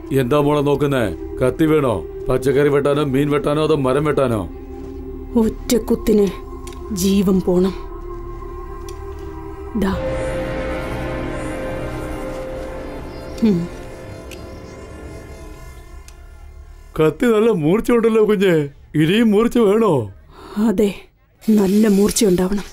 എന്താ മോളെ നോക്കുന്നേ കത്തി വേണോ പച്ചക്കറി വെട്ടാനോ മീൻ വെട്ടാനോ അതോ മരം വെട്ടാനോ ഒറ്റ കുത്തിന് ജീവൻ പോണം ദാ കത്തി നല്ല മൂർച്ച ഉണ്ടല്ലോ കുഞ്ഞെ ഇനിയും മൂർച്ച വേണോ അതെ നല്ല മൂർച്ചയുണ്ടാവണം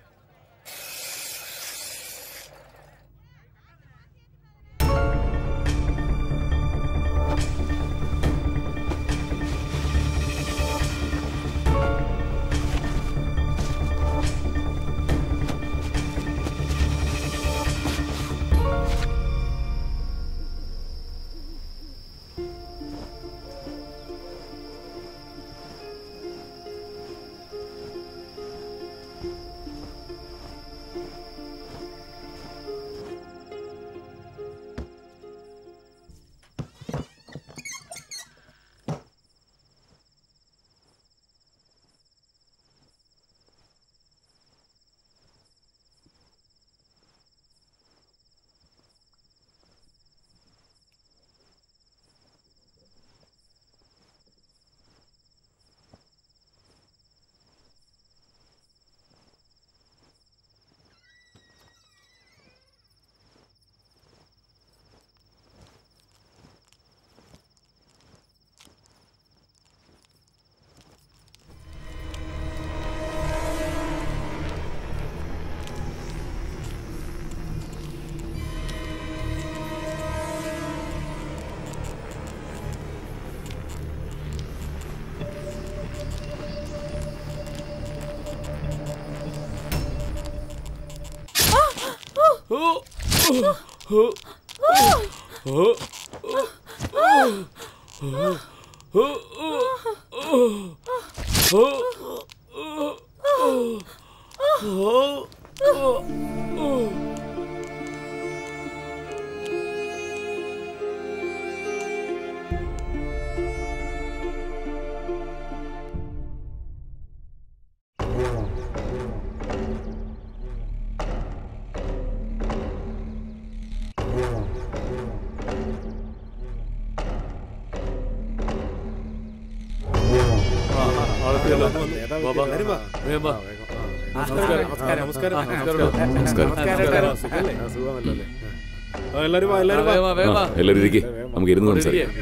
എല്ലാരും വാ എല്ലാരും വാ ആ, എല്ലാവരും ഇരിക്കെ നമുക്ക് ഇരുന്ന് സംസാരിക്കാം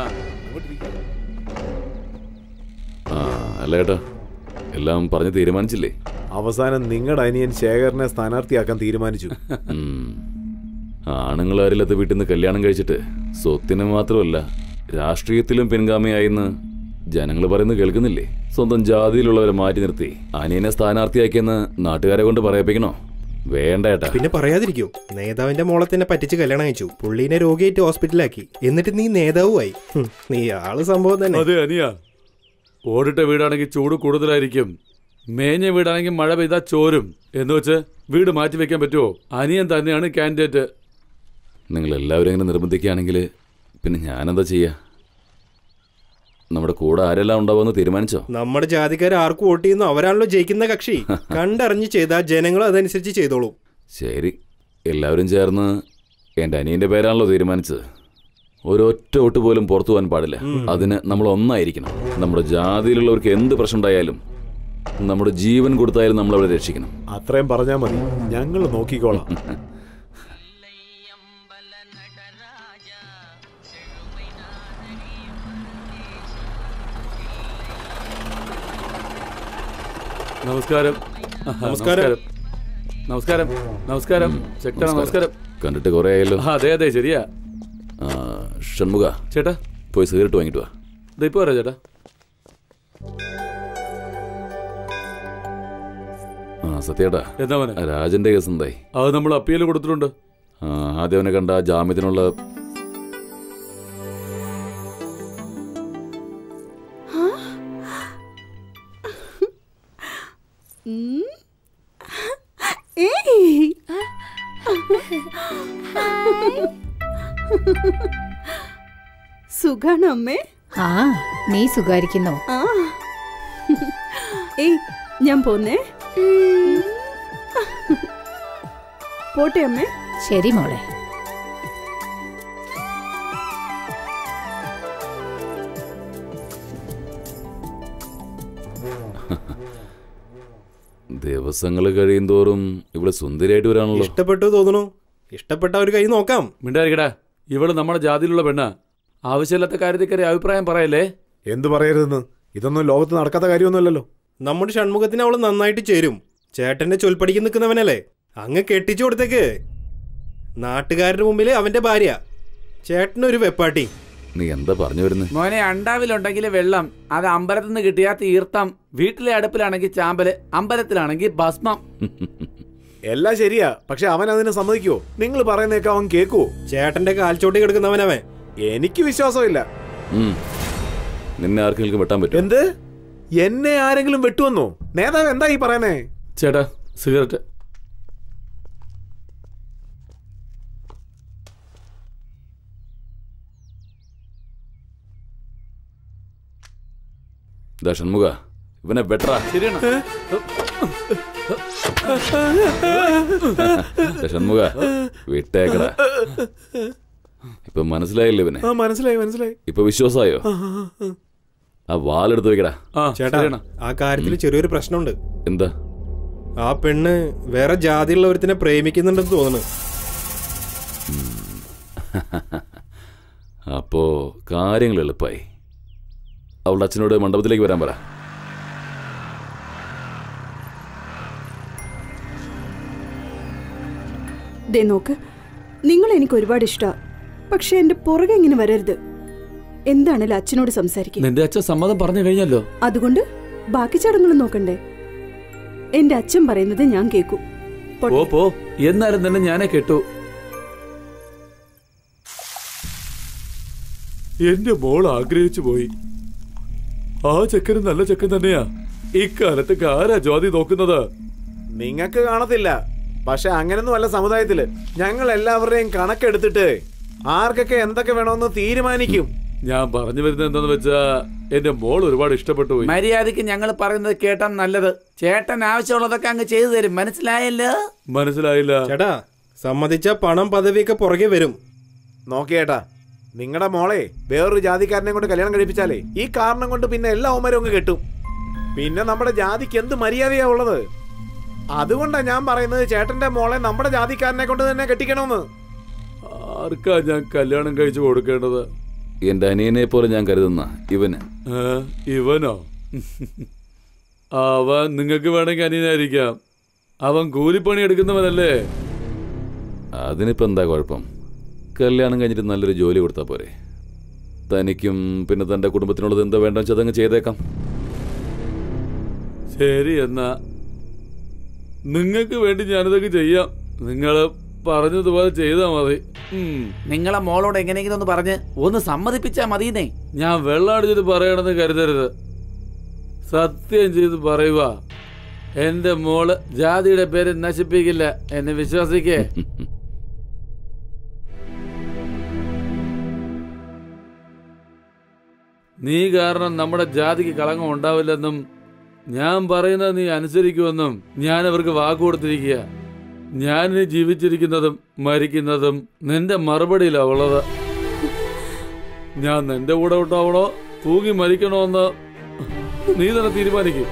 ആ അല്ല ഏട്ടാ എല്ലാം പറഞ്ഞ് തീരുമാനിച്ചില്ലേ അവസാനം നിങ്ങളുടെ അനിയൻ ശേഖരനെ സ്ഥാനാർത്ഥിയാക്കാൻ തീരുമാനിച്ചു ഉം. ആണുങ്ങളാരില്ലാത്ത വീട്ടിൽ നിന്ന് കല്യാണം കഴിച്ചിട്ട് സ്വത്തിന് മാത്രമല്ല രാഷ്ട്രീയത്തിലും പിൻഗാമിയായെന്ന് ജനങ്ങൾ പറയുന്നത് കേൾക്കുന്നില്ലേ സ്വന്തം ജാതിയിലുള്ളവരെ മാറ്റി നിർത്തി അനിയനെ സ്ഥാനാർത്ഥിയാക്കിയെന്ന് നാട്ടുകാരെ കൊണ്ട് പറയിപ്പിക്കണോ വേണ്ട ഏട്ടാ പിന്നെ പറയാതിരിക്കോ നേതാവിന്റെ മോളെ തന്നെ പറ്റിച്ച് കല്യാണം കഴിച്ചു പുള്ളീനെ രോഗിയായിട്ട് ഹോസ്പിറ്റലാക്കി എന്നിട്ട് നീ നേതാവുമായി ഹും, നീ ആള് സംഭവം തന്നെ അതെ അനിയ ഓടിട്ട വീടാണെങ്കിൽ ചൂട് കൂടുതലായിരിക്കും മേഞ്ഞ വീടാണെങ്കിൽ മഴ പെയ്താ ചോരും എന്ന് വെച്ച് വീട് മാറ്റി വെക്കാൻ പറ്റുമോ അനിയൻ തന്നെയാണ് കാൻഡിഡേറ്റ് നിങ്ങൾ എല്ലാവരും ഇങ്ങനെ നിർബന്ധിക്കുകയാണെങ്കിൽ പിന്നെ ഞാനെന്താ ചെയ്യാ നമ്മുടെ കൂടെ ആരെല്ലാം ഉണ്ടാവുമെന്ന് തീരുമാനിച്ചോ നമ്മുടെ ജാതിക്കാർ ആർക്ക് വോട്ട് ചെയ്യുന്നു അവരാണല്ലോ ജയിക്കുന്ന കക്ഷി കണ്ടറിഞ്ഞ് ചെയ്താൽ ജനങ്ങൾ അതനുസരിച്ച് ചെയ്തോളും ശരി എല്ലാവരും ചേർന്ന് എൻ്റെ അനിയൻ്റെ പേരാണല്ലോ തീരുമാനിച്ചത് ഒരൊറ്റ വോട്ട് പോലും പുറത്തു പോകാൻ പാടില്ല അതിന് നമ്മൾ ഒന്നായിരിക്കണം നമ്മുടെ ജാതിയിലുള്ളവർക്ക് എന്ത് പ്രശ്നം ഉണ്ടായാലും നമ്മുടെ ജീവൻ കൊടുത്തായാലും നമ്മളവരെ രക്ഷിക്കണം അത്രയും പറഞ്ഞാൽ മതി ഞങ്ങൾ നോക്കിക്കോളാം നമസ്കാരം നമസ്കാരം. നമസ്കാരം നമസ്കാരം ശക്തന നമസ്കാരം കണ്ടിട്ട് കുറേ ആയല്ലോ ആ, അതെ അതെ ശരിയാ ആ, ഷൺമുഖ ചേട്ടാ പോയി സിഗരറ്റ് വാങ്ങിട്ട് വാ ദേ ഇപ്പൊ വരാം ചേട്ടാ ആ സത്യേട്ടാ എന്താ മോനെ ആ, രാജന്റെ കേസ് എന്തായി അത് നമ്മൾ അപ്പീൽ കൊടുത്തിട്ടുണ്ട് ആ, ആദ്യം അവനെ കണ്ട ആ ജാമ്യത്തിനുള്ള ഏയ് സുഖാണ് അമ്മേ ആ നീ സുഖാരിക്കുന്നോ ആ ഏയ് ഞാൻ പോന്നേ പോട്ടെ അമ്മേ ശരി മോളെ ദിവസങ്ങൾ കഴിയും തോറും ഇവിടെ സുന്ദരിയായിട്ട് വരാണല്ലോ ഇഷ്ടപ്പെട്ടു തോന്നുന്നു ഇഷ്ടപ്പെട്ട ഒരു കൈ നോക്കാം മിണ്ടായിരിക്കടാ ഇവള് നമ്മുടെ ജാതിയിലുള്ള പെണ്ണ ആവശ്യമില്ലാത്ത കാര്യത്തിൽ കയറി അഭിപ്രായം പറയല്ലേ എന്തു പറയരുതെന്ന് ഇതൊന്നും ലോകത്ത് നടക്കാത്ത കാര്യമൊന്നുമല്ലല്ലോ നമ്മുടെ ഷൺമുഖത്തിന് അവള് നന്നായിട്ട് ചേരും ചേട്ടന്റെ ചൊൽപ്പടിക്ക് നിൽക്കുന്നവനല്ലേ അങ്ങ് കെട്ടിച്ചു കൊടുത്തേക്ക് നാട്ടുകാരുടെ മുമ്പിൽ അവന്റെ ഭാര്യ ചേട്ടനൊരു വെപ്പാട്ടി നീ എന്താ പറഞ്ഞു വരുന്നത് മോനെ അണ്ടാവിലുണ്ടെങ്കിൽ വെള്ളം അത് അമ്പലത്തിൽ നിന്ന് കിട്ടിയ തീർത്ഥം വീട്ടിലെ അടുപ്പിലാണെങ്കിൽ ചാമ്പല് അമ്പലത്തിലാണെങ്കിൽ ഭസ്മം എല്ലാം ശരിയാ പക്ഷെ അവൻ അതിന് സമ്മതിക്കുവോ നിങ്ങൾ പറയുന്നേക്കെ അവൻ കേക്കുവോ ചേട്ടന്റെ കാൽച്ചോട്ടി കിടക്കുന്നവനവൻ എനിക്ക് വിശ്വാസമില്ല ഉം. നിന്നെ ആർക്കെങ്കിലും വെട്ടാൻ പറ്റും എന്ത് എന്നെ ആരെങ്കിലും വെട്ടുവന്നോ നേതാവ് എന്താ ഈ പറയുന്നേ ചേട്ടാ സിഗരറ്റ് ദാ ഷൺമുഖ ഇവനെ വെട്ടറാ ശരിയാണ് ദാ ഷൺമുഖ വിട്ടേക്കടാ ഇപ്പൊ മനസ്സിലായില്ലേ ഇവനെ ആ മനസ്സിലായി മനസ്സിലായി ഇപ്പൊ വിശ്വാസായോ ആ വാലെടുത്ത് വെക്കടാ ആ ചേട്ടാ ശരിയാണ് ആ കാര്യത്തിൽ ചെറിയൊരു പ്രശ്നമുണ്ട് എന്താ ആ പെണ്ണ് വേറെ ജാതിയുള്ള ഒരുത്തിനെ പ്രേമിക്കുന്നുണ്ടെന്ന് തോന്നുന്നു അപ്പോ കാര്യങ്ങൾ എളുപ്പമായി അവളുടെ അച്ഛനോട് മണ്ഡപത്തിലേക്ക് വരാൻ പറ ദേ നോക്ക് നിങ്ങൾ എനിക്ക് ഒരുപാട് ഇഷ്ടമാണ് പക്ഷെ എന്റെ പുറകെ ഇങ്ങനെ വരരുത് എന്താണേലും അച്ഛനോട് സംസാരിക്കുക നിന്റെ അച്ഛൻ സമ്മതം പറഞ്ഞു കഴിഞ്ഞല്ലോ അതുകൊണ്ട് ബാക്കി ചടങ്ങുകൾ നോക്കണ്ടേ എന്റെ അച്ഛൻ പറയുന്നത് ഞാൻ കേൾക്കൂ പോ പോ എന്നാലും തന്നെ ഞാനേ കേട്ടു എന്റെ മോൾ ആഗ്രഹിച്ചു പോയി ആ ചെക്കന് നല്ല ചെക്കൻ തന്നെയാ ഇക്കാലത്ത് ആരാ ജ്യോതി നോക്കുന്നത് നിങ്ങക്ക് കാണത്തില്ല പക്ഷെ അങ്ങനൊന്നും അല്ല സമുദായത്തില് ഞങ്ങൾ എല്ലാവരുടെയും കണക്കെടുത്തിട്ട് ആർക്കൊക്കെ എന്തൊക്കെ വേണമെന്ന് തീരുമാനിക്കും ഞാൻ പറഞ്ഞു വരുന്നത് എന്താന്ന് വെച്ചാ എന്റെ മോൾ ഒരുപാട് ഇഷ്ടപ്പെട്ടു പോയി മര്യാദക്ക് ഞങ്ങൾ പറയുന്നത് കേട്ടാ നല്ലത് ചേട്ടൻ ആവശ്യമുള്ളതൊക്കെ അങ്ങ് ചെയ്തു തരും മനസ്സിലായല്ലോ മനസ്സിലായില്ല ചേട്ടാ സമ്മതിച്ച പണം പദവിയൊക്കെ പുറകെ വരും നോക്കിയേട്ടാ നിങ്ങളുടെ മോളെ വേറൊരു ജാതിക്കാരനെ കൊണ്ട് കല്യാണം കഴിപ്പിച്ചാലേ ഈ കാരണം കൊണ്ട് പിന്നെ എല്ലാ ഓമരും അങ്ങ് കെട്ടും പിന്നെ നമ്മുടെ ജാതിക്ക് എന്ത് മര്യാദയാ ഉള്ളത് അതുകൊണ്ടാ ഞാൻ പറയുന്നത് ചേട്ടന്റെ മോളെ നമ്മുടെ ജാതിക്കാരനെ കൊണ്ട് തന്നെ കെട്ടിക്കണമെന്ന് ആർക്കാ ഞാൻ കല്യാണം കഴിച്ചു കൊടുക്കേണ്ടത് എന്റെ അനിയനെ പോലെ ഞാൻ കരുതുന്ന ഇവന് ഏ? ഇവനോ അവൻ നിങ്ങൾക്ക് വേണമെങ്കിൽ അനിയനായിരിക്കാം അവൻ കൂലിപ്പണി എടുക്കുന്നവനല്ലേ അതിനിപ്പോ എന്താ കുഴപ്പം കല്യാണം കഴിഞ്ഞിട്ട് നല്ലൊരു ജോലി കൊടുത്താൽ പോരെ തനിക്കും പിന്നെ തന്റെ കുടുംബത്തിനുള്ളത് എന്താ വേണ്ടെന്ന് വെച്ചാൽ അതങ്ങ് ചെയ്തേക്കാം ശരി എന്നാ നിങ്ങൾക്ക് വേണ്ടി ഞാനിതൊക്കെ ചെയ്യാം നിങ്ങൾ പറഞ്ഞതുപോലെ ചെയ്താൽ മതി ഉം. നിങ്ങളെ മോളോട് എങ്ങനെയെങ്കിലും ഒന്ന് പറഞ്ഞ് ഒന്ന് സമ്മതിപ്പിച്ചാ മതിയെന്നേ ഞാൻ വെള്ളമടിച്ചിട്ട് പറയണമെന്ന് കരുതരുത് സത്യം ചെയ്ത് പറയുക എന്റെ മോള് ജാതിയുടെ പേര് നശിപ്പിക്കില്ല എന്നെ വിശ്വസിക്കേ നീ കാരണം നമ്മുടെ ജാതിക്ക് കളങ്കം ഉണ്ടാവില്ലെന്നും ഞാൻ പറയുന്നത് നീ അനുസരിക്കുമെന്നും ഞാൻ അവർക്ക് വാക്ക് കൊടുത്തിരിക്കുക ഞാൻ ഇനി ജീവിച്ചിരിക്കുന്നതും മരിക്കുന്നതും നിന്റെ മറുപടിയിലാ ഉള്ളത് ഞാൻ നിന്റെ കൂടെ ഉണ്ടാവണോ തൂങ്ങി മരിക്കണോ എന്ന് നീ തന്നെ തീരുമാനിക്കും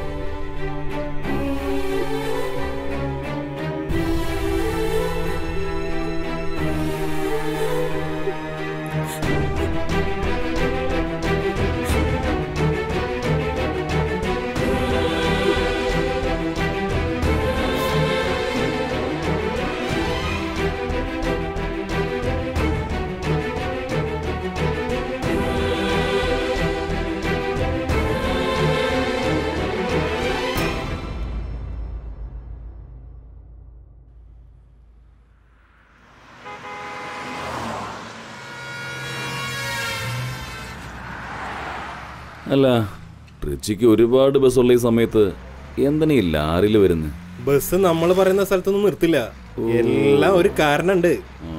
അല്ല ട്രിച്ചിക്ക് ഒരുപാട് ബസ്സുള്ള ഈ സമയത്ത് എന്തിനാ ഈ ലാറിൽ വരുന്നത് ബസ് നമ്മൾ പറയുന്ന സ്ഥലത്തൊന്നും നിർത്തില്ല എല്ലാം ഒരു കാരണമുണ്ട്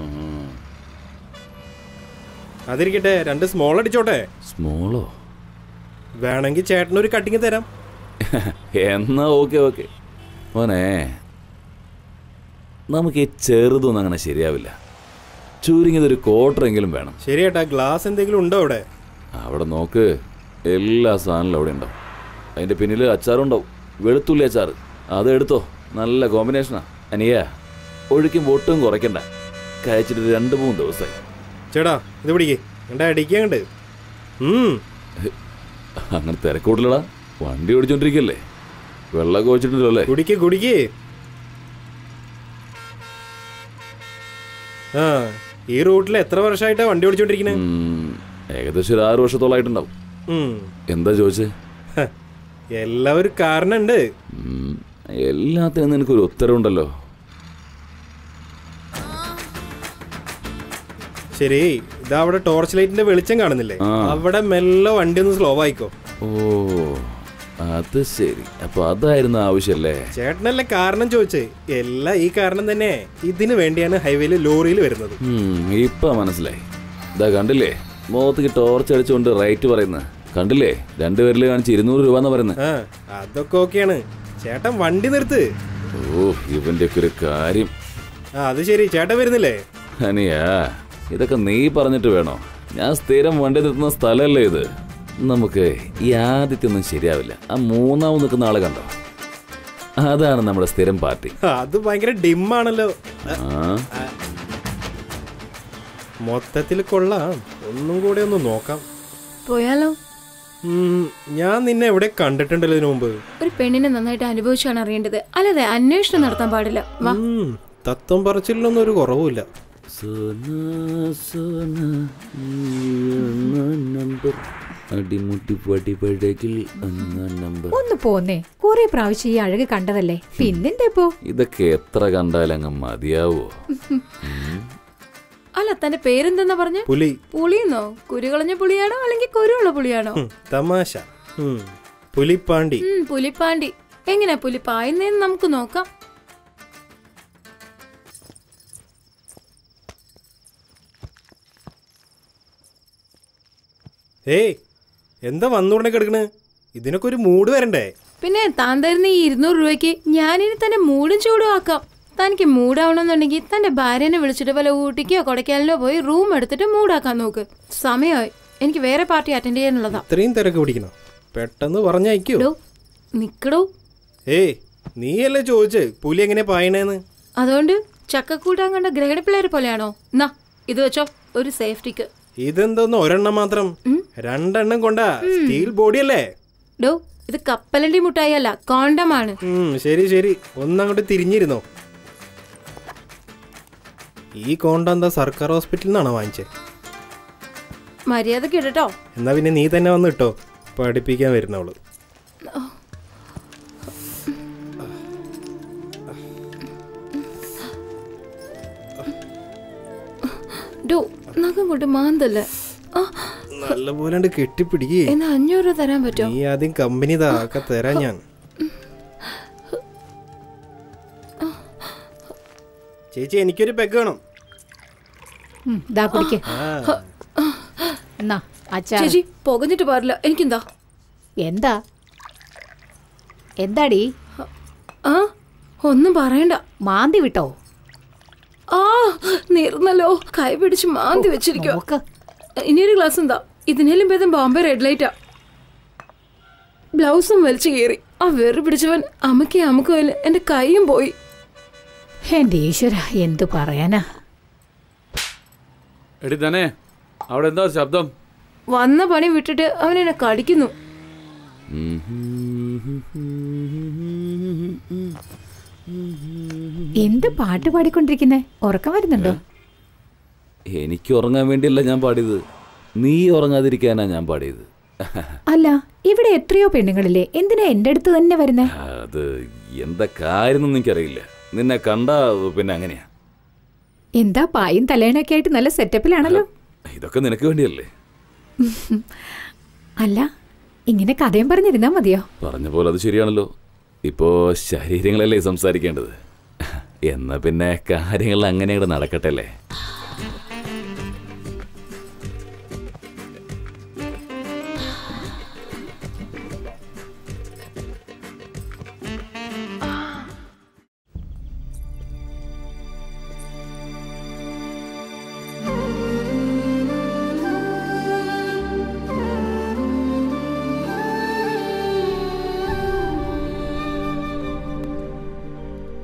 അതിരിക്കട്ടെ രണ്ട് സ്മോൾ അടിച്ചോട്ടെ സ്മോളോ വേണമെങ്കിൽ ചേട്ടനൊരു കട്ടിങ് തരാം എന്നാ ഓക്കെ ഓക്കെ മോനെ നമുക്ക് ഈ ചെറുതൊന്നും അങ്ങനെ ശരിയാവില്ല ചുരുങ്ങിയത് ഒരു ക്വാർട്ടറെങ്കിലും വേണം ശരി ചേട്ടാ ഗ്ലാസ് എന്തെങ്കിലും ഉണ്ടോ അവിടെ അവിടെ നോക്ക് എല്ലാ സാധനവും അവിടെ ഉണ്ടാവും അതിന്റെ പിന്നിൽ അച്ചാറുണ്ടാവും വെളുത്തുള്ളി അച്ചാർ അത് എടുത്തോ നല്ല കോമ്പിനേഷനാ അനിയ ഒഴിക്കുമ്പോൾ ഒട്ടും കുറയ്ക്കണ്ട കഴിച്ചിട്ട് രണ്ട് മൂന്ന് ദിവസമായി ചേട്ടാ ഇത് പിടിക്കേ എൻ്റെ അടിക്കങ്ങണ്ട് ഉം അങ്ങനെ തിരക്കൂട്ടില്ലടാ വണ്ടി ഓടിച്ചോണ്ടിരിക്കല്ലേ വെള്ളമൊക്കെ വെച്ചിട്ടുണ്ടല്ലോ അല്ലേ കുടിക്ക് കുടിക്ക് ആ ഈ റൂട്ടിൽ എത്ര വർഷമായിട്ടാ വണ്ടി ഓടിച്ചോണ്ടിരിക്കണേ ഉം, ഏകദേശം ഒരു ആറ് വർഷത്തോളായിട്ടുണ്ടാവും ഉം. എന്താ ചോദിച്ചേ ഹ, എല്ലാം ഒരു കാരണമുണ്ട് ഉം, എല്ലാത്തിനും നിനക്കൊരു ഉത്തരവുണ്ടല്ലോ ശരി ഇതാ അവിടെ ടോർച്ച് ലൈറ്റിന്റെ വെളിച്ചം കാണുന്നില്ലേ ആ. അവിടെ മെല്ലെ വണ്ടി ഒന്ന് സ്ലോ ആയിക്കോ ഓ അത് ശരി അപ്പൊ അതായിരുന്നു ആവശ്യല്ലേ ചേട്ടനല്ലേ കാരണം ചോദിച്ചേ എല്ലാം ഈ കാരണം തന്നെ ഇതിനു വേണ്ടിയാണ് ഹൈവേയിൽ ലോറിയിൽ വരുന്നത് ഉം, ഇപ്പൊ മനസ്സിലായി ഇതാ കണ്ടില്ലേ മുഖത്തേക്ക് ടോർച്ച് അടിച്ചുകൊണ്ട് റൈറ്റ് പറയുന്നത് കണ്ടില്ലേ രണ്ടുപേരിൽ കാണിച്ച് ഇരുന്നൂറ് രൂപ എന്ന് പറയുന്നത് ആ അതൊക്കെ ഓക്കെയാണ് ചേട്ടൻ വണ്ടി നിർത്ത് ഓ ഇവന്റെ ഒക്കെ ഒരു കാര്യം ആ അത് ശരി ചേട്ടൻ വരുന്നില്ലേ അനിയാ ഇതൊക്കെ നീ പറഞ്ഞിട്ട് വേണോ ഞാൻ സ്ഥിരം വണ്ടി നിർത്തുന്ന സ്ഥലമല്ലേ ഇത് നമുക്ക് ഈ ആദ്യത്തൊന്നും ശരിയാവില്ല ആ മൂന്നാമത് നിൽക്കുന്ന ആളെ കണ്ടോ അതാണ് നമ്മുടെ സ്ഥിരം പാർട്ടി അത് ഭയങ്കര ഡിമ്മാണല്ലോ ആ മൊത്തത്തിൽ കൊള്ളാം ഒന്നും കൂടെ ഒന്ന് നോക്കാം പോയാലോ ഉം, ഞാൻ നിന്നെ എവിടെ കണ്ടിട്ടുണ്ടല്ലോ ഇതിനു മുമ്പ് ഒരു പെണ്ണിനെ നന്നായിട്ട് അനുഭവിച്ചാണ് അറിയേണ്ടത് അല്ലാതെ അന്വേഷണം നടത്താൻ പാടില്ല വാ ഉം, തത്വം പറച്ചിലൊന്നും ഒരു കുറവുമില്ല സോന സോന നമ്പർ അടിമുട്ടി പടിപഴകിൽ ഒന്നാം നമ്പർ ഒന്ന് പോന്നേ കുറെ പ്രാവശ്യം ഈ അഴക് കണ്ടതല്ലേ പിന്നെന്താ ഇപ്പോ ഇതൊക്കെ എത്ര കണ്ടാലങ്ങ് മതിയാവോ അല്ല തന്റെ പേരെന്തെന്നാ പറഞ്ഞ പുലി പുളിയെന്നോ കുരുകളഞ്ഞ പുളിയാണോ അല്ലെങ്കിൽ കുരുള്ള പുളിയാണോ ഉം, തമാശ ഉം, പുലിപ്പാണ്ടി ഉം പുലിപ്പാണ്ടി എങ്ങനെയാ പുലി പായുന്നേന്ന് നമുക്ക് നോക്കാം ഏയ് എന്താ വന്നുടനെ കിടക്കണ് ഇതിനൊക്കെ ഒരു മൂഡ് വരണ്ടേ പിന്നെ താൻ തരുന്ന ഈ ഇരുന്നൂറ് രൂപയ്ക്ക് ഞാനിനി തന്നെ മൂടും ചൂടും ആക്കാം തനിക്ക് മൂടാവണമെന്നുണ്ടെങ്കിൽ തന്റെ ഭാര്യനെ വിളിച്ചിട്ട് വല്ല ഊട്ടിക്കോ കൊടൈക്കനാലിനോ പോയി റൂം എടുത്തിട്ട് മൂടാക്കാൻ നോക്ക് സമയമായി എനിക്ക് വേറെ പാർട്ടി അറ്റൻഡ് ചെയ്യാനുള്ളതാ ഇത്രയും തിരക്ക് പിടിക്കണം പെട്ടെന്ന് പറഞ്ഞയക്കോ ഡോ നിക്കടോ ഏയ് നീയല്ലേ ചോദിച്ചേ പുലി എങ്ങനെ പായണേന്ന് അതുകൊണ്ട് ചക്കക്കൂട്ടാൻ കണ്ട ഗ്രഹണ പിള്ളേരെ പോലെയാണോ എന്നാ ഇത് വെച്ചോ ഒരു സേഫ്റ്റിക്ക് ഇതെന്തോന്ന് ഒരെണ്ണം മാത്രം രണ്ടെണ്ണം കൊണ്ടാ സ്റ്റീൽ ബോഡി അല്ലേ ഡോ ഇത് കപ്പലണ്ടി മുട്ടായി അല്ല കോണ്ടമാണ് ഉം, ശരി ശരി ഒന്നങ്ങോട്ട് തിരിഞ്ഞിരുന്നോ ഈ കോണ്ട എന്താ സർക്കാർ ഹോസ്പിറ്റലിൽ നിന്നാണോ വാങ്ങിച്ചേ മര്യാദ കേട്ടോ എന്നാ പിന്നെ നീ തന്നെ വന്ന് ഇട്ടോ പഠിപ്പിക്കാൻ വരുന്നവള് ഡോ നഖം കൊണ്ട് മാന്തല്ലേ ആ, നല്ലപോലെ കെട്ടിപ്പിടിക്കേ എന്നാ അഞ്ഞൂറ് രൂപ തരാൻ പറ്റോ നീ ആദ്യം കമ്പനി താ ഒക്കെ തരാം ഞാൻ ചേച്ചി എനിക്കൊരു പെഗ് വേണം ഉം, ദാ കുടിക്ക് ആ എന്നാ അച്ഛാ ചേച്ചി പുകഞ്ഞിട്ട് പാടില്ല എനിക്കെന്താ എന്താ എന്താടി ആ ഒന്നും പറയണ്ട മാന്തി വിട്ടോ ആ നീർന്നല്ലോ കൈ പിടിച്ച് മാന്തി വെച്ചിരിക്കോ നോക്ക് ഇനിയൊരു ഗ്ലാസ് എന്താ ഇതിനേലും ഭേദം ബോംബെ റെഡ് ലൈറ്റാ ബ്ലൗസും വലിച്ചു കീറി ആ വെറു പിടിച്ചവൻ അമ്മയ്ക്ക് അമ്മക്ക് എന്റെ കൈയും പോയി എന്റെ ഈശ്വര എന്തു പറയാനാ എടി തന്നെ അവിടെ എന്താ ശബ്ദം വന്ന പണി വിട്ടിട്ട് അവൻ എന്നെ കടിക്കുന്നു എന്ത് പാട്ട് പാടിക്കൊണ്ടിരിക്കുന്നേ ഉറക്കം വരുന്നുണ്ടോ എനിക്ക് ഉറങ്ങാൻ വേണ്ടിയല്ല ഞാൻ പാടിയത് നീ ഉറങ്ങാതിരിക്കാനാ ഞാൻ പാടിയത് അല്ല ഇവിടെ എത്രയോ പെണ്ണുങ്ങളില്ലേ എന്തിനാ എന്റെ അടുത്ത് തന്നെ വരുന്നേ അത് എന്താ കാര്യം എനിക്കറിയില്ല നിന്നെ കണ്ടാ പിന്നെ അങ്ങനെയാ എന്താ പായും തലേണൊക്കെ ആയിട്ട് നല്ല സെറ്റപ്പിലാണല്ലോ ഇതൊക്കെ നിനക്ക് വേണ്ടിയല്ലേ അല്ല ഇങ്ങനെ കഥയും പറഞ്ഞിരുന്നാ മതിയോ പറഞ്ഞ പോലെ അത് ശരിയാണല്ലോ ഇപ്പോ ശരീരങ്ങളല്ലേ സംസാരിക്കേണ്ടത് എന്നാ പിന്നെ കാര്യങ്ങൾ അങ്ങനെ അങ്ങോട്ട് നടക്കട്ടെ അല്ലേ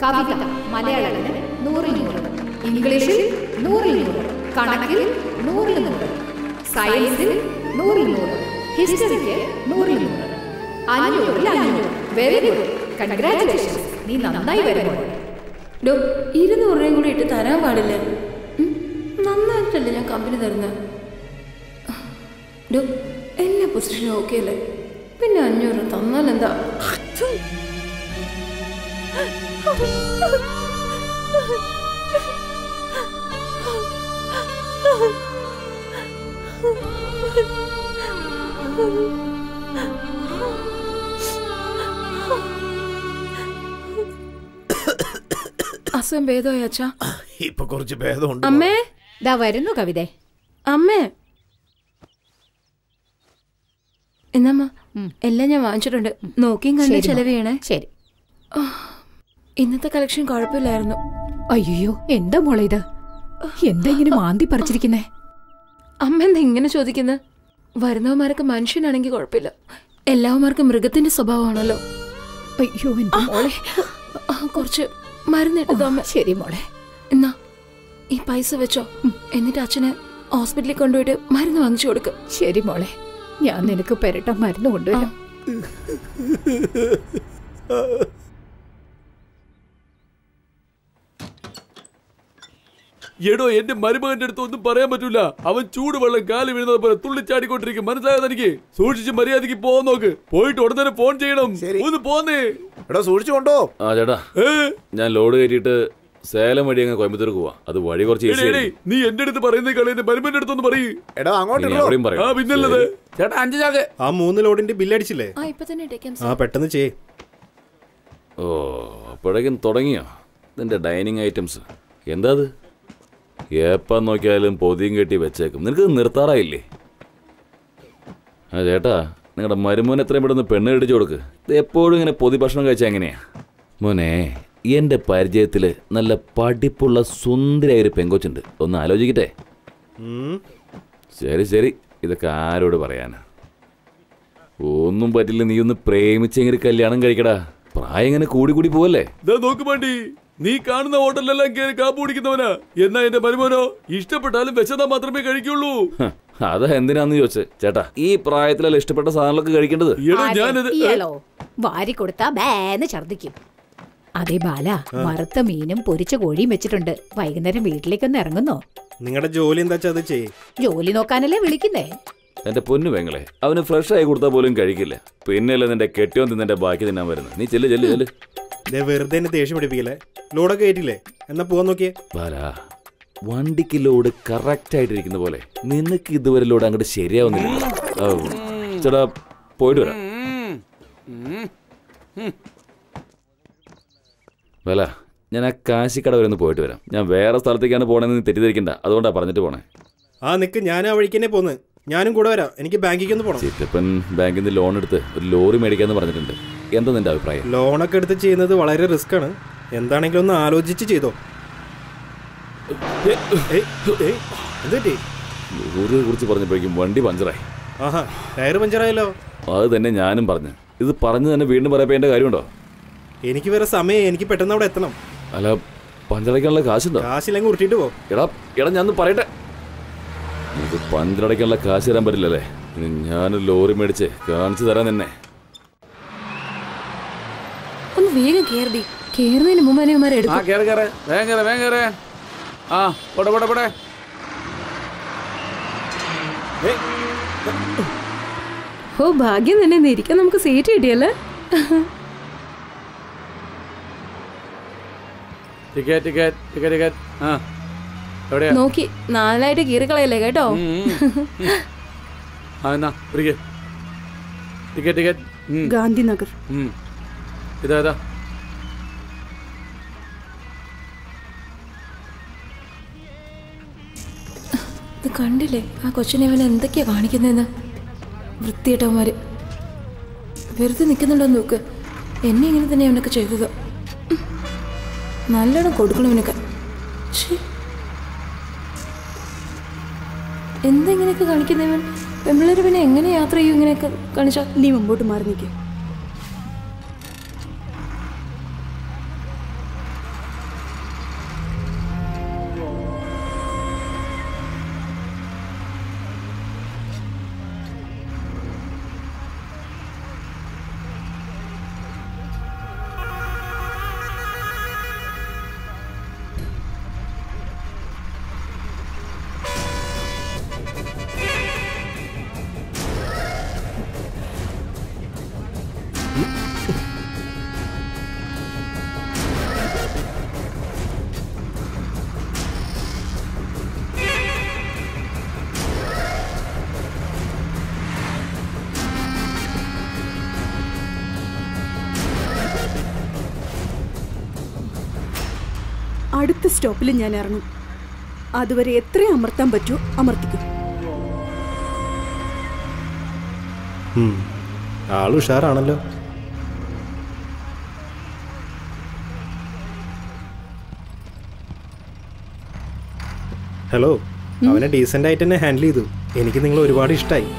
കവിത മലയാളത്തിന് നൂറിൽ നൂറ് ഇംഗ്ലീഷിൽ നൂറിൽ നൂറ് കണക്കിൽ നൂറിൽ നൂറ് സയൻസിൽ നൂറിൽ നൂറ് ഹിസ്റ്ററിക്ക് നൂറിൽ നൂറ് അഞ്ഞൂറിൽ അഞ്ഞൂറ് വെരി ഗുഡ് കൺഗ്രാറ്റുലേഷൻസ് നീ നന്നായി വരുമോ ഡോ ഇരുന്നൂറ് രൂപയും കൂടി ഇട്ട് തരാൻ പാടില്ല ഉം, നന്നായിട്ടല്ലേ ഞാൻ കമ്പനി തരുന്നത് ഡോ എല്ലാ പൊസിഷനും ഓക്കെ അല്ലേ പിന്നെ അഞ്ഞൂറ് തന്നാൽ എന്താ അസുഖം ഭേദമായി അച്ഛാ ഇപ്പൊ കുറച്ച് ഭേദമുണ്ട് അമ്മേ ദാ വരുന്നു കവിതേ അമ്മേ എന്നമ്മ എല്ലാം ഞാൻ വാങ്ങിച്ചിട്ടുണ്ട് നോക്കിയും കണ്ടും ശരി, മോളെ. ചെലവ് ചെയ്യണേ ശരി ഇന്നത്തെ കളക്ഷൻ കുഴപ്പമില്ലായിരുന്നു അയ്യോ എന്താ മോളെ ഇത് എന്താ ഇങ്ങനെ മാന്തി പറിച്ചിരിക്കുന്നേ അമ്മ എന്താ ഇങ്ങനെ ചോദിക്കുന്നത് വരുന്നവന്മാരൊക്കെ മനുഷ്യനാണെങ്കിൽ കുഴപ്പമില്ല എല്ലാവന്മാർക്കും മൃഗത്തിന്റെ സ്വഭാവമാണല്ലോ അയ്യോ എന്റെ മോളെ ആ, കുറച്ച് മരുന്നിട്ടത് അമ്മ ശരി മോളെ എന്നാ ഈ പൈസ വെച്ചോ എന്നിട്ട് അച്ഛനെ ഹോസ്പിറ്റലിൽ കൊണ്ടുപോയിട്ട് മരുന്ന് വാങ്ങിച്ചു കൊടുക്കും ശരി മോളെ ഞാൻ നിനക്ക് പെരട്ട മരുന്ന് കൊണ്ടുവരാം എടോ എന്റെ മരുമകന്റെ അടുത്ത് ഒന്നും പറയാൻ പറ്റൂല അവൻ ചൂടുവെള്ളം കാല് വീഴുന്നത് പോലെ തുള്ളിച്ചാടിക്കൊണ്ടിരിക്കും മനസ്സിലായോ തനിക്ക് സൂക്ഷിച്ച് മര്യാദക്ക് പോകാൻ നോക്ക് പോയിട്ട് ഉടനെ തന്നെ ഫോൺ ചെയ്യണം ശരി. ഒന്ന് പോന്നേ എടാ സൂക്ഷിച്ചു കൊണ്ടോ ആ ചേട്ടാ ഏ? ഞാൻ ലോഡ് കയറ്റിയിട്ട് സേലം വഴി അങ്ങ് കോയമ്പത്തൂർ പോവാ അത് വഴി കുറച്ച് എടേ, ഈസി എടേ, നീ എന്റെ അടുത്ത് പറയുന്ന കളി എന്റെ മരുമന്റെ അടുത്തൊന്ന് പറയൂ എടാ അങ്ങോട്ട് ഇനി ഇടോ. അവിടെയും ആ പറയാം പിന്നല്ലത് ചേട്ടാ അഞ്ച് ചാക്ക് ആ മൂന്ന് ലോഡിന്റെ ബില്ലടിച്ചില്ലേ ആ ഇപ്പൊ തന്നെ ഇട്ടേക്കാം ആ പെട്ടെന്ന് ചെയ് ഓ അപ്പോഴേക്കും തുടങ്ങിയോ ഇതിന്റെ ഡൈനിങ് ഐറ്റംസ് എന്താ അത് എപ്പം നോക്കിയാലും പൊതിയും കെട്ടി വെച്ചേക്കും നിനക്ക് നിർത്താറായില്ലേ ആ ചേട്ടാ നിങ്ങളുടെ മരുമോൻ എത്രയും പെട്ടെന്ന് പെണ്ണ് കെട്ടിച്ചു കൊടുക്ക് ഇത് എപ്പോഴും ഇങ്ങനെ പൊതി ഭക്ഷണം കഴിച്ചാൽ എങ്ങനെയാ മോനെ എൻ്റെ പരിചയത്തിൽ നല്ല പഠിപ്പുള്ള സുന്ദരിയായ ഒരു പെങ്കൊച്ചുണ്ട് ഒന്ന് ആലോചിക്കട്ടെ ഉം. ശരി ശരി ഇതൊക്കെ ആരോട് പറയാനാ ഒന്നും പറ്റില്ല നീ ഒന്ന് പ്രേമിച്ചെങ്ങനെ കല്യാണം കഴിക്കടാ പ്രായം ഇങ്ങനെ കൂടി കൂടി പോവല്ലേ ദാ നോക്ക് വേണ്ടി നീ കാണുന്ന ഹോട്ടലിലെല്ലാം കയറി കാപ്പ് കുടിക്കുന്നവനാ എന്നാ എന്റെ മരുമോനോ ഇഷ്ടപ്പെട്ടാലും വിശന്നാ മാത്രമേ കഴിക്കുള്ളൂ ഹ, അതാ എന്തിനാന്ന് ചോദിച്ചേ ചേട്ടാ ഈ പ്രായത്തിലല്ല ഇഷ്ടപ്പെട്ട സാധനങ്ങളൊക്കെ കഴിക്കേണ്ടത് എടോ ഞാനിത് ഇയാളോ വാരി കൊടുത്താ ബേന്ന് ഛർദിക്കും അതെ ബാല വറുത്ത മീനും പൊരിച്ച കോഴിയും വെച്ചിട്ടുണ്ട് വൈകുന്നേരം വീട്ടിലേക്കൊന്ന് ഇറങ്ങുന്നോ നിങ്ങളുടെ ജോലി എന്താ വെച്ചാൽ അത് ചെയ്യ് ജോലി നോക്കാനല്ലേ വിളിക്കുന്നേ എന്റെ പൊന്നു പെങ്ങളെ അവന് ഫ്രഷ് ആയി കൊടുത്താൽ പോലും കഴിക്കില്ല പിന്നെയല്ലേ നിന്റെ കെട്ടിയോൻ തിന്നെ ബാക്കി തിന്നാൻ വരുന്നത് നീ ചെല്ല് ചെല്ല് ചെല്ല് ദേ വെറുതെ എന്നെ ദേഷ്യം പിടിപ്പിക്കല്ലേ ലോഡൊക്കെ കയറ്റില്ലേ എന്നാ പോവാൻ നോക്കിയേ ബാലാ വണ്ടിക്ക് ലോഡ് കറക്റ്റ് ആയിട്ടിരിക്കുന്ന പോലെ നിനക്ക് ഇതുവരെ ലോഡ് അങ്ങോട്ട് ശരിയാവുന്നില്ല ഔ, ചേട്ടാ പോയിട്ട് വരാം വേല ഞാൻ ആ കാശിക്കട വരെ ഒന്ന് പോയിട്ട് വരാം ഞാൻ വേറെ സ്ഥലത്തേക്കാണ് പോണെന്ന് നീ തെറ്റിദ്ധരിക്കണ്ട അതുകൊണ്ടാ പറഞ്ഞിട്ട് പോണേ ആ നിക്ക് ഞാൻ ആ വഴിക്ക് തന്നെ പോന്ന് ഞാനും കൂടെ വരാം എനിക്ക് ബാങ്കിലേക്ക് ഒന്ന് പോകണം ചിറ്റപ്പൻ ബാങ്കിൽ നിന്ന് ലോൺ എടുത്ത് ഒരു ലോറി മേടിക്കാന്ന് പറഞ്ഞിട്ടുണ്ട് എന്താ നിന്റെ അഭിപ്രായം ലോണൊക്കെ എടുത്ത് ചെയ്യുന്നത് വളരെ റിസ്ക് ആണ് എന്താണെങ്കിലും ഒന്ന് ആലോചിച്ച് ചെയ്തോ ഏയ്, ഏയ്, ഏയ്, എന്ത് പറ്റി ലോറിയെ കുറിച്ച് പറഞ്ഞപ്പോഴേക്കും വണ്ടി പഞ്ചറായി ആഹാ ടയർ പഞ്ചറായല്ലോ അത് തന്നെ ഞാനും പറഞ്ഞു ഇത് പറഞ്ഞു തന്നെ വീണ്ടും പറയപ്പേണ്ട കാര്യമുണ്ടോ എനിക്ക് വേറെ സമയം എനിക്ക് പെട്ടെന്ന് അവിടെ എത്തണം അല്ല പഞ്ചറയ്ക്കാനുള്ള കാശുണ്ടോ കാശില്ലെങ്കിൽ ഉരുട്ടിട്ട് പോ എടാ എടാ ഞാൻ പറയട്ടെ ഇത് പഞ്ചറടയ്ക്കാനുള്ള കാശ് തരാൻ പറ്റില്ലല്ലേ ഇനി ഞാനൊരു ലോറി മേടിച്ച് കാണിച്ചു തരാൻ തന്നെ ഒന്ന് വേഗം കേറി കേറുന്നതിന് മുമ്പ് തന്നെ ഇവന്മാരെ ആ എടുക്കും കേറ് കേറ് വേഗം കേറ് വേഗം കേറ് ആ പോട്ടെ പോട്ടെ പോട്ടെ ഓ ഭാഗ്യം തന്നെ ഇന്ന് ഇരിക്കാൻ നമുക്ക് സീറ്റ് കിട്ടിയല്ലേ ടിക്കറ്റ് ടിക്കറ്റ് ടിക്കറ്റ് ടിക്കറ്റ് ആ എവിടെയാ നോക്കി നാലായിട്ട് കീറിക്കളയല്ലേ കേട്ടോ ആ എന്നാ പിടിക്ക് ടിക്കറ്റ് ടിക്കറ്റ് ഉം, ഗാന്ധിനഗർ ഉം. ഇതാ ഇതാ ഇത് കണ്ടില്ലേ ആ കൊച്ചിനെ അവൻ എന്തൊക്കെയാ കാണിക്കുന്നതെന്ന് വൃത്തിയിട്ടവന്മാര് വെറുതെ നിൽക്കുന്നുണ്ടോ നോക്ക് എന്നെ ഇങ്ങനെ തന്നെ അവനൊക്കെ ചെയ്തത് ഉം. നല്ലോണം കൊടുക്കണം അവനൊക്കെ ശ്ശേ. എന്താ ഇങ്ങനെയൊക്കെ കാണിക്കുന്നവൻ പെമ്പിള്ളേര് പിന്നെ എങ്ങനെ യാത്ര ചെയ്യും ഇങ്ങനെയൊക്കെ കാണിച്ചാ നീ മുമ്പോട്ട് മാറി നിൽക്കുക അടുത്ത സ്റ്റോപ്പിൽ ഞാൻ ഇറങ്ങും അതുവരെ എത്രയും അമർത്താൻ പറ്റുമോ അമർത്തിക്കും ഉം. ആള് ഉഷാറാണല്ലോ ഹലോ അവനെ ഡീസൻ്റ് ആയിട്ട് തന്നെ ഹാൻഡിൽ ചെയ്തു എനിക്ക് നിങ്ങൾ ഒരുപാട് ഇഷ്ടമായി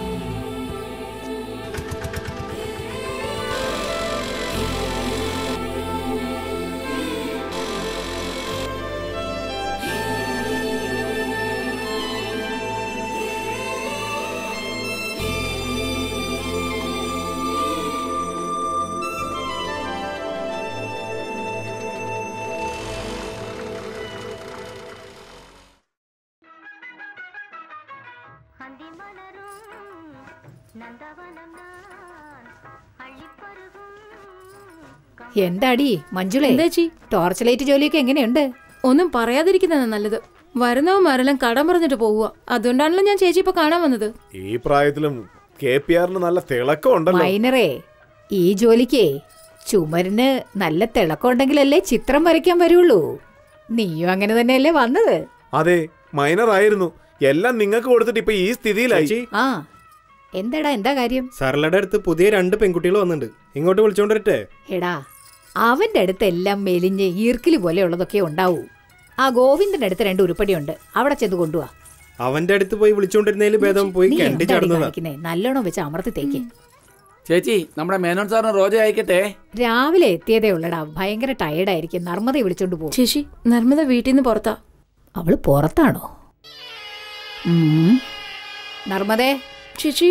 എന്താടി മഞ്ജുളെ എന്താ ചേച്ചി ടോർച്ച് ലൈറ്റ് ജോലിയൊക്കെ എങ്ങനെയുണ്ട് ഒന്നും പറയാതിരിക്കുന്നതാണ് നല്ലത് വരുന്നവന്മാരെല്ലാം കടം പറഞ്ഞിട്ട് പോവുക അതുകൊണ്ടാണല്ലോ ഞാൻ ചേച്ചി ഇപ്പൊ കാണാൻ വന്നത് ഈ പ്രായത്തിലും കെ പി ആറിന് നല്ല തിളക്കം ഉണ്ടല്ലോ മൈനറേ ഈ ജോലിക്ക് ചുമരിന് നല്ല തിളക്കമുണ്ടെങ്കിലല്ലേ ചിത്രം വരയ്ക്കാൻ വരുള്ളൂ നീയും അങ്ങനെ തന്നെയല്ലേ വന്നത് അതെ മൈനർ ആയിരുന്നു എല്ലാം നിങ്ങൾക്ക് കൊടുത്തിട്ട് ഇപ്പൊ ഈ സ്ഥിതിയിലായി ചേച്ചി ആ എന്താടാ എന്താ കാര്യം സരളയുടെ അടുത്ത് പുതിയ രണ്ട് പെൺകുട്ടികൾ വന്നിട്ടുണ്ട് ഇങ്ങോട്ട് വിളിച്ചോണ്ടിരട്ടെ എടാ അവന്റെ അടുത്ത് എല്ലാം മെലിഞ്ഞ് ഈർക്കിലി പോലെയുള്ളതൊക്കെ ഉണ്ടാവൂ ആ ഗോവിന്ദന്റെ അടുത്ത് രണ്ട് ഉരുപ്പടിയുണ്ട് അവിടെ ചെന്ന് കൊണ്ടുവാ അവന്റെ അടുത്ത് പോയി വിളിച്ചോണ്ടിരുന്നതിൽ ഭേദം പോയി നീ കണ്ടി എന്താടി ചടന്നതാ കാണിക്കുന്നെ? നല്ലോണം വെച്ച് അമർത്തി തേക്ക് ചേച്ചി നമ്മുടെ മേനോൻ സാറിന് റോജ അയക്കട്ടെ രാവിലെ എത്തിയതേ ഉള്ളടാ ഭയങ്കര ടയർഡായിരിക്കും നർമ്മദയെ വിളിച്ചോണ്ട് പോകും ചേച്ചി നർമ്മദ വീട്ടിൽ നിന്ന് പുറത്താ അവള് പുറത്താണോ ഉം. നർമ്മദേ ചേച്ചി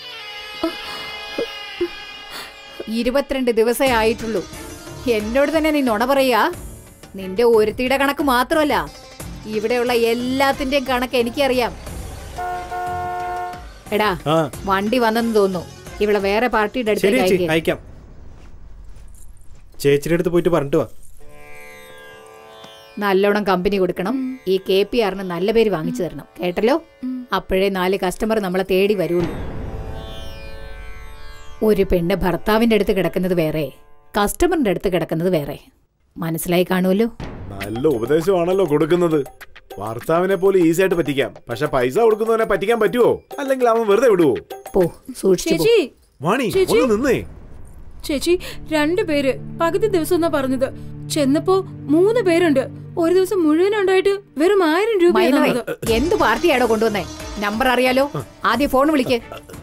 ഇരുപത്തിരണ്ട് ദിവസമേ ആയിട്ടുള്ളൂ എന്നോട് തന്നെ നീ നുണ പറയാ നിന്റെ ഒരുത്തിയുടെ കണക്ക് മാത്രമല്ല ഇവിടെയുള്ള എല്ലാത്തിന്റെയും കണക്ക് എനിക്കറിയാം എടാ ആ വണ്ടി വന്നെന്ന് തോന്നുന്നു ഇവിടെ വേറെ പാർട്ടിയുടെ ശരി അടുത്തേക്ക് ചേച്ചി അയക്ക്. അയക്കാം ചേച്ചിയുടെ അടുത്ത് പോയിട്ട് പറഞ്ഞിട്ട് വാ നല്ലോണം കമ്പനി കൊടുക്കണം ഈ കെ പി ആറിന് നല്ല പേര് വാങ്ങിച്ചു തരണം കേട്ടല്ലോ അപ്പോഴേ നാല് കസ്റ്റമർ നമ്മളെ തേടി വരുള്ളൂ ഒരു പെണ്ണ് ഭർത്താവിന്റെ അടുത്ത് കിടക്കുന്നത് വേറെ കസ്റ്റമറിന്റെ അടുത്ത് കിടക്കുന്നത് വേറെ മനസ്സിലായി കാണുമല്ലോ നല്ല ഉപദേശമാണല്ലോ കൊടുക്കുന്നത് ഭർത്താവിനെ പോലെ ഈസി ആയിട്ട് പറ്റിക്കാം പക്ഷെ പൈസ കൊടുക്കുന്നവനെ പറ്റിക്കാൻ പറ്റുമോ അല്ലെങ്കിൽ അവൻ വെറുതെ വിടുവോ പോ സൂക്ഷിച്ചു പോ. ചേച്ചി വാണി ചേച്ചി. ഒന്ന് നിന്നേ ചേച്ചി രണ്ടുപേര് പകുതി ദിവസം എന്നാ പറഞ്ഞത് ചെന്നപ്പോ മൂന്ന് പേരുണ്ട് ഒരു ദിവസം മുഴുവൻ ഉണ്ടായിട്ട് വെറും ആയിരം രൂപയാണ് മൈനറേ, തന്നത്. എന്ത് പാർട്ടിയാടോ കൊണ്ടുവന്നേ നമ്പർ അറിയാലോ ആദ്യം ഫോൺ വിളിക്ക്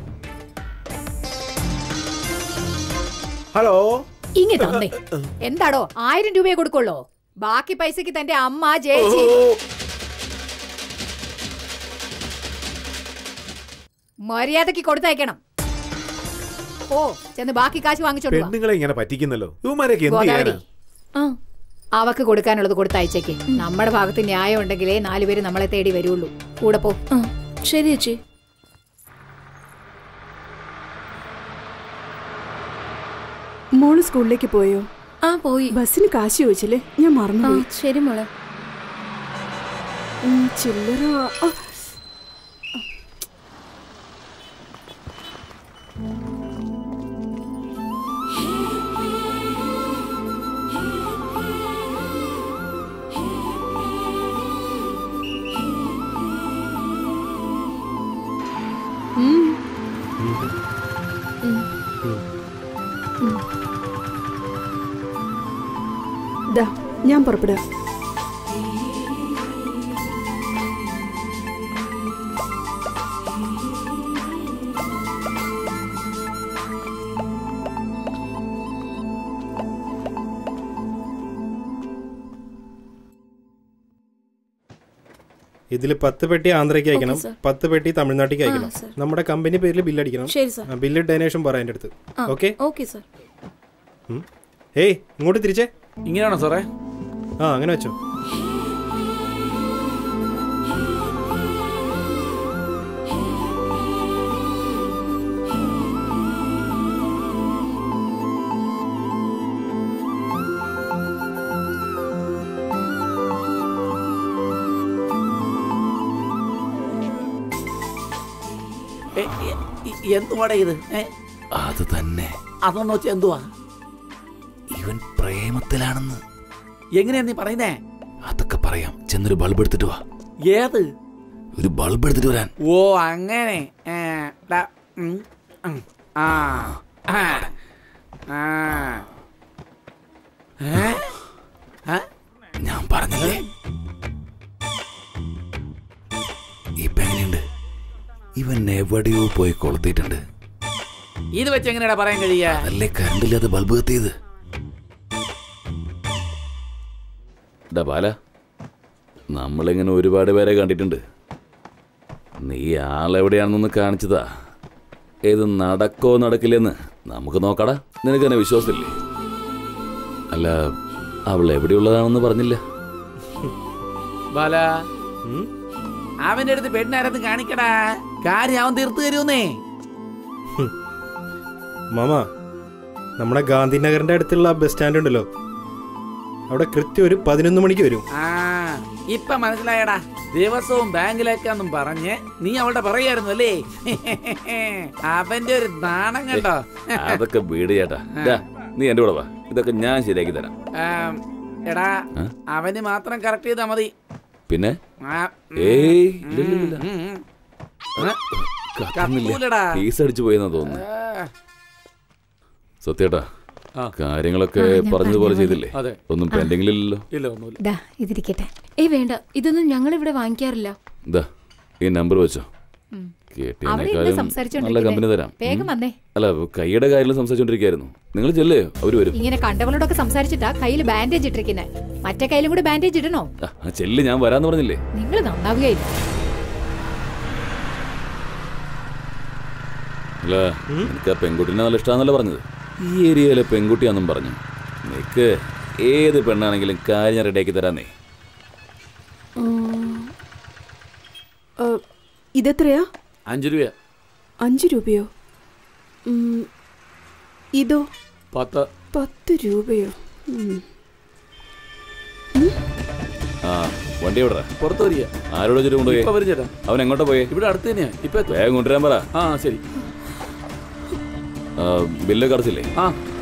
ഹലോ ഇങ്ങി തന്നേ എന്താടോ ആയിരം രൂപയെ കൊടുക്കുള്ളോ ബാക്കി പൈസക്ക് തന്റെ അമ്മ ചേച്ചി മര്യാദക്ക് കൊടുത്തയക്കണം ഓ ചെന്ന് ബാക്കി കാശ് വാങ്ങിച്ചോണ്ട് വാ. പെണ്ണുങ്ങളെ ഇങ്ങനെ പറ്റിക്കുന്നല്ലോ ഇവന്മാരൊക്കെ എന്ത് ഗോദാവരി ചെയ്യാനാ ആ അവക്ക് കൊടുക്കാനുള്ളത് കൊടുത്തയച്ചേക്ക് നമ്മുടെ ഭാഗത്ത് ന്യായം ഉണ്ടെങ്കിലേ നാലുപേര് നമ്മളെ തേടി വരുള്ളൂ കൂടെ പോ ആ ശരി ചേച്ചി മോള് സ്കൂളിലേക്ക് പോയോ ആ പോയി ബസ്സിന് കാശ് ചോദിച്ചില്ലേ ഞാൻ ആ മറന്നുപോയി ശരി മോളെ ഉം, ചില്ലറ ആ, ദാ ഞാൻ പുറപ്പെടാം ഇതിൽ പത്ത് പെട്ടി ആന്ധ്രയ്ക്ക് അയക്കണം Okay, sir. പത്ത് പെട്ടി തമിഴ്നാട്ടിലേക്ക് അയക്കണം sir. നമ്മുടെ കമ്പനി പേരിൽ ബില്ലടിക്കണം ശരി സാർ ബില്ല് ഡൊനേഷൻ പറയാം എൻ്റെ അടുത്ത് ആ ഓക്കെ ഓക്കെ സാർ ഏയ് ഇങ്ങോട്ട് തിരിച്ചേ ഇങ്ങനെയാണോ സാറേ ആ അങ്ങനെ വെച്ചോ ഏ, ഏ, ഇ- എന്തുവാടാ ഇത് ഏ, അത് തന്നെ അതൊന്ന് വെച്ചാൽ എന്തുവാ ഇവൻ പ്രേമത്തിലാണെന്ന് എങ്ങനെയാ നീ പറയുന്നേ അതൊക്കെ പറയാം ചെന്നൊരു ബൾബ് എടുത്തിട്ട് വാ ഏത് ഒരു ബൾബ് എടുത്തിട്ട് വരാൻ ഓ അങ്ങനെ ഏ, ഡാ, ഉം, ഉം, ആ ആ, ആ. ഏ? ആ? ഞാൻ പറഞ്ഞില്ലേ ഇപ്പൊ എങ്ങനെയുണ്ട് ഇവൻ എവിടെയോ പോയി കൊളുത്തിയിട്ടുണ്ട് ഇത് വെച്ച് എങ്ങനെയാ പറയാൻ കഴിയാ അതല്ലേ കറണ്ടില്ലാതെ ബൾബ് കത്തിയത് ഡാ ബാല നമ്മളിങ്ങനെ ഒരുപാട് പേരെ കണ്ടിട്ടുണ്ട് നീ ആളെവിടെയാണെന്നൊന്ന് കാണിച്ചതാ ഏത് നടക്കോ നടക്കില്ലെന്ന് നമുക്ക് നോക്കടാ നിനക്ക് തന്നെ വിശ്വാസമില്ലേ അല്ല അവൾ എവിടെയുള്ളതാണെന്ന് പറഞ്ഞില്ല ബാല ഉം? അവന്റെ അടുത്ത് പെണ്ണാരത്ത് കാണിക്കടാ കാര്യം അവൻ തീർത്തു തരൂന്നേ മാമ നമ്മുടെ ഗാന്ധിനഗറിന്റെ അടുത്തുള്ള ബസ് സ്റ്റാൻഡ് ഉണ്ടല്ലോ അവിടെ കൃത്യം ഒരു പതിനൊന്ന് മണിക്ക് വരും ആ ഇപ്പൊ മനസ്സിലായടാ ദിവസവും ബാങ്കിലേക്കാന്നും പറഞ്ഞ് നീ അവളുടെ പറയായിരുന്നു അല്ലേ അവന്റെ ഒരു നാണം കണ്ടോ അതൊക്കെ വീട് ചേട്ടാ ഡാ, നീ എന്റെ കൂടെ വാ ഇതൊക്കെ ഞാൻ ശരിയാക്കി തരാം ആം, എടാ ആ? അവന് മാത്രം കറക്റ്റ് ചെയ്താ മതി പിന്നെ ആ, ഉം, ഏയ് ഇല്ലില്ലില്ല. ഉം, ഉം. ആ, കത്തുന്നില്ല കത്തൂലടാ. കേസ് അടിച്ചു പോയെന്നാ തോന്നുന്നു ആ. സത്യേട്ടാ ആ. കാര്യങ്ങളൊക്കെ ആ, ഞാൻ പറഞ്ഞതുപോലെ പറഞ്ഞ ചെയ്തില്ലേ അതെ. ഒന്നും പെൻഡിങ്ങിലില്ലല്ലോ ഇല്ല ഒന്നുമില്ല ദാ ഇതിരിക്കട്ടെ ഏയ് വേണ്ട ഇതൊന്നും ഞങ്ങൾ ഇവിടെ വാങ്ങിക്കാറില്ല ഇതാ ഈ നമ്പർ വെച്ചോ അവിടെ ഇരുന്ന് കേട്ടിനേക്കാളും നല്ല സംസാരിച്ചോണ്ടിരിക്കുന്നേ. കമ്പനി തരാം വേഗം ഉം. വന്നേ അല്ല കൈയുടെ കാര്യം സംസാരിച്ചോണ്ടിരിക്കായിരുന്നു നിങ്ങൾ ചെല്ലേ അവര് വരും ഇങ്ങനെ കണ്ടവളോടൊക്കെ സംസാരിച്ചിട്ടാ കയ്യിൽ ബാൻഡേജ് ഇട്ടിരിക്കുന്നെ മറ്റേ കയ്യിലും കൂടി ബാൻഡേജ് ഇടണോ ആ, ആ ചെല്ല് ഞാൻ വരാന്ന് പറഞ്ഞില്ലേ നിങ്ങൾ നന്നാവുകയില്ല അല്ല എനിക്ക് ആ പെൺകുട്ടീനെ നല്ല ഇഷ്ടമാണെന്നല്ല പറഞ്ഞത് ഈ ഏരിയയിലെ പെൺകുട്ടിയാന്നും പറഞ്ഞു നിനക്ക് ഏത് പെണ്ണാണെങ്കിലും കാര്യം ഞാൻ റെഡിയാക്കി തരാന്നേ ആ, ഇതെത്രയാ അഞ്ചു രൂപ അഞ്ച് രൂപയോ ഉം, ഇതോ പത്ത് പത്ത് രൂപയോ ഉം. ആ വണ്ടി എവിടെ പുറത്ത് വരിക ആരോട് വെച്ചിട്ട് കൊണ്ടുപോയി ഇപ്പൊ വരും ചേട്ടാ അവൻ എങ്ങോട്ടാ പോയി ഇവിടെ അടുത്ത് തന്നെയാ ഇപ്പൊ എത്തും. വേഗം കൊണ്ടുവരാൻ പറ ആ ശരി ആ, ബില്ല് കടച്ചില്ലേ ആ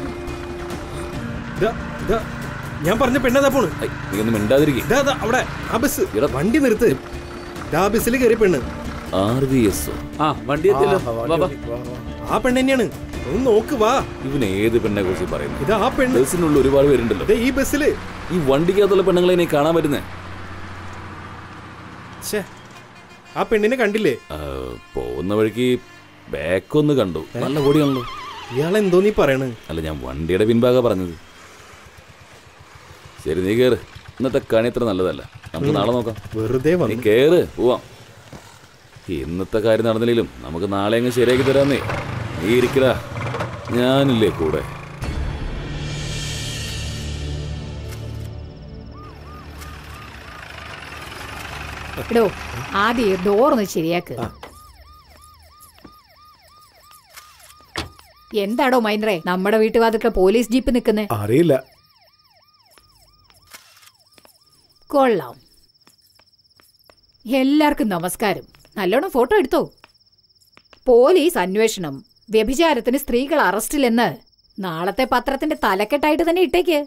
ഇതാ ഇതാ ഞാൻ പറഞ്ഞ പെണ്ണതാ പോണ് ഐ, നീ ഒന്നും മിണ്ടാതിരിക്കും ഇതാ ഇതാ അവിടെ ആ ബസ് എടാ. വണ്ടി നിർത്ത് ഇതാ ആ ബസ്സിൽ കയറി പെണ്ണ് ആർ വി എസ് ആ വണ്ടി എത്തിയല്ലോ ആ, വാ, വാ. വാ, വാ. ആ പെണ്ണ് തന്നെയാണ് ഒന്ന് നോക്ക് വാ ഇവൻ ഏത് പെണ്ണെ കുറിച്ച് പറയുന്നു ഇതാ ആ പെണ്ണ് ബസ്സിനുള്ളിൽ ഒരുപാട് പേരുണ്ടല്ലോ ഇതാ ഈ ബസ്സില് ഈ വണ്ടിക്കകത്തുള്ള പെണ്ണുങ്ങളെ ഇനി കാണാൻ പറ്റുന്നേ ഛേ ആ പെണ്ണിനെ കണ്ടില്ലേ ആ, പോകുന്ന വഴിക്ക് ബാക്കൊന്ന് കണ്ടു നല്ല ഓടിയാണല്ലോ ഇയാളെന്തോ നീ പറയണ് അല്ല ഞാൻ വണ്ടിയുടെ പിൻഭാഗ പറഞ്ഞത് ശരി നീ കേറ് ഇന്നത്തെ കണി അത്ര നല്ലതല്ല നമുക്ക് നാളെ നോക്കാം വെറുതെ നീ വന്നു കേറ് പോവാം ഇന്നത്തെ കാര്യം നടന്നില്ലെങ്കിലും നമുക്ക് നാളെ അങ്ങ് ശരിയാക്കി തരാന്നേ നീ ഇരിക്കടാ ഞാനില്ലേ കൂടെ എടോ ആദ്യം ഡോറൊന്ന് ശരിയാക്ക് എന്താടോ മൈൻഡ്രേ നമ്മുടെ വീട്ടുവാതിൽക്കൽ പോലീസ് ജീപ്പ് നിൽക്കുന്നേ അറിയില്ല കൊള്ളാം എല്ലാവർക്കും നമസ്കാരം നല്ലോണം ഫോട്ടോ എടുത്തോ പോലീസ് അന്വേഷണം വ്യഭിചാരത്തിന് സ്ത്രീകൾ അറസ്റ്റിലെന്ന് നാളത്തെ പത്രത്തിന്റെ തലക്കെട്ടായിട്ട് തന്നെ ഇട്ടേക്ക്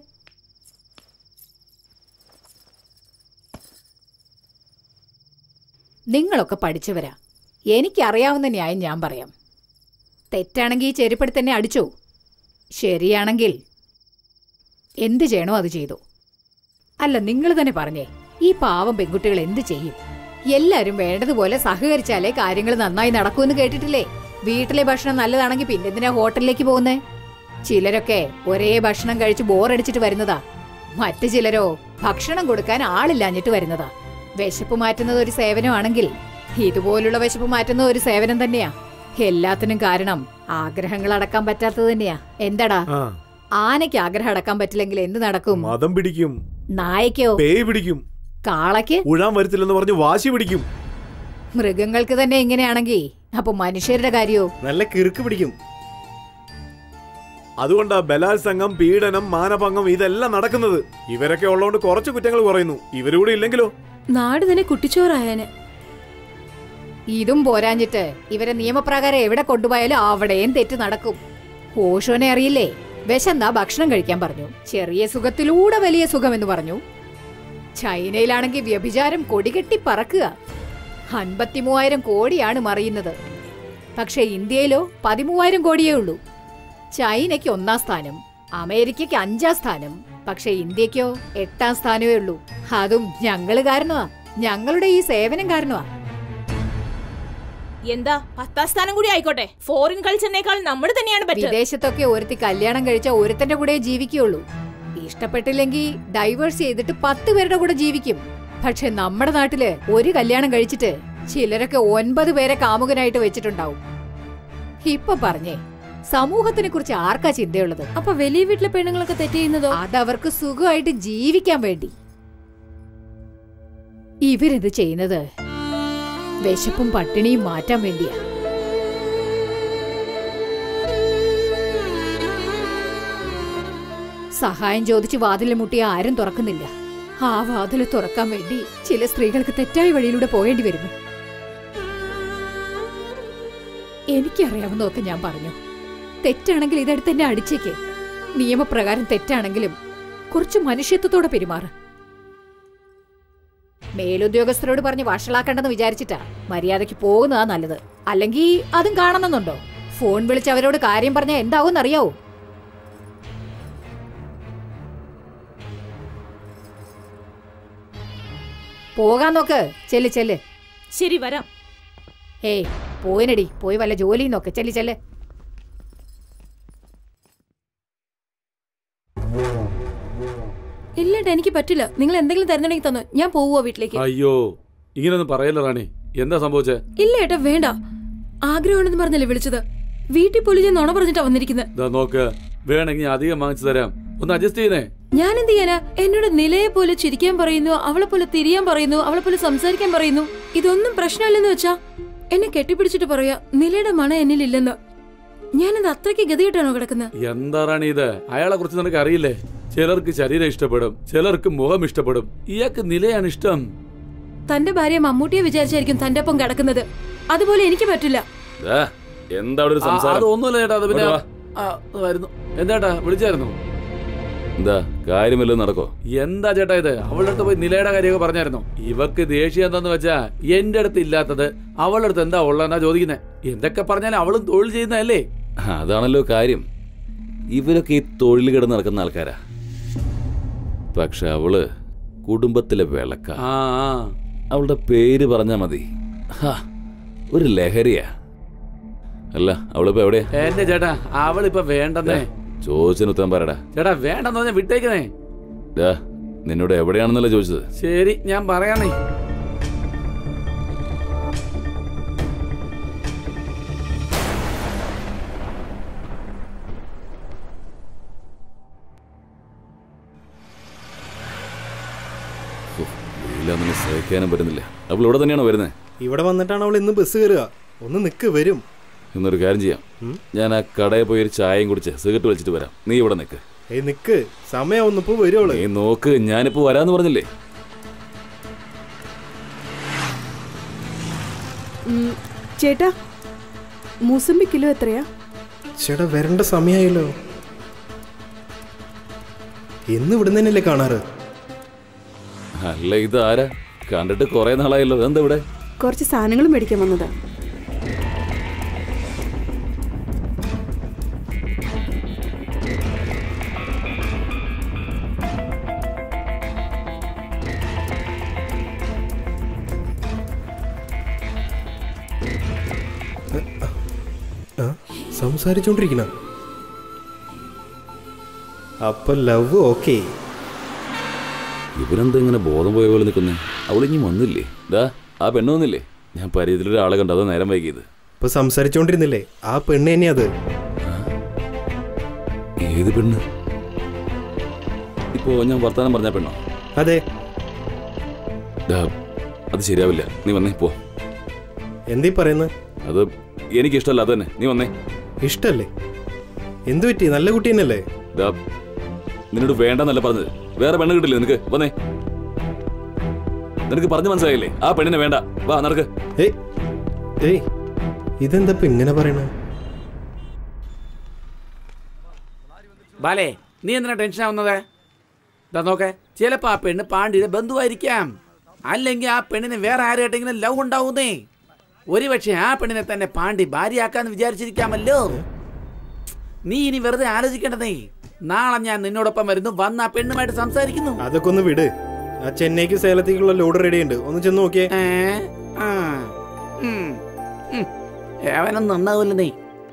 നിങ്ങളൊക്കെ പഠിച്ചവരാ എനിക്കറിയാവുന്ന ന്യായം ഞാൻ പറയാം തെറ്റാണെങ്കിൽ ഈ ചെരുപ്പെടുത്ത് തന്നെ അടിച്ചോ ശരിയാണെങ്കിൽ എന്ത് ചെയ്യണോ അത് ചെയ്തു അല്ല നിങ്ങൾ തന്നെ പറഞ്ഞേ ഈ പാവം പെൺകുട്ടികൾ എന്ത് ചെയ്യും എല്ലാരും വേണ്ടതുപോലെ സഹകരിച്ചാലേ കാര്യങ്ങൾ നന്നായി നടക്കൂന്ന് കേട്ടിട്ടില്ലേ വീട്ടിലെ ഭക്ഷണം നല്ലതാണെങ്കിൽ പിന്നെന്തിനാ ഹോട്ടലിലേക്ക് പോകുന്നേ ചിലരൊക്കെ ഒരേ ഭക്ഷണം കഴിച്ച് ബോറടിച്ചിട്ട് വരുന്നതാ മറ്റു ചിലരോ ഭക്ഷണം കൊടുക്കാൻ ആളില്ലാഞ്ഞിട്ട് വരുന്നതാ വിശപ്പ് മാറ്റുന്നത് ഒരു സേവനമാണെങ്കിൽ ഇതുപോലുള്ള വിശപ്പ് മാറ്റുന്ന ഒരു സേവനം തന്നെയാ എല്ലാത്തിനും കാരണം ആഗ്രഹങ്ങൾ അടക്കാൻ പറ്റാത്തത് തന്നെയാ എന്താടാ ആ ആനയ്ക്ക് ആഗ്രഹം അടക്കാൻ പറ്റില്ലെങ്കിൽ എന്ത് നടക്കും മതം പിടിക്കും നായക്കോ പേയ് പിടിക്കും കാളയ്ക്ക് ഉഴാൻ വരത്തില്ലെന്ന് പറഞ്ഞ് വാശി പിടിക്കും മൃഗങ്ങൾക്ക് തന്നെ ഇങ്ങനെയാണെങ്കിൽ അപ്പൊ മനുഷ്യരുടെ കാര്യോ നല്ല കിറുക്ക് പിടിക്കും അതുകൊണ്ടാ ബലാത്സംഗം പീഡനം മാനഭംഗം ഇതെല്ലാം നടക്കുന്നത് ഇവരൊക്കെ ഉള്ളതുകൊണ്ട് കുറച്ച് കുറ്റങ്ങൾ കുറയുന്നു ഇവരൂടെ ഇല്ലെങ്കിലോ നാട് തന്നെ കുട്ടിച്ചോറായനെ ഇതും പോരാഞ്ഞിട്ട് ഇവരെ നിയമപ്രകാരം എവിടെ കൊണ്ടുപോയാലും അവിടെയും തെറ്റ് നടക്കും ഓഷോനെ അറിയില്ലേ വിശന്നാ ഭക്ഷണം കഴിക്കാൻ പറഞ്ഞു ചെറിയ സുഖത്തിലൂടെ വലിയ സുഖം എന്ന് പറഞ്ഞു ചൈനയിലാണെങ്കിൽ വ്യഭിചാരം കൊടികെട്ടി പറക്കുക അൻപത്തി മൂവായിരം കോടിയാണ് മറിയുന്നത് പക്ഷെ ഇന്ത്യയിലോ പതിമൂവായിരം കോടിയേ ഉള്ളൂ ചൈനയ്ക്ക് ഒന്നാം സ്ഥാനം അമേരിക്കയ്ക്ക് അഞ്ചാം സ്ഥാനം പക്ഷെ ഇന്ത്യക്കോ എട്ടാം സ്ഥാനമേ ഉള്ളൂ അതും ഞങ്ങള് കാരണമാ ഞങ്ങളുടെ ഈ സേവനം കാരണമാ എന്താ പത്താം സ്ഥാനം കൂടി ആയിക്കോട്ടെ ഫോറിൻ കൾച്ചറിനേക്കാൾ നമ്മൾ തന്നെയാണ് ബെറ്റർ വിദേശത്തൊക്കെ ഒരുത്തി കല്യാണം കഴിച്ച ഒരുത്തന്റെ കൂടെ ജീവിക്കുള്ളൂ ഇഷ്ടപ്പെട്ടില്ലെങ്കിൽ ഡൈവേഴ്സ് ചെയ്തിട്ട് പത്ത് പേരുടെ കൂടെ ജീവിക്കും പക്ഷെ നമ്മുടെ നാട്ടില് ഒരു കല്യാണം കഴിച്ചിട്ട് ചിലരൊക്കെ ഒൻപത് പേരെ കാമുകനായിട്ട് വെച്ചിട്ടുണ്ടാവും ഇപ്പൊ പറഞ്ഞേ സമൂഹത്തിനെ കുറിച്ച് ആർക്കാ ചിന്തയുള്ളത് അപ്പൊ വലിയ വീട്ടിലെ പെണ്ണുങ്ങളൊക്കെ തെറ്റ് ചെയ്യുന്നതോ അതവർക്ക് സുഖമായിട്ട് ജീവിക്കാൻ വേണ്ടി ഇവരിത് ചെയ്യുന്നത് വിശപ്പും പട്ടിണിയും മാറ്റാൻ വേണ്ടിയാ സഹായം ചോദിച്ച് വാതിൽ മുട്ടിയ ആരും തുറക്കുന്നില്ല ആ വാതിൽ തുറക്കാൻ വേണ്ടി ചില സ്ത്രീകൾക്ക് തെറ്റായ വഴിയിലൂടെ പോകേണ്ടി വരുന്നു എനിക്കറിയാവുന്നതൊക്കെ ഞാൻ പറഞ്ഞു തെറ്റാണെങ്കിൽ ഇതെടുത്ത് എന്നെ അടിച്ചേക്ക് നിയമപ്രകാരം തെറ്റാണെങ്കിലും കുറച്ച് മനുഷ്യത്വത്തോടെ പെരുമാറ് മേലുദ്യോഗസ്ഥരോട് പറഞ്ഞ് വഷളാക്കണ്ടെന്ന് വിചാരിച്ചിട്ടാ മര്യാദയ്ക്ക് പോകുന്നതാ നല്ലത് അല്ലെങ്കിൽ അതും കാണണമെന്നുണ്ടോ ഫോൺ വിളിച്ച് അവരോട് കാര്യം പറഞ്ഞാൽ എന്താവും അറിയാവോ പോകാൻ നോക്ക് ചെല്ല് ചെല്ല് ശരി വരാം ഏയ് പോയിനടി പോയി വല്ല ജോലിയും നോക്ക് ചെല്ല് ചെല്ല് ഇല്ലേട്ടാ എനിക്ക് പറ്റില്ല നിങ്ങൾ എന്തെങ്കിലും തരുന്നുണ്ടെങ്കിൽ തന്നോ ഞാൻ പോവുക വീട്ടിലേക്ക് അയ്യോ ഇങ്ങനൊന്നും പറയല്ല റാണി എന്താ സംഭവിച്ചേ ഇല്ല ഏട്ടാ വേണ്ട ആഗ്രഹമുണ്ടെന്ന് പറഞ്ഞല്ലേ വിളിച്ചത് വീട്ടിൽ പോലും ഞാൻ നുണ പറഞ്ഞിട്ടാ വന്നിരിക്കുന്നത് ഇതാ നോക്ക് വേണമെങ്കിൽ ഞാൻ അധികം വാങ്ങിച്ചു തരാം ഒന്ന് അഡ്ജസ്റ്റ് ചെയ്യുന്നേ ഞാൻ എന്ത് ചെയ്യാനാ എന്നോട് നിലയെ പോലെ ചിരിക്കാൻ പറയുന്നു അവളെ പോലെ തിരിയാൻ പറയുന്നു അവളെ പോലെ സംസാരിക്കാൻ പറയുന്നു ഇതൊന്നും പ്രശ്നമില്ലെന്ന് വെച്ചാ എന്നെ കെട്ടിപ്പിടിച്ചിട്ട് പറയാ നിലയുടെ മണം എന്നിലില്ലെന്ന് ഞാനത് അത്രയ്ക്ക് ഗതികെട്ടാണോ കിടക്കുന്നത് എന്താ റാണി ഇത് അയാളെ കുറിച്ച് നിനക്ക് അറിയില്ലേ ചിലർക്ക് ശരീരം ഇഷ്ടപ്പെടും ചിലർക്ക് മുഖം ഇഷ്ടപ്പെടും ഇയാൾക്ക് നിലയാണ് ഇഷ്ടം തന്റെ ഭാര്യ മമ്മൂട്ടിയെ വിചാരിച്ചായിരിക്കും തന്റെ ഒപ്പം കിടക്കുന്നത് അതുപോലെ എനിക്ക് പറ്റില്ല ദാ, എന്താ അവിടെ ഒരു ആ, സംസാരം അത് ഒന്നുമില്ല ചേട്ടാ അത് പിന്നെ ഇങ്ങോട്ട് ആ, വരുന്നു എന്താ വിളിച്ചായിരുന്നു എന്താ കാര്യം വല്ലതും നടക്കോ എന്താ ചേട്ടാ ഇത് അവളുടെ അടുത്ത് പോയി നിലയുടെ കാര്യമൊക്കെ പറഞ്ഞായിരുന്നു ഇവക്ക് ദേഷ്യം എന്താന്ന് വെച്ചാ എന്റെ അടുത്ത് ഇല്ലാത്തത് അവളുടെ അടുത്ത് എന്താ ഉള്ളതെന്നാ ചോദിക്കുന്നത് എന്തൊക്കെ പറഞ്ഞാലും അവളും തൊഴിൽ ചെയ്യുന്നതല്ലേ അതാണല്ലോ കാര്യം ഇവരൊക്കെ ഈ തൊഴിൽ കിടന്ന് നടക്കുന്ന ആൾക്കാരാ പക്ഷെ അവള് കുടുംബത്തിലെ വിളക്ക ആ ആ. അവളുടെ പേര് പറഞ്ഞാ മതി ഹാ, ഒരു ലഹരിയാ അല്ല അവളിപ്പോ എവിടെയാ എന്റെ ചേട്ടാ അവളിപ്പൊ വേണ്ടെന്നേ ചോദിച്ചതിന് ഉത്തരം പറയടാ ചേട്ടാ വേണ്ടെന്ന് പറഞ്ഞാ വിട്ടേക്കുന്നേ ഡാ നിന്നോട് എവിടെയാണെന്നല്ല ചോദിച്ചത് ശരി ഞാൻ പറയാന്നേ വെയിലാണെന്ന് സഹിക്കാനും പറ്റുന്നില്ല അവൾ ഇവിടെ തന്നെയാണോ വരുന്നത് ഇവിടെ വന്നിട്ടാണ് അവൾ ഇന്ന് ബസ് കയറുക ഒന്ന് നിക്ക് വരും എന്നൊരു കാര്യം ചെയ്യാം ഞാൻ ആ കടയിൽ പോയി ഒരു ചായയും കുടിച്ച് സിഗരറ്റ് വലിച്ചിട്ട് വരാം നീ ഇവിടെ നിൽക്ക് ഏയ് നിക്ക് സമയം ഇപ്പൊ വരും അവള് നീ നോക്ക് ഞാനിപ്പോ വരാന്ന് പറഞ്ഞില്ലേ ഉം, ചേട്ടാ മൂസമ്പി കിലോ എത്രയാ ചേട്ടാ വരേണ്ട സമയമായല്ലോ എന്ന് ഇവിടെ തന്നെയല്ലേ കാണാറ് അല്ല ഇത് ആരാ കണ്ടിട്ട് കുറെ നാളായല്ലോ എന്താ ഇവിടെ കുറച്ച് സാധനങ്ങൾ മേടിക്കാൻ വന്നതാ ആ സംസാരിച്ചോണ്ടിരിക്കണ അപ്പൊ ലവ് ഓക്കേ ഇവരെന്താ ഇങ്ങനെ ബോധം പോയ പോലെ നിൽക്കുന്നേ അവളിഞ്ഞി വന്നില്ലേ ഡാ ആ പെണ്ണ് വന്നില്ലേ ഞാൻ പരിചയത്തിലൊരാളെ കണ്ടു അതാ നേരം വൈകിയത് ഇപ്പൊ സംസാരിച്ചോണ്ടിരുന്നില്ലേ ആ പെണ്ണ് തന്നെയാ അത് ഏത് പെണ്ണ് ഇപ്പോ ഞാൻ വർത്താനം പറഞ്ഞ പെണ്ണോ അതെ ഡാ അത് ശരിയാവില്ല നീ വന്നേ പോ എന്തീ പറയുന്നത് അത് എനിക്ക് ഇഷ്ടമല്ല അത് തന്നെ നീ വന്നേ ഇഷ്ടല്ലേ എന്തു പറ്റി നല്ല കുട്ടി തന്നെയല്ലേ ഡാ നിന്നോട് വേണ്ടെന്നല്ല പറഞ്ഞത് വേറെ പെണ്ണ് കിട്ടില്ലേ നിനക്ക് വന്നേ നിനക്ക് പറഞ്ഞു മനസ്സിലായില്ലേ ആ പെണ്ണിനെ വേണ്ട വാ നടക്ക് ഏയ് ഏയ് ഇതെന്താ ഇപ്പൊ ഇങ്ങനെ പറയണ ബാലേ നീ എന്തിനാ ടെൻഷൻ ആവുന്നത് ഇതാ നോക്കെ ചിലപ്പോ ആ പെണ്ണ് പാണ്ഡ്യയുടെ ബന്ധുവായിരിക്കാം അല്ലെങ്കിൽ ആ പെണ്ണിന് വേറെ ആരുമായിട്ടെങ്കിലും ലവ് ഉണ്ടാവുന്നേ ഒരുപക്ഷെ ആ പെണ്ണിനെ തന്നെ പാണ്ഡി ഭാര്യയാക്കാന്ന് വിചാരിച്ചിരിക്കാമല്ലോ നീ ഇനി വെറുതെ ആലോചിക്കേണ്ടതേ നാളെ ഞാൻ നിന്നോടൊപ്പം വരുന്നു വന്ന് ആ പെണ്ണുമായിട്ട് സംസാരിക്കുന്നു അതൊക്കെ ഒന്ന് വിട് ആ ചെന്നൈക്ക് സേലത്തേക്കുള്ള ലോഡ് റെഡി ഉണ്ട് ഒന്ന് ചെന്ന് നോക്കിയേ ഏ? ആ. ഉം. ഉം. ഏവനൊന്നും നന്നാവില്ല നീ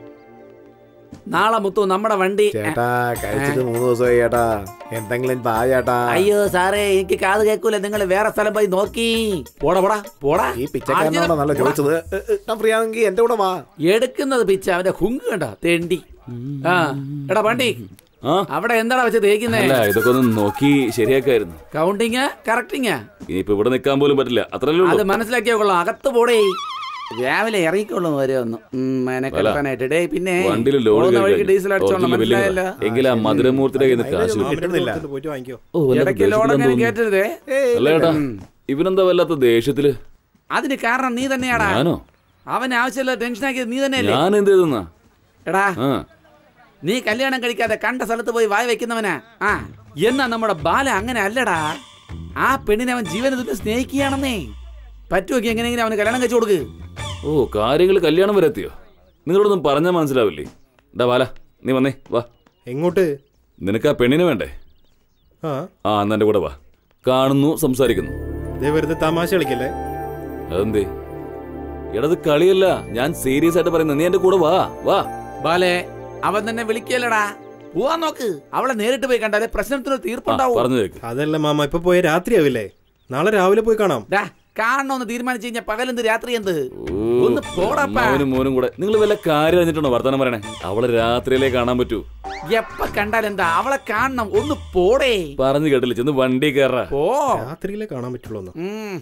നാളെ മുത്തു നമ്മുടെ വണ്ടി ചേട്ടാ കഴിച്ചിട്ട് മൂന്ന് ദിവസമായി ചേട്ടാ എന്തെങ്കിലും താ ചേട്ടാ അയ്യോ സാറേ എനിക്ക് കാത് കേൾക്കൂല നിങ്ങൾ വേറെ സ്ഥലം പോയി നോക്കി പോടാ പോടാ പോടാ ഈ പിച്ചക്കാരനോടാ നല്ല ചോദിച്ചത് ഏ, ഏ, ഞാൻ ഫ്രീ ആണെങ്കിൽ എന്റെ കൂടെ വാ എടുക്കുന്നത് പിച്ച അവന്റെ ഹുങ്ക് കണ്ട തെണ്ടി ആ എടാ വണ്ടി ആ അവിടെ എന്താടാ വെച്ച് തേക്കുന്നേ അല്ല ഇതൊക്കെ ഒന്ന് നോക്കി ശരിയാക്കായിരുന്നു കൗണ്ടിങ് കറക്റ്റിങ് ഇനിയിപ്പോ ഇവിടെ നിൽക്കാൻ പോലും പറ്റില്ല അത്രല്ലേ അത് ഉള്ളൂ മനസ്സിലാക്കിയ കൊള്ളാം അകത്ത് പോടേ രാവിലെ ഇറങ്ങിക്കൊള്ളും വരെ ഒന്ന് മെനക്കെടുക്കാനായിട്ട് ഡേ പിന്നെ വണ്ടിയിൽ ലോഡ് പോകുന്ന കയറി വഴിക്ക് കഴിഞ്ഞു. ഡീസൽ അടിച്ചോളാം ടോർച്ചിലെ ബില്ല് മനസ്സിലായല്ലോ കയറാം. എങ്കിൽ ആ മധുരമൂർത്തിയുടെ കയ്യിൽ നിന്ന് കാശ് കിട്ടും. കിട്ടുന്നില്ല. അടുത്ത് പോയിട്ട് വാങ്ങിക്കോ ഓ, വല്ലാത്ത ഇടയ്ക്ക് ദേഷ്യം ലോഡ് അങ്ങനെ തോന്നുന്നു. കേട്ടരുതേ അല്ല ഏട്ടാ ഇവനെന്താ വല്ലാത്ത ദേഷ്യത്തില് അതിന് കാരണം നീ തന്നെയാടാ ഞാനോ അവൻ ആവശ്യമില്ല ടെൻഷൻ ആക്കിയത് നീ തന്നെയല്ലേ ഞാൻ എന്ത് ചെയ്തെന്നാ എടാ ആ നീ കല്യാണം കഴിക്കാതെ കണ്ട സ്ഥലത്ത് പോയി വായ വെക്കുന്നവനാ ആ എന്നാ നമ്മുടെ ബാല അങ്ങനെ അല്ലടാ ആ പെണ്ണിനെ അവൻ ജീവന തുല്യം സ്നേഹിക്കുകയാണെന്നേ പറ്റുമൊക്കെ എങ്ങനെയെങ്കിലും അവന് കല്യാണം കഴിച്ചു കൊടുക്ക് ഓ കാര്യങ്ങൾ കല്യാണം വരെ എത്തിയോ നിങ്ങളോടൊന്നും പറഞ്ഞാൽ മനസ്സിലാവില്ലേ ഡാ ബാല നീ വന്നേ വാ എങ്ങോട്ട് നിനക്ക് ആ പെണ്ണിനെ വേണ്ടേ ആ ആ എന്നാ എൻ്റെ കൂടെ വാ കാണുന്നു സംസാരിക്കുന്നു ഇതേ വെറുതെ തമാശ കളിക്കല്ലേ അതെന്തേ എടത് കളിയല്ല ഞാൻ സീരിയസ് ആയിട്ട് പറയുന്നത് നീ എൻ്റെ കൂടെ വാ വാ ബാലെ അവൻ തന്നെ വിളിക്കല്ലടാ പോവാൻ നോക്ക് അവളെ നേരിട്ട് പോയി കണ്ടാലേ പ്രശ്നത്തിന് ആ, തീർപ്പുണ്ടാവും പറഞ്ഞു കേക്ക് അതല്ല മാമ ഇപ്പൊ പോയ രാത്രിയാവില്ലേ നാളെ രാവിലെ പോയി കാണാം ഡാ കാണണമെന്ന് തീരുമാനിച്ചു കഴിഞ്ഞാൽ പകലെന്ത് രാത്രി എന്ത് ഒന്ന് പോടപ്പാ മോനും മോനും കൂടെ നിങ്ങൾ വല്ല കാര്യം അറിഞ്ഞിട്ടുണ്ടോ വർത്തമാനം പറയണേ അവളെ രാത്രിയിലേ കാണാൻ പറ്റൂ എപ്പ കണ്ടാലെന്താ അവളെ കാണണം ഒന്ന് പോടേ പറഞ്ഞു കേട്ടില്ല ചെന്ന് വണ്ടി കയറാ പോ രാത്രിയിലേ കാണാൻ പറ്റുള്ളൂ ഒന്ന് ഉം.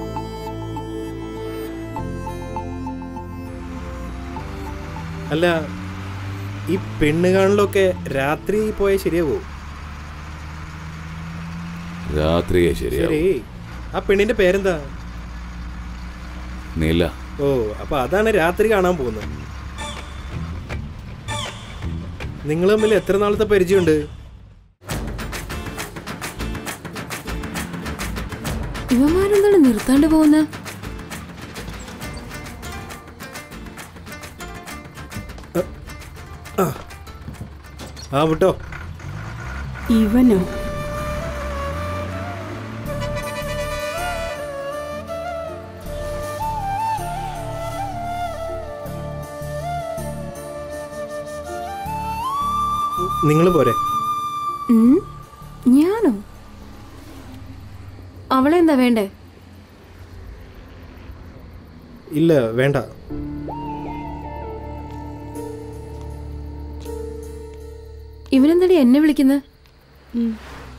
അല്ല ഈ പെണ്ണ് കാണലൊക്കെ രാത്രി പോയാൽ ശരിയാവോ രാത്രിയെ ശരിയാ ശരി ആ പെണ്ണിന്റെ പേരെന്താ നീല ഓ അപ്പൊ അതാണ് രാത്രി കാണാൻ പോകുന്നത് നിങ്ങൾ തമ്മിൽ എത്ര നാളത്തെ പരിചയമുണ്ട് ഇവന്മാരെന്താണ് നിർത്താണ്ട് പോകുന്ന ആ വിട്ടോ ഇവനോ നിങ്ങൾ പോരെ ഉം? ഞാനോ അവളെന്താ വേണ്ടേ ഇല്ല വേണ്ട ഇവനെന്താടി എന്നെ വിളിക്കുന്നത് ഉം.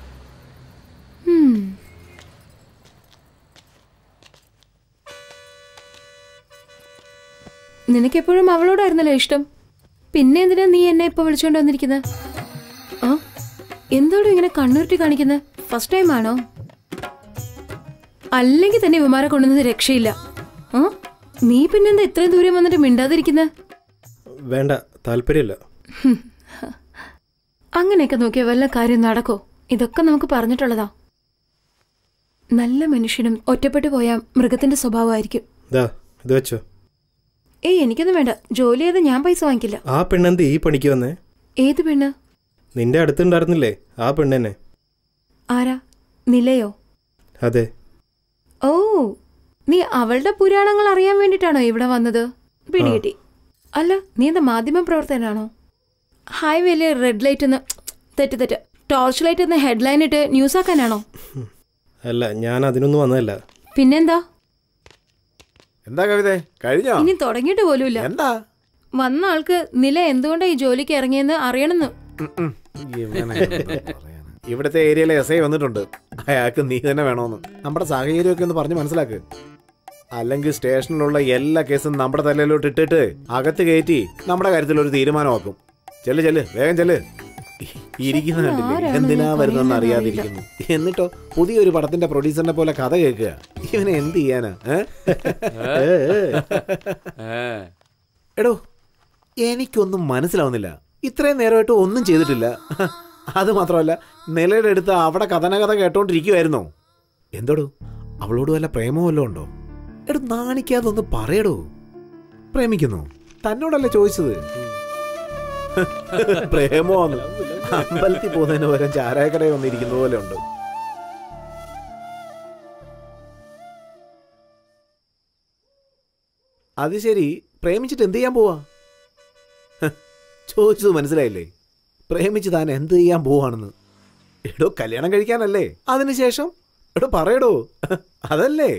നിനക്കെപ്പോഴും അവളോടായിരുന്നല്ലോ ഇഷ്ടം പിന്നെ എന്തിനാ നീ എന്നെ ഇപ്പൊ വിളിച്ചോണ്ട് വന്നിരിക്കുന്നത് ആ എന്താടോ ഇങ്ങനെ കണ്ണുരുട്ടി കാണിക്കുന്നത് ഫസ്റ്റ് ടൈം ആണോ അല്ലെങ്കിൽ തന്നെ വിമാനം കൊണ്ടുവന്നത് രക്ഷയില്ല ആ നീ പിന്നെന്താ ഇത്രയും ദൂരം വന്നിട്ട് മിണ്ടാതിരിക്കുന്നത് വേണ്ട താല്പര്യമില്ല അങ്ങനെയൊക്കെ നോക്കിയ വല്ല കാര്യം നടക്കോ ഇതൊക്കെ നമുക്ക് പറഞ്ഞിട്ടുള്ളതാ നല്ല മനുഷ്യനും ഒറ്റപ്പെട്ടു പോയ മൃഗത്തിന്റെ സ്വഭാവമായിരിക്കും ഇതാ ഇത് വെച്ചോ ഏയ് എനിക്കൊന്നും വേണ്ട ജോലി ചെയ്ത് ഞാൻ പൈസ വാങ്ങിക്കില്ല ആ പെണ്ണെന്ത് ഈ പണിക്ക് വന്നേ ഏത് പെണ്ണ് നിന്റെ അടുത്തുണ്ടായിരുന്നില്ലേ ആ പെണ്ണെന്നെ ആരാ നിലയോ അതെ ഓ നീ അവളുടെ പുരാണങ്ങൾ അറിയാൻ വേണ്ടിട്ടാണോ ഇവിടെ വന്നത് പിടികിട്ടി അല്ല നീ എന്താ മാധ്യമ പ്രവർത്തകനാണോ ഹൈവേയില് റെഡ് ലൈറ്റ് എന്ന് തെറ്റ് തെറ്റ് ടോർച്ച് ലൈറ്റ് എന്ന ഹെഡ്ലൈൻ ഇട്ട് ന്യൂസ് ആക്കാനാണോ അല്ല ഞാൻ അതിനൊന്നും വന്നതല്ല പിന്നെന്താ എന്താ കവിതേ കഴിഞ്ഞോ ഇനി തുടങ്ങിയിട്ട് പോലുമില്ല എന്താ വന്ന ആൾക്ക് നില എന്തുകൊണ്ടാ ഈ ജോലിക്ക് ഇറങ്ങിയെന്ന് അറിയണമെന്ന് ഇവനെ എന്താ പറയാനാ. ഇവിടുത്തെ ഏരിയയിലെ എസ് ഐ വന്നിട്ടുണ്ട് അയാൾക്ക് നീ തന്നെ വേണോന്ന് നമ്മുടെ സാഹചര്യമൊക്കെ ഒന്ന് പറഞ്ഞ് മനസ്സിലാക്ക് അല്ലെങ്കിൽ സ്റ്റേഷനിലുള്ള എല്ലാ കേസും നമ്മുടെ തലയിലോട്ട് ഇട്ടിട്ട് അകത്ത് കയറ്റി നമ്മുടെ കാര്യത്തിൽ ഒരു തീരുമാനമാക്കും ചെല്ല് ചെല്ല് വേഗം ചെല്ല് ഇരിക്കുന്ന കണ്ടില്ലേ ആരാണ് എന്തിനാ ഞാൻ വരുന്നെന്ന് പറയുന്നത് അറിയാതിരിക്കുന്നു എന്നിട്ടോ പുതിയൊരു പടത്തിന്റെ പ്രൊഡ്യൂസറിനെ പോലെ കഥ കേൾക്കുക ഇവനെ എന്ത് ചെയ്യാനാ ഏ? എടോ എനിക്കൊന്നും മനസ്സിലാവുന്നില്ല ഇത്രയും നേരമായിട്ട് ഒന്നും ചെയ്തിട്ടില്ല അത് മാത്രമല്ല നിലയുടെ അടുത്ത് അവിടെ കഥനകഥ കേട്ടോണ്ടിരിക്കുമായിരുന്നോ എന്തോടോ അവളോട് വല്ല പ്രേമോ വല്ലതും ഉണ്ടോ എടോ നാണിക്കാതൊന്ന് പറയടോ പ്രേമിക്കുന്നു തന്നോടല്ലേ ചോദിച്ചത് പ്രേമോന്ന് അമ്പലത്തിൽ പോകുന്നതിന് പകരം ചാരായക്കടയിൽ വന്നിരിക്കുന്ന പോലെ ഉണ്ട് അത് ശരി പ്രേമിച്ചിട്ട് എന്ത് ചെയ്യാൻ പോവാ ഹ, ചോദിച്ചത് മനസ്സിലായില്ലേ പ്രേമിച്ച് താൻ എന്ത് ചെയ്യാൻ പോവാണെന്ന് എടോ കല്യാണം കഴിക്കാനല്ലേ അതിനുശേഷം എടോ പറയടോ അതല്ലേ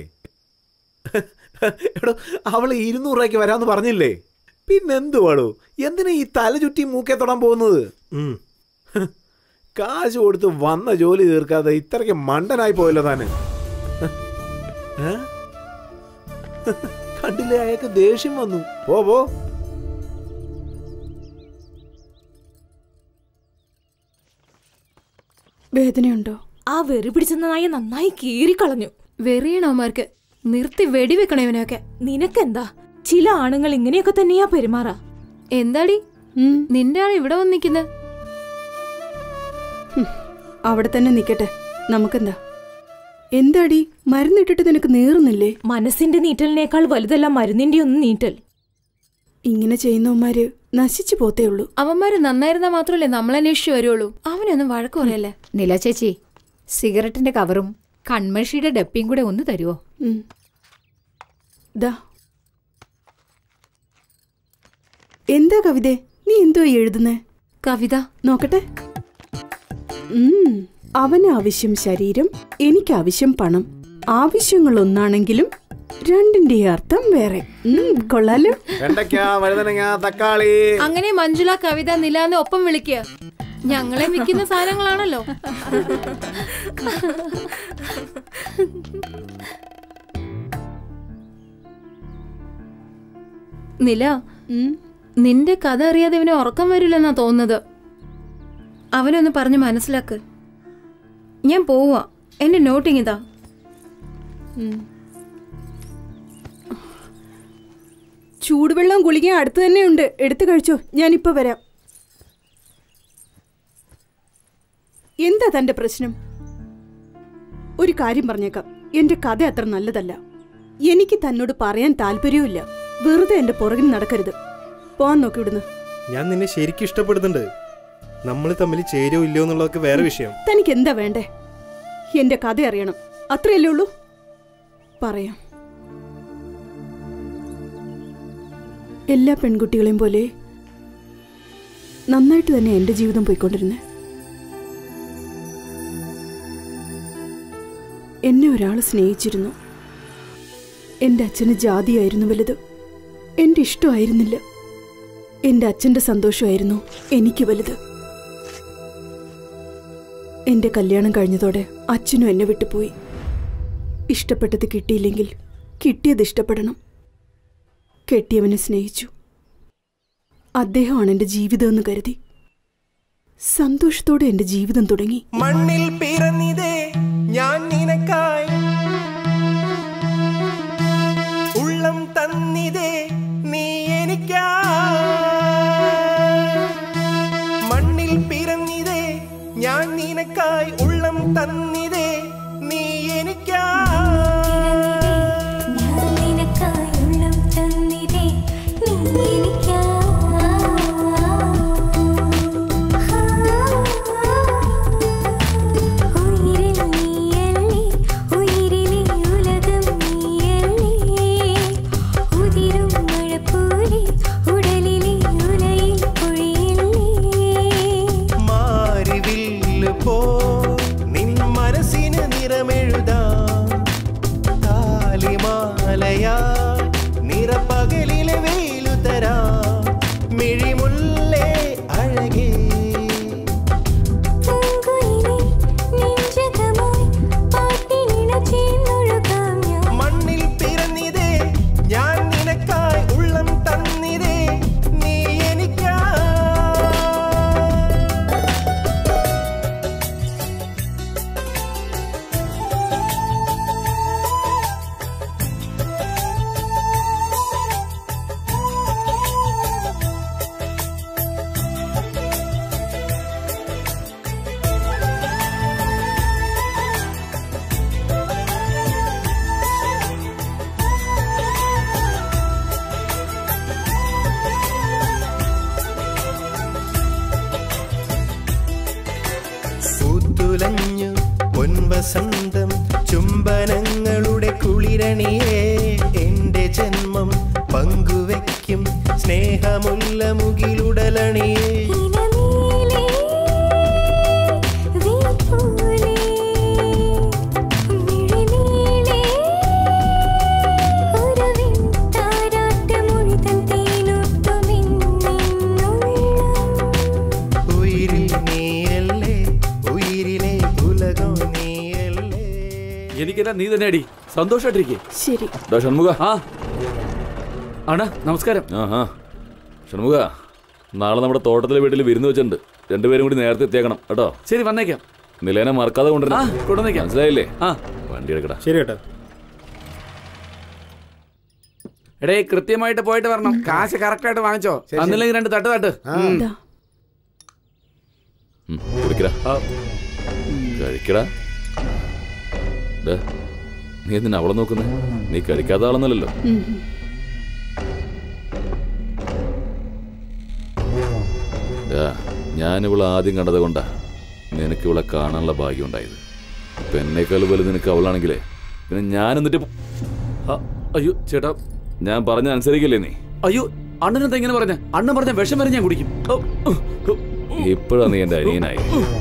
എടോ അവള് ഇരുന്നൂറ് രൂപയ്ക്ക് വരാന്ന് പറഞ്ഞില്ലേ പിന്നെന്തുവാടോ എന്തിനാ ഈ തല ചുറ്റി മൂക്കെ തൊടാൻ പോകുന്നത് ഉം. കാശ് കൊടുത്ത് വന്ന ജോലി തീർക്കാതെ ഇത്രയ്ക്ക് മണ്ടനായി പോയല്ലോ താന് ഏ? കണ്ടില്ലേ അയാൾക്ക് ദേഷ്യം വന്നു പോ പോ വേദനയുണ്ടോ ആ വെറി പിടിച്ച നായ നന്നായി കീറിക്കളഞ്ഞു വെറിയണവന്മാർക്ക് നിർത്തി വെടിവെക്കണം ഇവനൊക്കെ നിനക്കെന്താ ചില ആണുങ്ങൾ ഇങ്ങനെയൊക്കെ തന്നെയാ പെരുമാറാ എന്താടി ഉം, നിന്റെ ആൾ ഇവിടെ വന്നിക്കുന്നത് അവിടെ തന്നെ നിക്കട്ടെ നമുക്കെന്താ എന്താടി മരുന്നിട്ടിട്ട് നിനക്ക് നേറുന്നില്ലേ മനസ്സിന്റെ നീറ്റലിനേക്കാൾ വലുതല്ല മരുന്നിന്റെ ഒന്നും നീറ്റൽ ഇങ്ങനെ ചെയ്യുന്നവന്മാര് നശിച്ചു പോത്തേ ഉള്ളൂ അവന്മാര് നന്നായിരുന്നാ മാത്രമല്ലേ നമ്മളന്വേഷിച്ചു വരുള്ളൂ അവനൊന്നും വഴക്ക് പറയല്ലേ നില ചേച്ചി സിഗരറ്റിന്റെ കവറും കൺമഷിയുടെ ഡപ്പിയും കൂടെ ഒന്ന് തരുമോ ഉം. ദാ എന്താ കവിതേ നീ എന്തോ എഴുതുന്നേ കവിത നോക്കട്ടെ ഉം, അവന് ആവശ്യം ശരീരം എനിക്ക് ആവശ്യം പണം ആവശ്യങ്ങൾ ഒന്നാണെങ്കിലും രണ്ടിന്റെ അർത്ഥം വേറെ ഉം, കൊള്ളാലോ വെണ്ടയ്ക്ക വഴുതനങ്ങ തക്കാളി അങ്ങനെ മഞ്ജുള കവിത നിലാന്ന് ഒപ്പം വിളിക്കുക ഞങ്ങളെ വിൽക്കുന്ന സാധനങ്ങളാണല്ലോ നില ഉം, നിന്റെ കഥ അറിയാതെ ഇവന് ഉറക്കം വരില്ലെന്നാ തോന്നുന്നത് അവനൊന്ന് പറഞ്ഞ് മനസ്സിലാക്ക് ഞാൻ പോവാ എന്റെ നോട്ടിങ് ഇതാ ഉം. ചൂടുവെള്ളവും ഗുളികയും അടുത്ത് തന്നെ ഉണ്ട് എടുത്തു കഴിച്ചോ ഞാനിപ്പോ വരാം എന്താ തന്റെ പ്രശ്നം ഒരു കാര്യം പറഞ്ഞേക്കാം എന്റെ കഥ അത്ര നല്ലതല്ല എനിക്ക് തന്നോട് പറയാൻ താല്പര്യവുമില്ല വെറുതെ എന്റെ പുറകിൽ നടക്കരുത് പോവാൻ നോക്കി ഇവിടുന്ന് ഞാൻ നിന്നെ ശരിക്കും ഇഷ്ടപ്പെടുന്നുണ്ട് നമ്മൾ തമ്മിൽ ചേരോ ഇല്ലയോ എന്നുള്ളതൊക്കെ വേറെ വിഷയം തനിക്ക് എന്താ വേണ്ടേ എന്റെ കഥ അറിയണം അത്രയല്ലേ ഉള്ളൂ പറയാം എല്ലാ പെൺകുട്ടികളെയും പോലെ നന്നായിട്ട് തന്നെ എന്റെ ജീവിതം പോയിക്കൊണ്ടിരുന്നേ എന്നെ ഒരാൾ സ്നേഹിച്ചിരുന്നു എന്റെ അച്ഛന് ജാതിയായിരുന്നു വലുത് എന്റെ ഇഷ്ടമായിരുന്നില്ല എന്റെ അച്ഛന്റെ സന്തോഷമായിരുന്നു എനിക്ക് വലുത് എന്റെ കല്യാണം കഴിഞ്ഞതോടെ അച്ഛനും എന്നെ വിട്ടുപോയി ഇഷ്ടപ്പെട്ടത് കിട്ടിയില്ലെങ്കിൽ കിട്ടിയത് ഇഷ്ടപ്പെടണം കെട്ടിയവനെ സ്നേഹിച്ചു അദ്ദേഹമാണ് എന്റെ ജീവിതമെന്ന് കരുതി സന്തോഷത്തോടെ എന്റെ ജീവിതം തുടങ്ങി മണ്ണിൽ പിറന്നിതേ ഞാൻ നിനക്കായി ഉള്ളം തന്നിതേ നീ എനിക്കാ മണ്ണിൽ പിറന്നിതേ ഞാൻ നിനക്കായി ഉള്ളം തന്നിതേ നീ എനിക്കാ നിനക്കായുള്ളം തന്നിരേ നീ എനിക്കാ ഉയിരിൽ നീയല്ലേ ഉയിരിൽ നിറഞ്ഞു പൊൻവസന്തം ചുംബനങ്ങളുടെ കുളിരണിയേ എന്റെ ജന്മം പങ്കുവെക്കും സ്നേഹമുല്ല മുകിലുടലണിയേ ഇനമേലെ വീർപ്പൂലേ മിഴിനീളേ ഒരു വിൺതാരാട്ടുമൊഴുതൻ തേനൊട്ടുമിന്നെന്നുള്ളം ഉയിരിൽ നീയല്ലേ ഉയിരിലെ ഉലകം നീയല്ലേ എനിക്കെല്ലാം നീ തന്നെ അടി സന്തോഷമായിട്ടിരിക്കേ ശരി ഡാ ഷൺമുഖ ആ അണ നമസ്കാരം ആ ആ ഷൺമുഖ നാളെ നമ്മുടെ തോട്ടത്തിലെ വീട്ടിൽ വിരുന്ന് വെച്ചിട്ടുണ്ട് രണ്ടുപേരും കൂടി നേരത്തെ എത്തിയേക്കണം കേട്ടോ ശരി വന്നേക്കാം നിലേനെ മറക്കാതെ ആ കൊണ്ടുവരണം കൊണ്ടുവന്നേക്കാം മനസ്സിലായില്ലേ ആ വണ്ടി എടുക്കടാ ശരി കേട്ടോ എടേ കൃത്യമായിട്ട് പോയിട്ട് വരണം കാശ് കറക്റ്റ് ആയിട്ട് വാങ്ങിച്ചോ തന്നില്ലെങ്കിൽ രണ്ട് തട്ട് തട്ട് ഉം. ഇതാ ഉം, കുടിക്കടാ ആ, കഴിക്കടാ ഡാ, നീ എന്തിനാ അവളെ നോക്കുന്നേ നീ കഴിക്കാത്ത ആളൊന്നല്ലല്ലോ ഉം. ഡാ, ഞാനിവളെ ആദ്യം കണ്ടത് കൊണ്ടാ നിനക്ക് ഇവളെ കാണാനുള്ള ഭാഗ്യം ഉണ്ടായത് ഇപ്പൊ എന്നേക്കാൾ വലുത് നിനക്ക് അവളാണെങ്കിലേ പിന്നെ ഞാൻ എന്നിട്ട് ഇപ്പൊ- ആ, അയ്യോ ചേട്ടാ ഞാൻ പറഞ്ഞ അനുസരിക്കില്ലേ നീ അയ്യോ അണ്ണനെന്താ ഇങ്ങനെ പറഞ്ഞ അണ്ണൻ പറഞ്ഞ വിഷം വരെ ഞാൻ കുടിക്കും ഓ, ഓ, ഓ, ഇപ്പോഴാ നീ എന്റെ അനിയനായി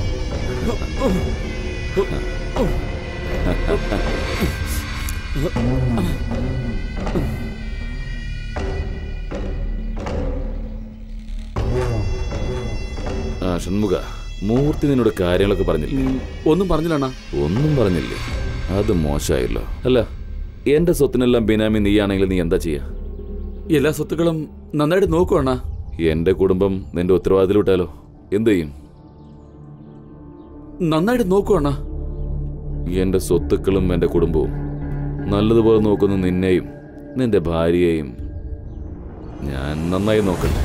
ആ ഷൺമുഖ മൂർത്തി നിന്നോട് കാര്യങ്ങളൊക്കെ പറഞ്ഞില്ലേ ഉം, ഒന്നും പറഞ്ഞില്ല അണ്ണാ ഒന്നും പറഞ്ഞില്ലേ അത് മോശമായല്ലോ അല്ല എന്റെ സ്വത്തിനെല്ലാം ബിനാമി നീയാണെങ്കിൽ നീ എന്താ ചെയ്യാ എല്ലാ സ്വത്തുക്കളും നന്നായിട്ട് നോക്കൂ അണ്ണാ എന്റെ കുടുംബം നിന്റെ ഉത്തരവാദിത്തത്തിൽ വിട്ടാലോ എന്ത് ചെയ്യും നന്നായിട്ട് നോക്കൂ അണ്ണാ എന്റെ സ്വത്തുക്കളും എന്റെ കുടുംബവും നല്ലതുപോലെ നോക്കുന്ന നിന്നെയും നിന്റെ ഭാര്യയെയും ഞാൻ നന്നായി നോക്കട്ടെ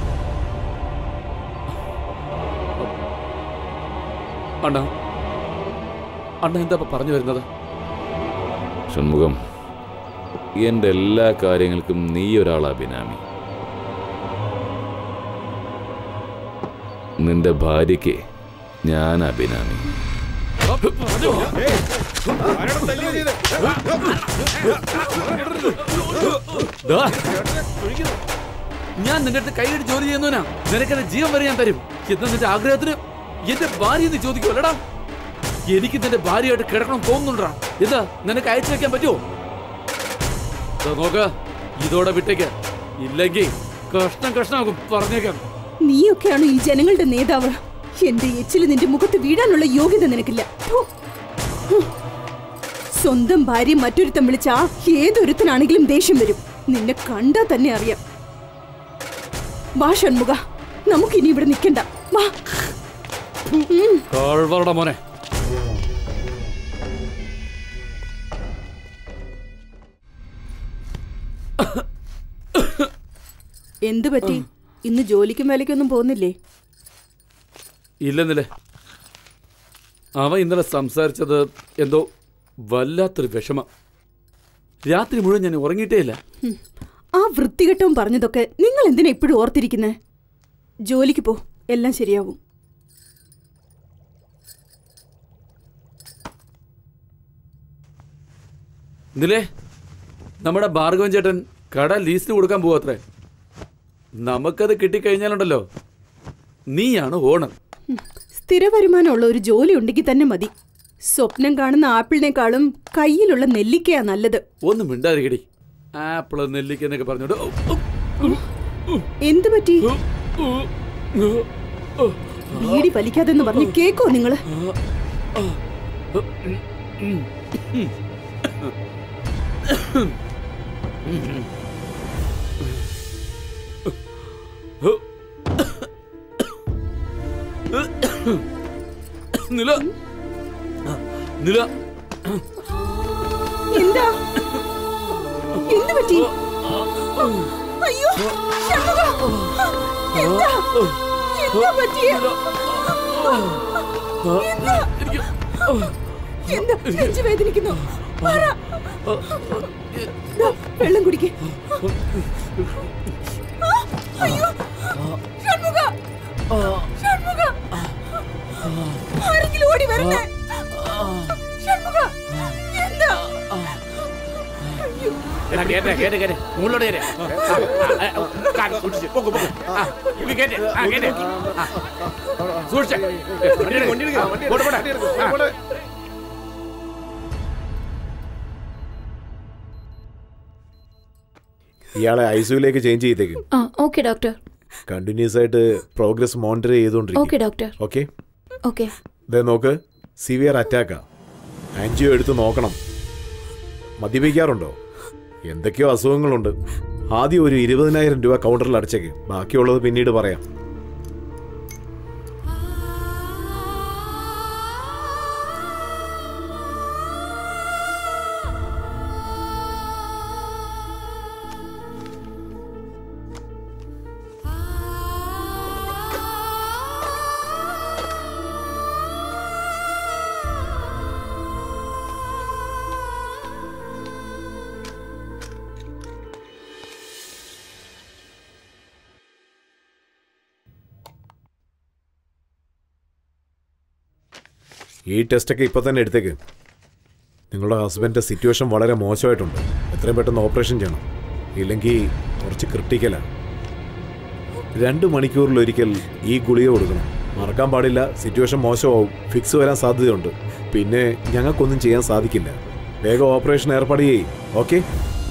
അണ്ണാ അണ്ണ എന്താ ഇപ്പൊ പറഞ്ഞു വരുന്നത് ഷൺമുഖം എന്റെ എല്ലാ കാര്യങ്ങൾക്കും നീ ഒരാളാ ബിനാമി നിന്റെ ഭാര്യയ്ക്ക് ഞാൻ അഭിനാമി ദാ. ഞാൻ നിന്റെ അടുത്ത് കൈയിട്ട് ജോലി ചെയ്യുന്നവനാ നിനക്ക് എന്റെ ജീവൻ വരെ ഞാൻ തരും എന്നാ നിന്റെ ആഗ്രഹത്തിന് എന്റെ ഭാര്യ എന്ന് ചോദിക്കുമല്ലടാ എനിക്ക് നിന്റെ ഭാര്യയായിട്ട് കിടക്കണം തോന്നുന്നുണ്ടാ എന്താ നിനക്ക് അയച്ചു വെക്കാൻ പറ്റുമോ ദാ നോക്ക ഇതോടെ വിട്ടേക്ക് ഇല്ലെങ്കിൽ കഷ്ണം കഷ്ണമാകും പറഞ്ഞേക്കാം നീയൊക്കെയാണ് ഈ ജനങ്ങളുടെ നേതാവ് എന്റെ എച്ചില് നിന്റെ മുഖത്ത് വീഴാനുള്ള യോഗ്യത നിനക്കില്ല ഥു. ഹും. സ്വന്തം ഭാര്യ മറ്റൊരുത്തം വിളിച്ച ഏതൊരുത്തനാണെങ്കിലും ദേഷ്യം വരും നിന്നെ കണ്ടാ തന്നെ അറിയാം വാ ഷൺമുഖ നമുക്കിനി ഇവിടെ നിൽക്കണ്ട വാ ഉം. കാഴ്വറുടെ മോനെ എന്തു പറ്റി ഇന്ന് ജോലിക്കും വേലയ്ക്കൊന്നും പോകുന്നില്ലേ ഇല്ലെന്നില്ലേ അവ ഇന്നലെ സംസാരിച്ചത് എന്തോ വല്ലാത്തൊരു വിഷമം രാത്രി മുഴുവൻ ഞാൻ ഉറങ്ങിയിട്ടേ ഇല്ല ഹും. ആ വൃത്തികെട്ടവും പറഞ്ഞതൊക്കെ നിങ്ങൾ എന്തിനാ ഇപ്പോഴും ഓർത്തിരിക്കുന്നേ ജോലിക്ക് പോ എല്ലാം ശരിയാവും നിലേ നമ്മുടെ ഭാർഗവൻ ചേട്ടൻ കട ലീസിന് കൊടുക്കാൻ പോവാത്രേ നമുക്കത് കിട്ടിക്കഴിഞ്ഞാലുണ്ടല്ലോ നീയാണ് ഓണർ ഹും. സ്ഥിര വരുമാനമുള്ള ഒരു ജോലി ഉണ്ടെങ്കിൽ തന്നെ മതി സ്വപ്നം കാണുന്ന ആപ്പിളിനേക്കാളും കയ്യിലുള്ള നെല്ലിക്കയാ നല്ലത് ഒന്ന് മിണ്ടാതിരിക്കടി ആപ്പിള് നെല്ലിക്ക എന്നൊക്കെ പറഞ്ഞോണ്ട് ഓ, ഓ, എന്തു പറ്റി ഓ, ഓ, ഓ, ഓ. ബീഡി വലിക്കാതെന്ന് പറഞ്ഞ് കേക്കോ നിങ്ങള് നില നില എന്താ എന്തു പറ്റി അയ്യോ ഷൺമുഖ! എന്താ എന്താ പറ്റിയ എന്താ എന്താ നെഞ്ച് വേദനിക്കുന്നു പറ. ദാ, വെള്ളം കുടിക്കേ അയ്യോ ഷൺമുഖ ഷൺമുഖ ആരെങ്കിലും ഓടി വരണേ കേട്ടെ കേട്ടെ കേട്ടെ മുകളിലോട്ട് കേട്ടെ ആ, ആ, ആ, കാല് സൂക്ഷിച്ച് പൊക്ക് പൊക്ക് ആ ഇത് കേട്ടെ ആ കേട്ടെ ആ, സൂക്ഷിച്ച് ഏ, വണ്ടി എടുക്ക്, വണ്ടി എടുക്ക്. പോട്ടെ, പോട്ടെ. ആ. ഇയാളെ ഐസിയുലേക്ക് ചേഞ്ച് ചെയ്തേക്കും ആ ഓക്കെ ഡോക്ടർ കണ്ടിന്യൂസ് ആയിട്ട് പ്രോഗ്രസ് മോണിറ്റർ ചെയ്തുകൊണ്ടിരിക്കും ഓക്കെ ഡോക്ടർ ഓക്കെ ഓക്കെ ദേ നോക്ക് സിവിയർ അറ്റാക്കാ ആൻജിയോ എടുത്ത് നോക്കണം മദ്യപിക്കാറുണ്ടോ എന്തൊക്കെയോ അസുഖങ്ങളുണ്ട് ആദ്യം ഒരു ഇരുപതിനായിരം രൂപ കൗണ്ടറിൽ അടച്ചേക്ക് ബാക്കിയുള്ളത് പിന്നീട് പറയാം ഈ ടെസ്റ്റൊക്കെ ഇപ്പൊ തന്നെ എടുത്തേക്ക് നിങ്ങളുടെ ഹസ്ബൻഡിന്റെ സിറ്റുവേഷൻ വളരെ മോശമായിട്ടുണ്ട് എത്രയും പെട്ടെന്ന് ഓപ്പറേഷൻ ചെയ്യണം ഇല്ലെങ്കിൽ കുറച്ച് ക്രിട്ടിക്കലാണ് രണ്ട് മണിക്കൂറിലൊരിക്കൽ ഈ ഗുളിക കൊടുക്കണം മറക്കാൻ പാടില്ല സിറ്റുവേഷൻ മോശമാവും ഫിക്സ് വരാൻ സാധ്യതയുണ്ട് പിന്നെ ഞങ്ങൾക്കൊന്നും ചെയ്യാൻ സാധിക്കില്ല വേഗം ഓപ്പറേഷൻ ഏർപ്പാട് ചെയ്യ് ഓക്കെ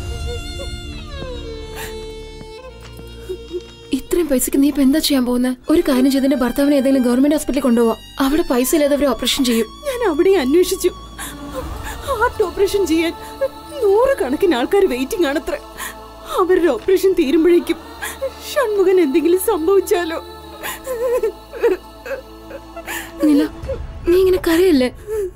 ഇത്രയും പൈസക്ക് നീ ഇപ്പൊ എന്താ ചെയ്യാൻ പോകുന്നത് ഒരു കാര്യം ചെയ്തിന്റെ ഭർത്താവിനെ ഏതെങ്കിലും ഗവൺമെന്റ് ഹോസ്പിറ്റലിൽ കൊണ്ടുപോവാ അവിടെ പൈസ ഇല്ലാതെ അവർ ഓപ്പറേഷൻ ചെയ്യും ഞാൻ അവിടെ അന്വേഷിച്ചു ഹാർട്ട് ഓപ്പറേഷൻ ചെയ്യാൻ നൂറുകണക്കിന് ആൾക്കാർ വെയിറ്റിംഗ് ആണത്ര അവരുടെ ഓപ്പറേഷൻ തീരുമ്പോഴേക്കും ഷൺമുഖൻ എന്തെങ്കിലും സംഭവിച്ചാലോ നില നീ ഇങ്ങനെ കരയല്ലേ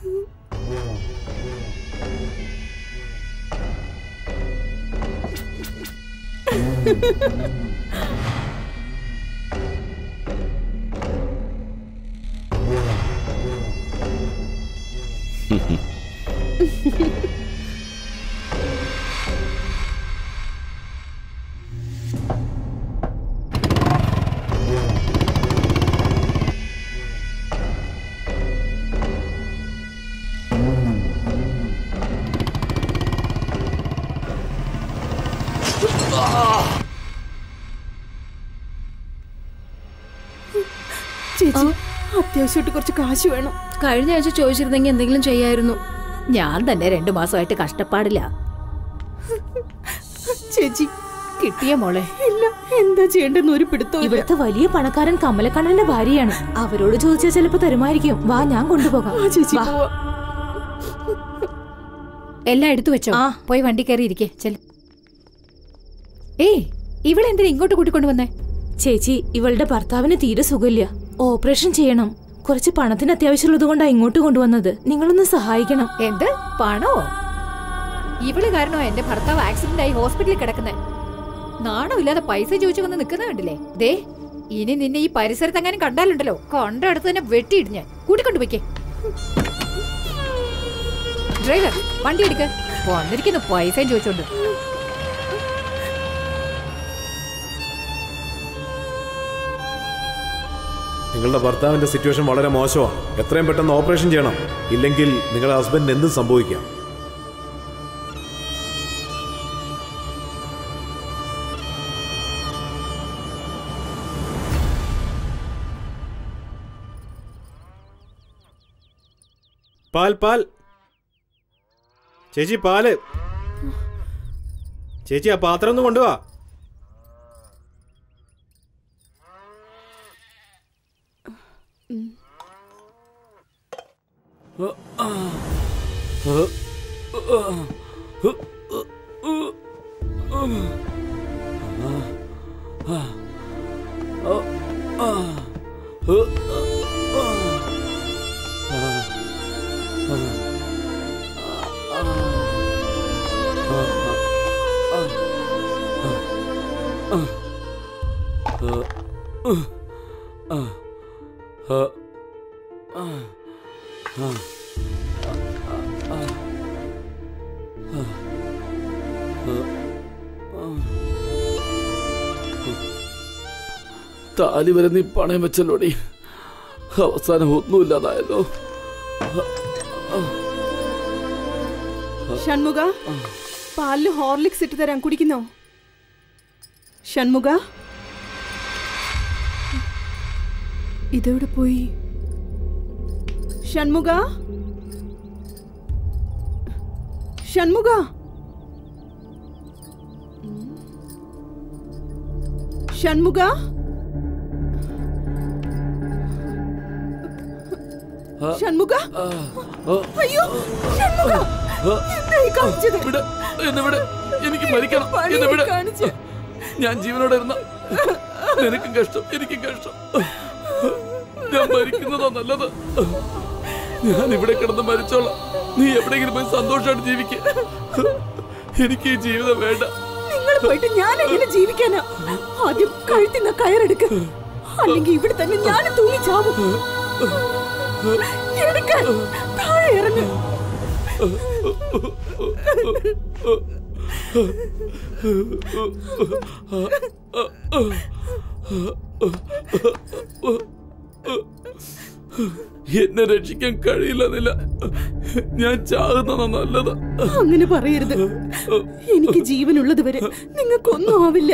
ചേച്ചി അത്യാവശ്യമായിട്ട് കുറച്ച് കാശ് വേണം കഴിഞ്ഞ ആഴ്ച ചോദിച്ചിരുന്നെങ്കിൽ എന്തെങ്കിലും ചെയ്യായിരുന്നു ഞാൻ തന്നെ രണ്ടു മാസമായിട്ട് കഷ്ടപ്പാടില്ല ചേച്ചി കിട്ടിയ മോളെ ഇല്ല എന്താ ചെയ്യേണ്ടെന്ന് ഒരു പിടുത്തവും ഇല്ല. ഇവിടുത്തെ വലിയ പണക്കാരൻ കമലക്കണ്ണന്റെ ഭാര്യയാണ് അവരോട് ചോദിച്ചാൽ ചിലപ്പോ തരുമായിരിക്കും വാ ഞാൻ കൊണ്ടുപോകാം ആ ചേച്ചി വാ. പോവാ എല്ലാം എടുത്തു വെച്ചോ പോയി വണ്ടി കയറി ഇരിക്കേ ചെൽ ഏയ് ഇവിടെ എന്തിനാ ഇങ്ങോട്ട് കൂട്ടിക്കൊണ്ടു വന്നേ ചേച്ചി ഇവളുടെ ഭർത്താവിന് തീരെ സുഖമില്ല ഓപ്പറേഷൻ ചെയ്യണം കുറച്ച് പണത്തിന് അത്യാവശ്യമുള്ളത് കൊണ്ടാ ഇങ്ങോട്ട് കൊണ്ടുവന്നത് നിങ്ങളൊന്ന് സഹായിക്കണം എന്ത് പണോ ഇവള് കാരണോ എന്റെ ഭർത്താവ് ആക്സിഡന്റ് ആയി ഹോസ്പിറ്റലിൽ കിടക്കുന്നേ നാണോ ഇല്ലാതെ പൈസ ചോദിച്ചു വന്ന് നിൽക്കുന്ന കണ്ടില്ലേ ദേ ഇനി നിന്നെ ഈ പരിസരത്ത് എങ്ങാനും കണ്ടാലുണ്ടല്ലോ കണ്ടടുത്ത് തന്നെ വെട്ടിയിട് ഞാൻ കൂട്ടിക്കൊണ്ടുപോയിക്കേ ഡ്രൈവർ വണ്ടി എടുക്ക വന്നിരിക്കുന്നു പൈസയും ചോദിച്ചോണ്ട് നിങ്ങളുടെ ഭർത്താവിന്റെ സിറ്റുവേഷൻ വളരെ മോശമാണ് എത്രയും പെട്ടെന്ന് ഓപ്പറേഷൻ ചെയ്യണം ഇല്ലെങ്കിൽ നിങ്ങളുടെ ഹസ്ബൻഡിന് എന്തും സംഭവിക്കാം പാൽ പാൽ ചേച്ചി പാല് ചേച്ചി ആ പാത്രം ഒന്ന് കൊണ്ടുവാ താലി വരെ നീ പണയം വെച്ചല്ലോടി അവസാനം ഒന്നുമില്ലാതായല്ലോ ഷൺമുഖ പാലില് ഹോർലിക്സ് ഇട്ട് തരാൻ കുടിക്കുന്നോ ഷൺമുഖ ഇതെവിടെ പോയി ഷൺമുഖ ഷൺമുഖ ഷൺമുഖ ഷൺമുഖ അയ്യോ ഷൺമുഖ എന്തായി കാണിച്ചത് വിട് എന്നെ വിട് എനിക്ക് മരിക്കണം എന്നെ വിട് കാണിച്ച് ഞാൻ ജീവനോടെ ഇരുന്ന നിനക്കും കഷ്ടം എനിക്കും കഷ്ടം ഞാൻ മരിക്കുന്നതാ നല്ലത് ഞാൻ ഇവിടെ കിടന്ന് മരിച്ചോളാം നീ എവിടെയെങ്കിലും പോയി സന്തോഷമായിട്ട് ജീവിക്ക എനിക്ക് ഈ ജീവിതം വേണ്ട നിങ്ങൾ പോയിട്ട് ഞാൻ എങ്ങനെ ജീവിക്കാനാ ആദ്യം കഴുത്തിന്ന കയറെടുക്ക അല്ലെങ്കിൽ ഇവിടെ തന്നെ ഞാൻ തൂങ്ങി ചാവും എടുക്ക താഴെ ഇറങ്ങ് എന്നെ രക്ഷിക്കാൻ കഴിയില്ലെന്നില്ല ഞാൻ ചാകുന്നതാ നല്ലത് അങ്ങനെ പറയരുത് എനിക്ക് ജീവനുള്ളത് വരെ നിങ്ങൾക്കൊന്നും ആവില്ല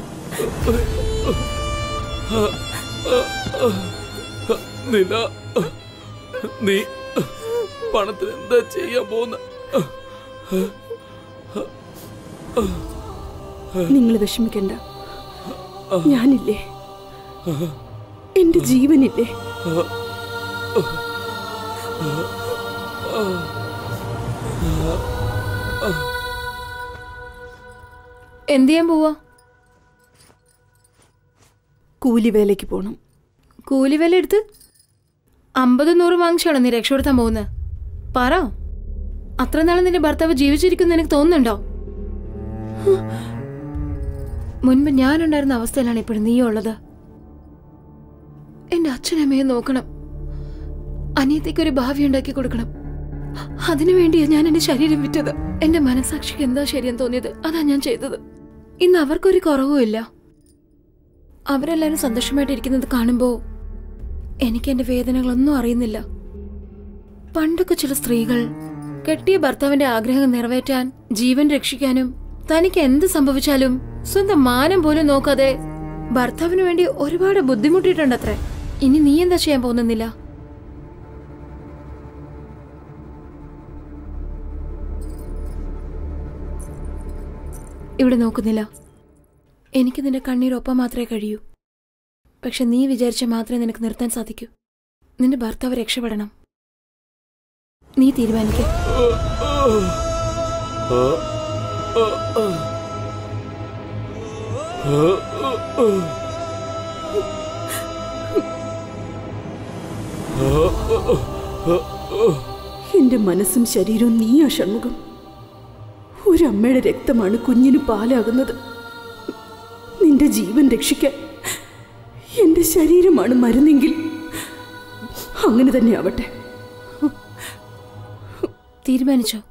നില നീ പണത്തിന് എന്താ ചെയ്യാൻ പോകുന്ന നിങ്ങൾ വിഷമിക്കണ്ട ഞാനില്ലേ എന്റെ ജീവനില്ലേ എന്ത് ചെയ്യാൻ പോവാ കൂലി വേലയ്ക്ക് പോണം കൂലി വില എടുത്ത് അമ്പത് നൂറ് വാങ്ങിച്ചാണോ നീ രക്ഷപ്പെടുത്താൻ പോകുന്നത് പറ അത്ര നാളെ നിന്റെ ഭർത്താവ് ജീവിച്ചിരിക്കുന്ന എനിക്ക് തോന്നുന്നുണ്ടോ മുൻപ് ഞാനുണ്ടായിരുന്ന അവസ്ഥയിലാണ് ഇപ്പോഴും നീ ഉള്ളത് എന്റെ അച്ഛനമ്മയെ നോക്കണം അനിയത്തേക്ക് ഒരു ഭാവി ഉണ്ടാക്കി കൊടുക്കണം അതിനു വേണ്ടിയാ ഞാൻ എന്റെ ശരീരം വിറ്റത് എന്റെ മനസാക്ഷിക്ക് എന്താ ശരിയെന്ന് തോന്നിയത് അതാ ഞാൻ ചെയ്തത് ഇന്ന് അവർക്കൊരു കുറവുമില്ല അവരെല്ലാരും സന്തോഷമായിട്ടിരിക്കുന്നത് കാണുമ്പോ എനിക്ക് എന്റെ വേദനകളൊന്നും അറിയുന്നില്ല പണ്ടൊക്കെ ചില സ്ത്രീകൾ കെട്ടിയ ഭർത്താവിന്റെ ആഗ്രഹം നിറവേറ്റാൻ ജീവൻ രക്ഷിക്കാനും തനിക്ക് എന്ത് സംഭവിച്ചാലും സ്വന്തം മാനം പോലും നോക്കാതെ ഭർത്താവിന് വേണ്ടി ഒരുപാട് ബുദ്ധിമുട്ടിയിട്ടുണ്ടത്രേ ഇനി നീ എന്താ ചെയ്യാൻ പോകുന്നില്ല ഇവിടെ നോക്കുന്നില്ല എനിക്ക് നിന്റെ കണ്ണീരൊപ്പം മാത്രമേ കഴിയൂ പക്ഷെ നീ വിചാരിച്ച മാത്രമേ നിനക്ക് നിർത്താൻ സാധിക്കൂ നിന്റെ ഭർത്താവ് രക്ഷപ്പെടണം നീ തീരുമാനിക്ക എന്റെ മനസ്സും ശരീരവും നീയാ ഷൺമുഖം ഒരമ്മയുടെ രക്തമാണ് കുഞ്ഞിന് പാലാകുന്നത് നിന്റെ ജീവൻ രക്ഷിക്കാൻ എന്റെ ശരീരമാണ് മരുന്നെങ്കിൽ അങ്ങനെ തന്നെ ആവട്ടെ തീരുമാനിച്ചോ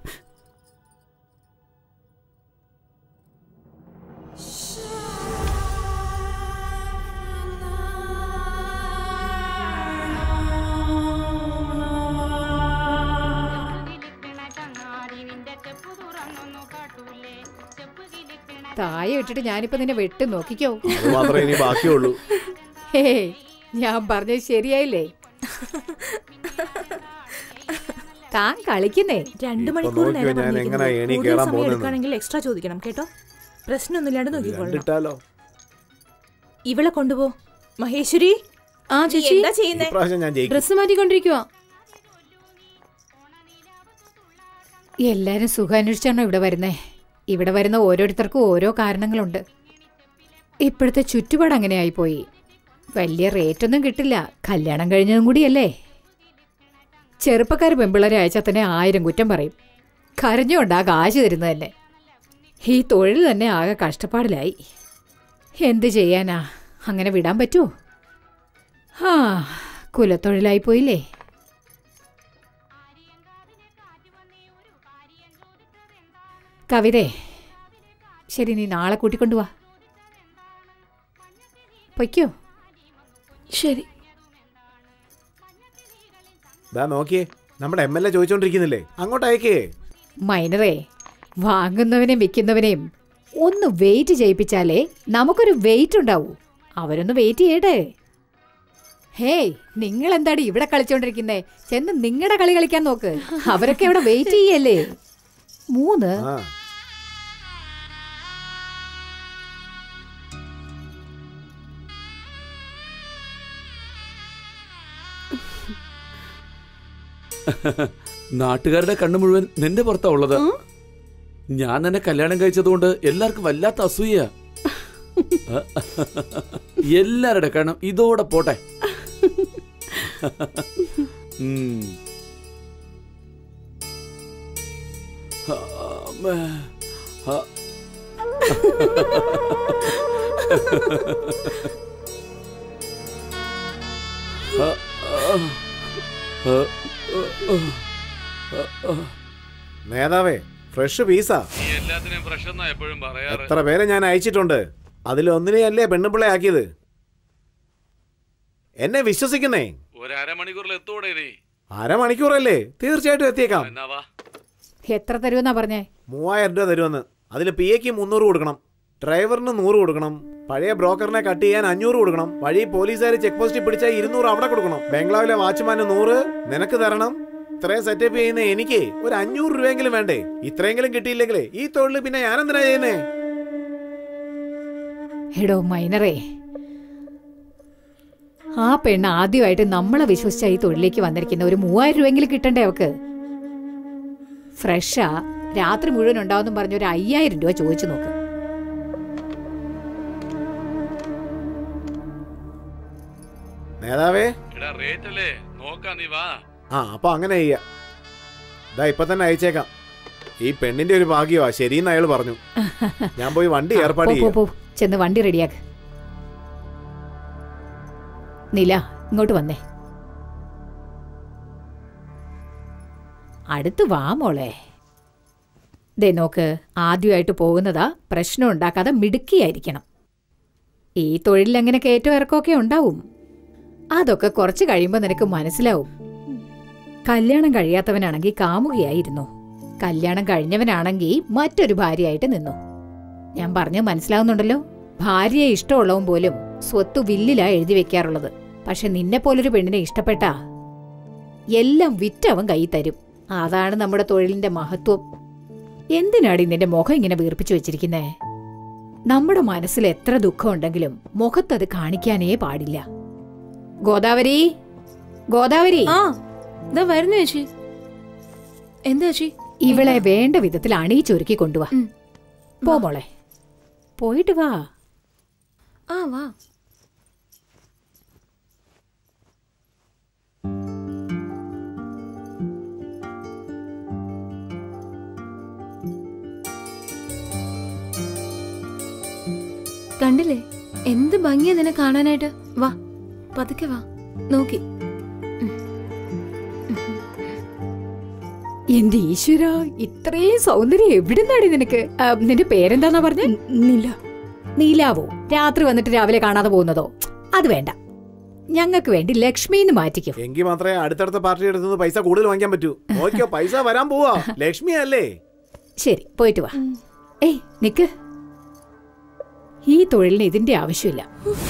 താഴെ ഇട്ടിട്ട് ഞാനിപ്പോ നിന്നെ വെട്ട് നോക്കിക്കോ അത് മാത്രമേ ഇനി ബാക്കിയുള്ളൂ ഹേ ഞാൻ പറഞ്ഞത് ശരിയായില്ലേ താൻ കളിക്കുന്നേ രണ്ടു ഇപ്പൊ മണിക്കൂർ നോക്കിയോ നേരം ഞാൻ വന്നിരിക്കുന്നു. എങ്ങനാ ഏണി കൂടുതൽ കേറാൻ സമയം പോകുന്നെന്ന്. എടുക്കുകയാണെങ്കിൽ എക്സ്ട്രാ ചോദിക്കണം കേട്ടോ പ്രശ്നമൊന്നുമില്ലാണ്ട് നോക്കിക്കോളാം കണ്ടിട്ടാലോ ഇവളെ കൊണ്ടുപോ മഹേശ്വരി ആ ചേച്ചി എന്താ ചെയ്യുന്നേ ഇപ്രാവശ്യം ഞാൻ ജയിക്കും ഡ്രസ് മാറ്റിക്കൊണ്ടിരിക്കുവാ എല്ലാരും സുഖം അന്വേഷിച്ചാണോ ഇവിടെ വരുന്നേ ഇവിടെ വരുന്ന ഓരോരുത്തർക്കും ഓരോ കാരണങ്ങളുണ്ട് ഇപ്പോഴത്തെ ചുറ്റുപാട് അങ്ങനെ ആയിപ്പോയി വലിയ റേറ്റൊന്നും കിട്ടില്ല കല്യാണം കഴിഞ്ഞതും കൂടിയല്ലേ ചെറുപ്പക്കാർ പെമ്പിള്ളേരെ അയച്ചാൽ തന്നെ ആയിരം കുറ്റം പറയും കരഞ്ഞുകൊണ്ടാ കാശ് തരുന്നത് തന്നെ ഈ തൊഴിൽ തന്നെ ആകെ കഷ്ടപ്പാടിലായി എന്ത് ചെയ്യാനാ അങ്ങനെ വിടാൻ പറ്റുമോ ആ കുലത്തൊഴിലായി പോയില്ലേ കവിതേ ശരി നീ നാളെ കൂട്ടിക്കൊണ്ടുവാ പൊയ്ക്കോ ശരി ദാ നോക്കിയേ നമ്മുടെ എം എൽ എ ചോദിച്ചോണ്ടിരിക്കുന്നില്ലേ അങ്ങോട്ട് അയക്കേ മൈനറേ വാങ്ങുന്നവനെയും വിൽക്കുന്നവനെയും ഒന്ന് വെയിറ്റ് ചെയ്യിപ്പിച്ചാലേ നമുക്കൊരു വെയിറ്റ് ഉണ്ടാവൂ അവരൊന്ന് വെയിറ്റ് ചെയ്യട്ടെ ഹേയ് നിങ്ങൾ എന്താടി ഇവിടെ കളിച്ചോണ്ടിരിക്കുന്നേ ചെന്ന് നിങ്ങളുടെ കളി കളിക്കാൻ നോക്ക് അവരൊക്കെ അവിടെ വെയിറ്റ് ചെയ്യല്ലേ മൂന്ന് ആ നാട്ടുകാരുടെ കണ്ണു മുഴുവൻ നിന്റെ പുറത്താ ഉള്ളത് ഞാൻ നിന്നെ കല്യാണം കഴിച്ചതുകൊണ്ട് എല്ലാവർക്കും വല്ലാത്ത അസൂയ എല്ലാവരുടെ കണ്ണും ഇതോടെ പോട്ടെ ഉം. അമ്മേ. ആ. ആ, ആ. ആ, ആ, ആ, ആ. നേതാവേ ഫ്രഷ് പീസാ എല്ലാത്തിനും പ്രശ്നം എപ്പോഴും പറയാറ് എത്ര പേരെ ഞാൻ അയച്ചിട്ടുണ്ട് അതിലൊന്നിനെയല്ലേ പെണ്ണുപിള്ള ആക്കിയത് എന്നെ വിശ്വസിക്കുന്നേ ഒരു അരമണിക്കൂറിൽ എത്തൂടെ നീ അരമണിക്കൂറല്ലേ തീർച്ചയായിട്ടും എത്തിയേക്കാം എന്നാ വാ എത്ര തരുമെന്നാ പറഞ്ഞേ മൂവായിരം രൂപ തരുമെന്ന് അതിൽ പി എക്ക് മുന്നൂറ് കൊടുക്കണം ഡ്രൈവറിന് നൂറ് കൊടുക്കണം പഴയ ബ്രോക്കറിനെ കട്ട് ചെയ്യാൻ അഞ്ഞൂറ് കൊടുക്കണം വഴി പോലീസുകാർ ചെക്ക് പോസ്റ്റിൽ പിടിച്ചാൽ ഇരുന്നൂറ് അവിടെ കൊടുക്കണം ബംഗ്ലാവിലെ വാച്ച്മാന് നൂറ് നിനക്ക് തരണം ഇത്രയും സെറ്റപ്പ് ചെയ്യുന്ന എനിക്ക് ഒരു അഞ്ഞൂറ് രൂപയെങ്കിലും വേണ്ടേ ഇത്രയെങ്കിലും കിട്ടിയില്ലെങ്കിലേ ഈ തൊഴിൽ പിന്നെ ഞാനെന്തിനാ ചെയ്യുന്നേ എടോ മൈനറേ ആ പെണ്ണ് ആദ്യമായിട്ട് നമ്മളെ വിശ്വസിച്ച ഈ തൊഴിലേക്ക് വന്നിരിക്കുന്ന ഒരു മൂവായിരം രൂപയെങ്കിലും കിട്ടണ്ടേ അവക്ക് ഫ്രഷാ രാത്രി മുഴുവൻ ഉണ്ടാവും പറഞ്ഞ ഒരു അയ്യായിരം രൂപ ചോദിച്ചു നോക്ക് നേതാവേ എടാ റേറ്റ് അല്ലേ നോക്കാം നീ വാ ആ അപ്പൊ അങ്ങനെ ചെയ്യാം ഇതാ ഇപ്പൊ തന്നെ അയച്ചേക്കാം ഈ പെണ്ണിന്റെ ഒരു ഭാഗ്യമാ ശരിയെന്ന് അയാൾ പറഞ്ഞു ഞാൻ പോയി വണ്ടി ഏർപ്പാട് പോ, പോ, ചെയ്യാം പോ. ചെന്ന് വണ്ടി റെഡിയാക്ക് നില ഇങ്ങോട്ട് വന്നേ അടുത്ത് വാ മോളെ ദേ നോക്ക് ആദ്യമായിട്ട് പോകുന്നതാ പ്രശ്നം ഉണ്ടാക്കാതെ മിടുക്കിയായിരിക്കണം ഈ തൊഴിലിൽ അങ്ങനെ കയറ്റം ഇറക്കമൊക്കെ ഉണ്ടാവും അതൊക്കെ കുറച്ച് കഴിയുമ്പോൾ നിനക്ക് മനസ്സിലാവും കല്യാണം കഴിയാത്തവനാണെങ്കിൽ കാമുകയായിരുന്നു കല്യാണം കഴിഞ്ഞവനാണെങ്കിൽ മറ്റൊരു ഭാര്യയായിട്ട് നിന്നു ഞാൻ പറഞ്ഞ മനസ്സിലാവുന്നുണ്ടല്ലോ ഭാര്യയെ ഇഷ്ടമുള്ളവൻ പോലും സ്വത്ത് വില്ലിലാ എഴുതി വെക്കാറുള്ളത് പക്ഷെ നിന്നെ പോലൊരു പെണ്ണിനെ ഇഷ്ടപ്പെട്ടാ എല്ലാം വിറ്റവൻ കൈ തരും അതാണ് നമ്മുടെ തൊഴിലിന്റെ മഹത്വം എന്തിനാടി നിന്റെ മുഖം ഇങ്ങനെ വീർപ്പിച്ചു വെച്ചിരിക്കുന്നേ നമ്മുടെ മനസ്സിൽ എത്ര ദുഃഖമുണ്ടെങ്കിലും മുഖത്തത് കാണിക്കാനേ പാടില്ല ഗോദാവരി ഗോദാവരി ആ ഇതാ വരുന്നു ചേച്ചി എന്താ ചേച്ചി ഇവളെ വേണ്ട വിധത്തിൽ അണിയിച്ചൊരുക്കി കൊണ്ടുവാ പോ മോളെ പോയിട്ട് വാ ആ വാ കണ്ടില്ലേ എന്ത് ഭംഗിയാ നിന്നെ കാണാനായിട്ട് വാ പതുക്കെ വാ നോക്കി എന്റെ ഈശ്വര ഇത്രയും സൗന്ദര്യം എവിടുന്നാടി നിനക്ക് ആ, നിന്റെ പേരെന്താന്നാ പറഞ്ഞ നില നീലാവോ രാത്രി വന്നിട്ട് രാവിലെ കാണാതെ പോകുന്നതോ അത് വേണ്ട ഞങ്ങൾക്ക് വേണ്ടി ലക്ഷ്മിന്ന് മാറ്റിക്കും എങ്കിൽ മാത്രമേ അടുത്തടുത്ത പാർട്ടി എടുത്തുനിന്ന് പൈസ കൂടുതൽ വാങ്ങിക്കാൻ പറ്റൂ നോക്കിയോ പൈസ വരാൻ പോവാ ലക്ഷ്മി അല്ലേ ശരി പോയിട്ട് വാ ഏയ് നിക്ക് ഈ തൊഴിലിന് ഇതിന്റെ ആവശ്യമില്ല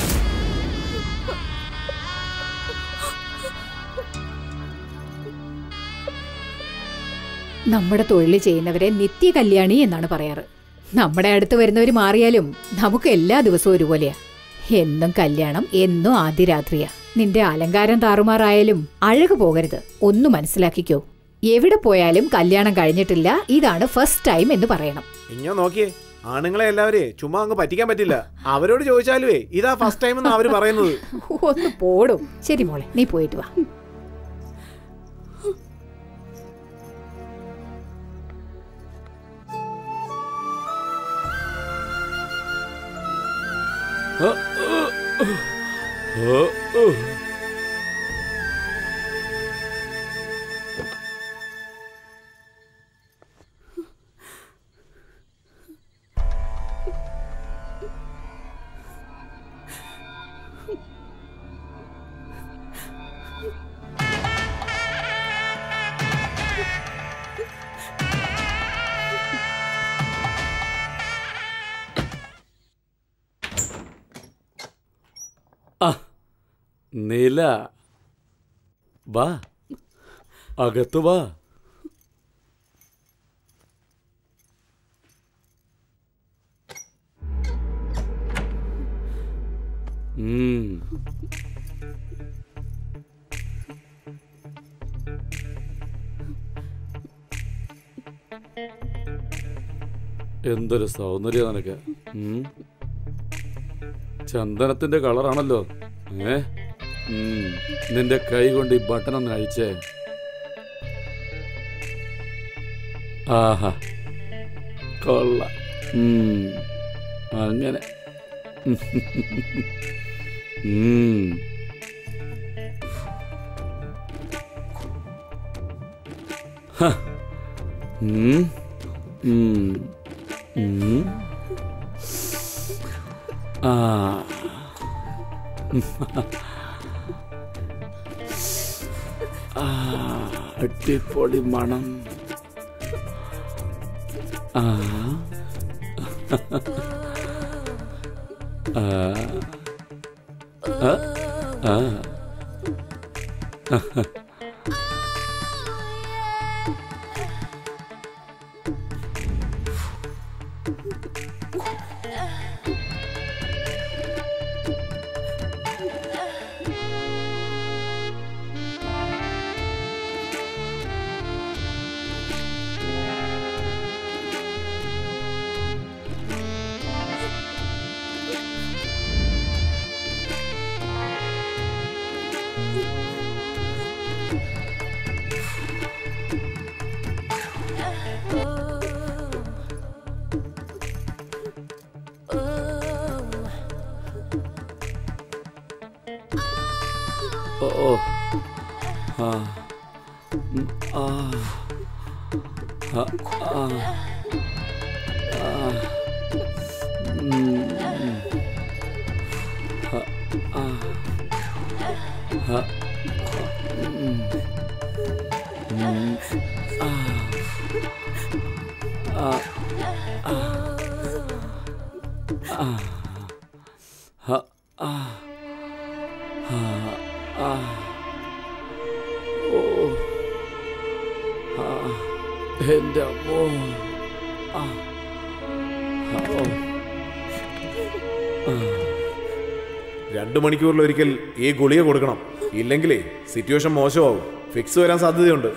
നമ്മുടെ തൊഴിൽ ചെയ്യുന്നവരെ നിത്യ കല്യാണി എന്നാണ് പറയാറ് നമ്മുടെ അടുത്ത് വരുന്നവർ മാറിയാലും നമുക്ക് എല്ലാ ദിവസവും ഒരുപോലെയാ എന്നും കല്യാണം എന്നും ആദ്യ രാത്രിയാ നിന്റെ അലങ്കാരം താറുമാറായാലും അഴകു പോകരുത് ഒന്ന് മനസ്സിലാക്കിക്കോ എവിടെ പോയാലും കല്യാണം കഴിഞ്ഞിട്ടില്ല ഇതാണ് ഫസ്റ്റ് ടൈം എന്ന് പറയണം ഇഞ്ഞോ നോക്കിയേ ആണുങ്ങളെ എല്ലാവരെ ചുമ്മാ അങ്ങ് പറ്റിക്കാൻ പറ്റില്ല അവരോട് ചോദിച്ചാലുവേ ഇതാ ഫസ്റ്റ് ടൈം എന്ന് അവര് പറയുന്നത് ഒന്ന് പോടും ശരി മോളെ നീ പോയിട്ട് വാ ആ, ആ, ആ, ആ. നില വാ അകത്ത് വാ ഉം. എന്തൊരു സൗന്ദര്യ നിനക്ക് ഉം. ചന്ദനത്തിന്റെ കളറാണല്ലോ ഏ ഉം. നിന്റെ കൈ കൊണ്ട് ഈ ബട്ടൺ ഒന്ന് അഴിച്ചേ ആഹാ കൊള്ള ഉം. അങ്ങനെ ഉം. ഹ. ഉം. ഉം. ഉം. ആ ആ, അടിപൊളി മണം ആ ആ ആ ആ ഓ ഓ ആ ഉം, ആ ആ ആ ആ ഉം, ഉം. ആ ആ ആ ഉം. ഉം. ആ ആ ആ ആ ആ ആ ആ ആ ഓ ആ എൻ്റെ അമ്മോ ആ ആ, ഓ ആ രണ്ടു മണിക്കൂറിൽ ഒരിക്കൽ ഈ ഗുളിക കൊടുക്കണം ഇല്ലെങ്കിലേ സിറ്റുവേഷൻ മോശമാവും ഫിക്സ് വരാൻ സാധ്യതയുണ്ട്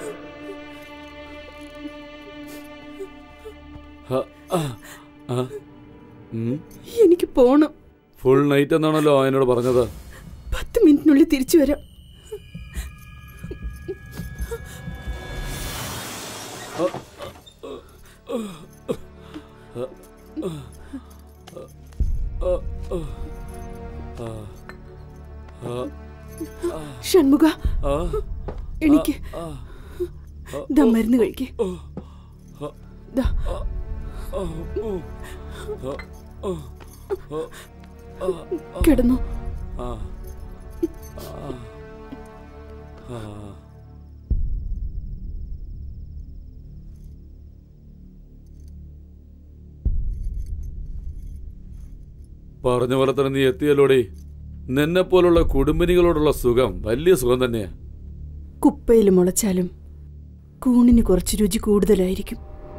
ആ, ആ, ആ. ഉം. എനിക്ക് പോണം ഫുൾ നൈറ്റ് എന്നാണല്ലോ എന്നോട് പറഞ്ഞത് പത്ത് മിനിറ്റിനുള്ളിൽ തിരിച്ചു വരാം ഷൺമുഖ എനിക്ക് ദാ മരുന്ന് കഴിക്കേ ദാ കിടന്നു ആ ആ ആ പറഞ്ഞ പോലെ തന്നെ നീ എത്തിയല്ലോടി നിന്നെ പോലുള്ള കുടുംബിനികളോടുള്ള സുഖം വലിയ സുഖം തന്നെയാ കുപ്പയിൽ മുളച്ചാലും കൂണിന് കുറച്ച് രുചി കൂടുതലായിരിക്കും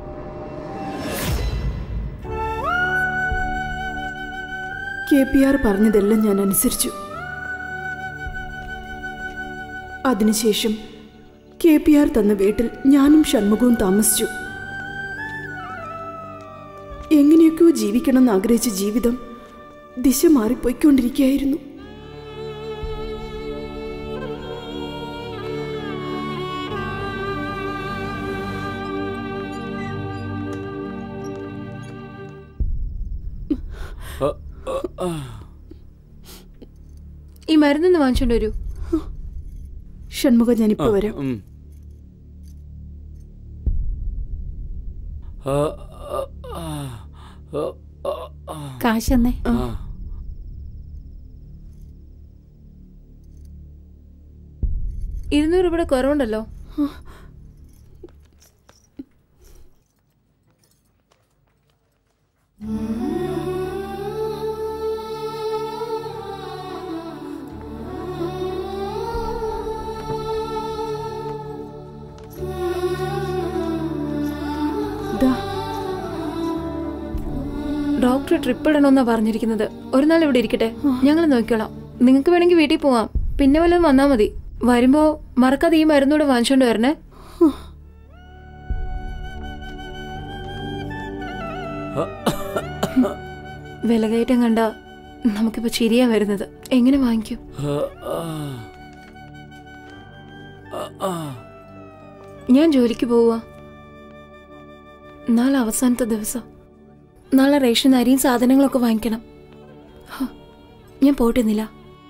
കെ പി ആർ പറഞ്ഞതെല്ലാം ഞാൻ അനുസരിച്ചു അതിനുശേഷം കെ പി ആർ തന്ന വീട്ടിൽ ഞാനും ഷൺമുഖവും താമസിച്ചു എങ്ങനെയൊക്കെയോ ജീവിക്കണമെന്ന് ആഗ്രഹിച്ച ജീവിതം ദിശ മാറിപ്പോയിക്കൊണ്ടിരിക്കുകയായിരുന്നു ആ, ആ, ആ. ഈ മരുന്നൊന്ന് വാങ്ങിച്ചോണ്ട് വരൂ ഷൺമുഖ ഞാനിപ്പോ വരാം ഉം. ആ, ആ, ആ, ആ, ആ, ആ. കാശെന്നേ ആ. ഇരുന്നൂറ് രൂപയുടെ കുറവുണ്ടല്ലോ ട്രിപ്പ് ഇടണമെന്നാ പറഞ്ഞിരിക്കുന്നത് ഒരു നാൾ ഇവിടെ ഇരിക്കട്ടെ ഞങ്ങൾ നോക്കിക്കോളാം നിങ്ങൾക്ക് വേണമെങ്കിൽ വീട്ടിൽ പോവാം പിന്നെ വല്ലതും വന്നാ മതി വരുമ്പോ മറക്കാതെ ഈ മരുന്നൂടെ വാങ്ങിച്ചോണ്ട് വരണേ വിലകയറ്റം കണ്ട നമുക്കിപ്പോ ചിരിയാ വരുന്നത് എങ്ങനെ വാങ്ങിക്കും ഞാൻ ജോലിക്ക് പോവുക നാളെ അവസാനത്തെ ദിവസം നാളെ റേഷൻ അരിയും സാധനങ്ങളൊക്കെ വാങ്ങിക്കണം ഹ, ഞാൻ പോട്ടുന്നില്ല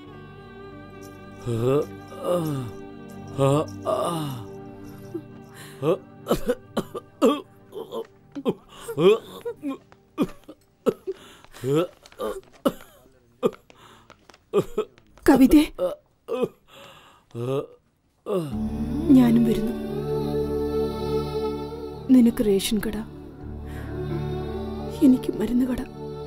കവിതേ ഞാനും വരുന്നു നിനക്ക് റേഷൻ കട എനിക്ക് മരുന്ന് കട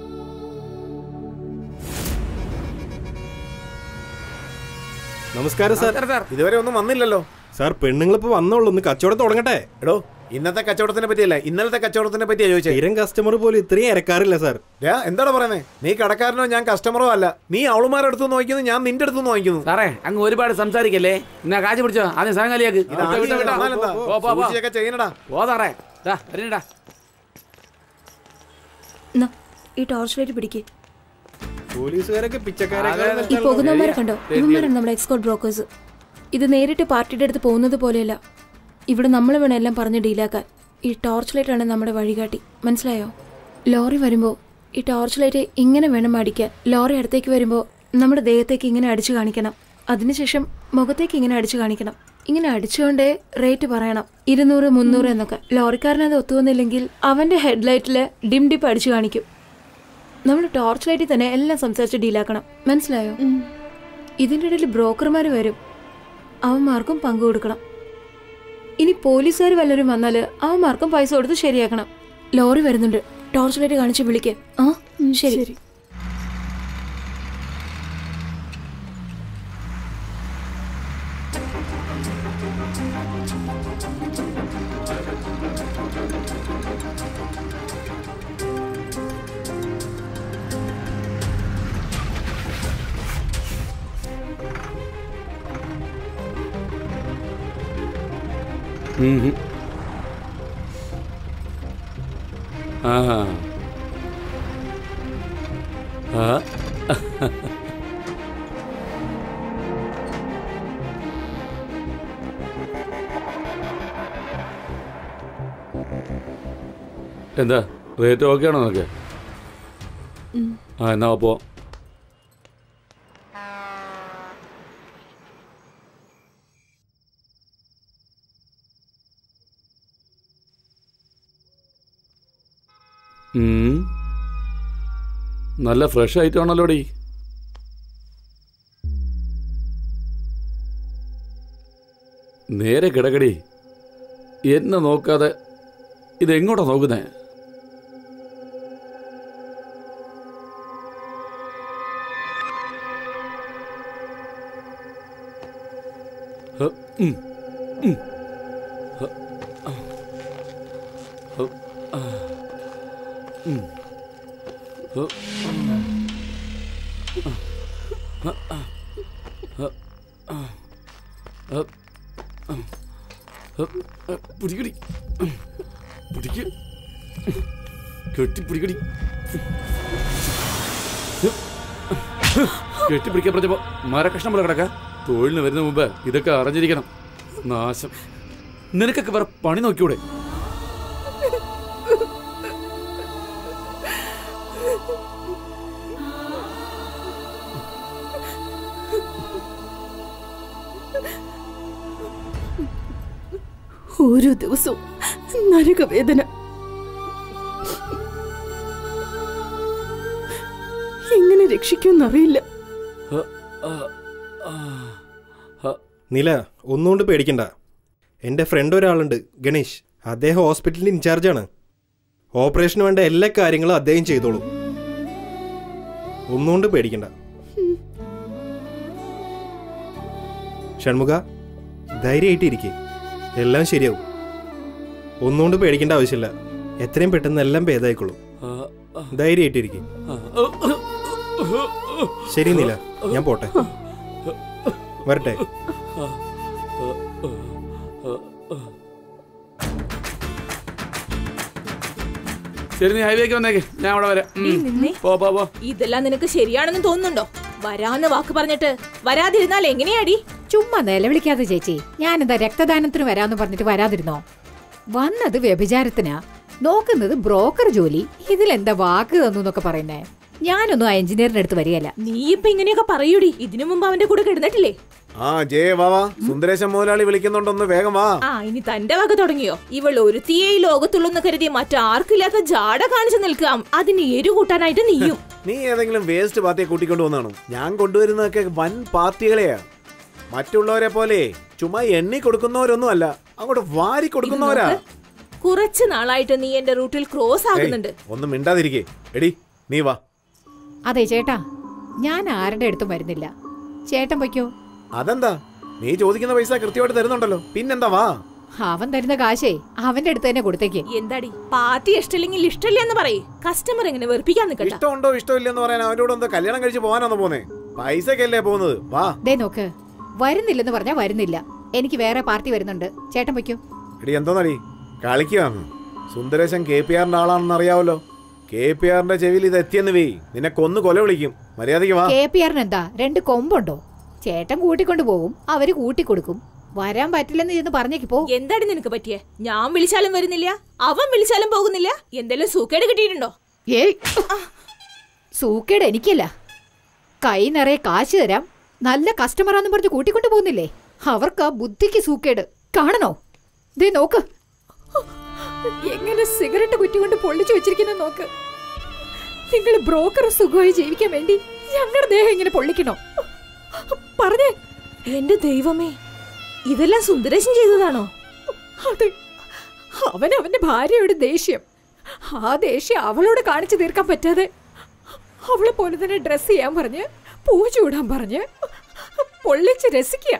നമസ്കാരം സാർ ഇതുവരെ ഒന്നും വന്നില്ലല്ലോ സാർ പെണ്ണുങ്ങളിപ്പോ വന്നോളൂ ഒന്ന് കച്ചവടം തുടങ്ങട്ടെ എടോ ഇന്നത്തെ കച്ചവടത്തിനെ പറ്റിയല്ല ഇന്നലത്തെ കച്ചവടത്തിനെ പറ്റിയാ ചോദിച്ചേ സ്ഥിരം കസ്റ്റമർ പോലും ഇത്രയും ഇരക്കാറില്ല സാർ ദേ, എന്താണ് പറയുന്നത് നീ കടക്കാരനോ ഞാൻ കസ്റ്റമറോ അല്ല നീ അവളുമാരുടെ അടുത്ത് നോക്കുന്നു ഞാൻ നിന്റെ അടുത്ത് നോക്കുന്നു സാറേ അങ്ങ് ഒരുപാട് സംസാരിക്കല്ലേ എന്നാ കാശ് പിടിച്ചോ ആദ്യം സാധനം കളിയാക്ക് ഇത് ആദ്യം തന്നാലെന്താ? സൂക്ഷിച്ചൊക്കെ ചെയ്യണടാ പോ സാറേ ദാ, വരണടാ എന്നാ, ഈ ടോർച്ച് ലൈറ്റ് പിടിക്കേ പോലീസുകാരൊക്കെ ഈ പിച്ചക്കാരൊക്കെ പോകുന്നവന്മാരെ കണ്ടോ ഇവന്മാരാണ് നമ്മുടെ എക്സ്പോർട്ട് ബ്രോക്കേഴ്സ് ഇത് നേരിട്ട് പാർട്ടിയുടെ അടുത്ത് പോകുന്നത് പോലെയല്ല ഇവിടെ നമ്മൾ വേണം എല്ലാം പറഞ്ഞ് ഡീലാക്കാൻ ഈ ടോർച്ച് ലൈറ്റ് ആണ് നമ്മുടെ വഴികാട്ടി മനസ്സിലായോ ലോറി വരുമ്പോൾ ഈ ടോർച്ച് ലൈറ്റ് ഇങ്ങനെ വേണം അടിക്കാൻ ലോറി അടുത്തേക്ക് വരുമ്പോൾ നമ്മുടെ ദേഹത്തേക്ക് ഇങ്ങനെ അടിച്ചു കാണിക്കണം അതിനുശേഷം മുഖത്തേക്ക് ഇങ്ങനെ അടിച്ചു കാണിക്കണം ഇങ്ങനെ അടിച്ചുകൊണ്ടേ റേറ്റ് പറയണം ഇരുന്നൂറ് മുന്നൂറ് എന്നൊക്കെ ലോറിക്കാരനത് ഒത്തുവന്നില്ലെങ്കിൽ അവന്റെ ഹെഡ്ലൈറ്റിൽ ഡിം ഡിപ്പ് അടിച്ചു കാണിക്കും നമ്മൾ ടോർച്ച് ലൈറ്റിൽ തന്നെ എല്ലാം സംസാരിച്ച് ഡീലാക്കണം മനസ്സിലായോ ഇതിൻ്റെ ഇടയിൽ ബ്രോക്കർമാർ വരും അവന്മാർക്കും പങ്കു കൊടുക്കണം ഇനി പോലീസുകാർ വല്ലവരും വന്നാൽ അവന്മാർക്കും പൈസ കൊടുത്ത് ശരിയാക്കണം ലോറി വരുന്നുണ്ട് ടോർച്ച് ലൈറ്റ് കാണിച്ച് വിളിക്ക് ആ ശരി ശരി ഉം ഹും. ആ ആ എന്താ റേറ്റ് ഓക്കെ ആണോ നിനക്ക് ആ എന്നാ അപ്പോ ഉം. നല്ല ഫ്രഷ് ഐറ്റം ആണല്ലോടി നേരെ കിടക്കടി എന്നെ നോക്കാതെ ഇതെങ്ങോട്ടാ നോക്കുന്നേ ഹ, ഉം, ഉം. ഹ, ആ. ഹ, ആ. ഉം. ഹ, ആ. ഹ, ആ. ഹ, ആ. ഹ, ആ. ഹ, ആ. പിടിക്കടി ഉം. പിടിക്ക് കെട്ടി പിടിക്കടി കെട്ടിപ്പിടിക്കാൻ പറഞ്ഞപ്പോ മരക്കഷ്ണം പോലെ കിടക്ക തൊഴിലിന് വരുന്ന മുമ്പ് ഇതൊക്കെ അറിഞ്ഞിരിക്കണം നാശം നിനക്കൊക്കെ വേറെ പണി നോക്കിയൂടെ ഓരോ ദിവസവും നരകവേദന എങ്ങനെ രക്ഷിക്കുമെന്നറിയില്ല ഹ, ആ, ആ, ഹ. നില ഒന്നുകൊണ്ട് പേടിക്കണ്ട എൻ്റെ ഫ്രണ്ട് ഒരാളുണ്ട് ഗണേഷ് അദ്ദേഹം ഹോസ്പിറ്റലിൽ ഇൻചാർജാണ് ഓപ്പറേഷന് വേണ്ട എല്ലാ കാര്യങ്ങളും അദ്ദേഹം ചെയ്തോളും ഒന്നുകൊണ്ട് പേടിക്കണ്ട ഷൺമുഖ ധൈര്യമായിട്ട് ഇരിക്കെ എല്ലാം ശരിയാവും ഒന്നുകൊണ്ട് പേടിക്കേണ്ട ആവശ്യമില്ല എത്രയും പെട്ടെന്ന് എല്ലാം ഭേദമായിക്കോളും ആ, ആ. ധൈര്യമായിട്ടിരിക്കും ശരി നീല ഞാൻ പോട്ടെ വരട്ടെ ശരി നീ ഹൈവേക്ക് വന്നേക്ക് ഞാൻ അവിടെ വരാം ഉം. നിന്നേ. പോ പോ പോ ഇതെല്ലാം നിനക്ക് ശരിയാണെന്ന് തോന്നുന്നുണ്ടോ വരാന്ന് വാക്ക് പറഞ്ഞിട്ട് വരാതിരുന്നാൽ എങ്ങനെയാടി ചുമ്മാ നിലവിളിക്കാതെ ചേച്ചി ഞാനെന്താ രക്തദാനത്തിന് വരാന്ന് പറഞ്ഞിട്ട് വരാതിരുന്നോ വന്നത് വ്യഭിചാരത്തിനാ നോക്കുന്നത് ബ്രോക്കർ ജോലി ഇതിലെന്താ വാക്ക് തന്നു എന്നൊക്കെ പറയുന്നേ ഞാനൊന്നും ആ എഞ്ചിനീയറിന്റെ അടുത്ത് വരികയല്ല നീ ഇപ്പൊ ഇങ്ങനെയൊക്കെ പറയൂടി ഇതിനു മുമ്പ് അവന്റെ കൂടെ കിടന്നിട്ടില്ലേ ആ ജയ വാ വാ സുന്ദരേശൻ മുതലാളി വിളിക്കുന്നുണ്ടൊന്ന് വേഗം വാ ആ ഇനി തന്റെ വക തുടങ്ങിയോ ഇവൾ ഒരുത്തിയെ ഈ ലോകത്തുള്ളൂന്ന് കരുതി മറ്റാർക്കില്ലാത്ത ജാട കാണിച്ചു നിൽക്കാം അതിന് എരു കൂട്ടാനായിട്ട് നീയും നീ ഏതെങ്കിലും വേസ്റ്റ് പാർട്ടിയെ കൂട്ടിക്കൊണ്ടു വന്നാണോ ഞാൻ കൊണ്ടുവരുന്നതൊക്കെ വൻ പാർട്ടികളെയാ മറ്റുള്ളവരെ പോലെ ചുമ്മാ എണ്ണി കൊടുക്കുന്നവരൊന്നും അല്ല അങ്ങോട്ട് വാരി കൊടുക്കുന്നവരാ കുറച്ച് നാളായിട്ട് നീ എന്റെ റൂട്ടിൽ ക്രോസ് ആകുന്നുണ്ട് ഏയ്, ഒന്നും മിണ്ടാതിരിക്കേ എടി നീ വാ അതെ ചേട്ടാ ഞാൻ ആരുടെ അടുത്തും വരുന്നില്ല ചേട്ടൻ പൊയ്ക്കോ അതെന്താ നീ ചോദിക്കുന്ന പൈസ കൃത്യമായിട്ട് തരുന്നുണ്ടല്ലോ പിന്നെന്താ വാ അവൻ തരുന്ന കാശേ അവന്റെ അടുത്ത് തന്നെ കൊടുത്തേക്ക് എന്താടി പാർട്ടി ഇഷ്ടമില്ലെങ്കിൽ ഇഷ്ടമില്ല എന്ന് പറയേ കസ്റ്റമർ എങ്ങനെ വെറുപ്പിക്കാൻ നിൽക്കണ്ട ഇഷ്ടമുണ്ടോ ഇഷ്ടമില്ലെന്ന് പറയാൻ അവരോട് എന്താ കല്യാണം കഴിച്ച് പോകാനാണോ പോന്നേ പൈസക്കല്ലേ പോകുന്നത് വാ ദേ നോക്ക് വരുന്നില്ലെന്ന് പറഞ്ഞാ വരുന്നില്ല എനിക്ക് വേറെ പാർട്ടി വരുന്നുണ്ട് ചേട്ടൻ പൊയ്ക്കോ എടി എന്തോന്നടി കളിക്കുകയാണ് സുന്ദരേശൻ കെ പി ആറിന്റെ ആളാണെന്ന് അറിയാവല്ലോ കെ പി ആറിന്റെ ചെവിയിൽ ഇത് എത്തിയെന്ന് വേ നിന്നെ കൊന്നു കൊല വിളിക്കും മര്യാദയ്ക്ക് വാ കെ പി ആറിന് എന്താ രണ്ട് കൊമ്പുണ്ടോ ചേട്ടൻ കൂട്ടിക്കൊണ്ടു പോകും അവര് കൂട്ടിക്കൊടുക്കും വരാൻ പറ്റില്ലെന്ന് ചെന്ന് പറഞ്ഞേക്ക് പോ എന്താടി നിനക്ക് പറ്റിയേ ഞാൻ വിളിച്ചാലും വരുന്നില്ല അവൻ വിളിച്ചാലും പോകുന്നില്ല എന്തെങ്കിലും സൂക്കേട് കിട്ടിയിട്ടുണ്ടോ ഏയ് സൂക്കേട് എനിക്കല്ല കൈ നിറയെ കാശ് തരാം നല്ല കസ്റ്റമറാന്ന് പറഞ്ഞ് കൂട്ടിക്കൊണ്ടു പോകുന്നില്ലേ അവർക്ക് ആ ബുദ്ധിക്ക് സൂക്കേട് കാണണോ ദേ നോക്ക് എങ്ങനെ സിഗരറ്റ് കുറ്റി കൊണ്ട് പൊള്ളിച്ചു വെച്ചിരിക്കുന്ന നോക്ക് നിങ്ങൾ ബ്രോക്കർ സുഖമായി ജീവിക്കാൻ വേണ്ടി ഞങ്ങളുടെ ദേഹം ഇങ്ങനെ പൊള്ളിക്കണോ പറഞ്ഞേ എന്റെ ദൈവമേ ഇതെല്ലാം സുന്ദരേശൻ ചെയ്തതാണോ അതെ അവൻ അവന്റെ ഭാര്യയോട് ദേഷ്യം ആ ദേഷ്യം അവളോട് കാണിച്ചു തീർക്കാൻ പറ്റാതെ അവളെ പോലെ തന്നെ ഡ്രസ് ചെയ്യാൻ പറഞ്ഞ് പൂ ചൂടാൻ പറഞ്ഞ് പൊള്ളിച്ച് രസിക്കുക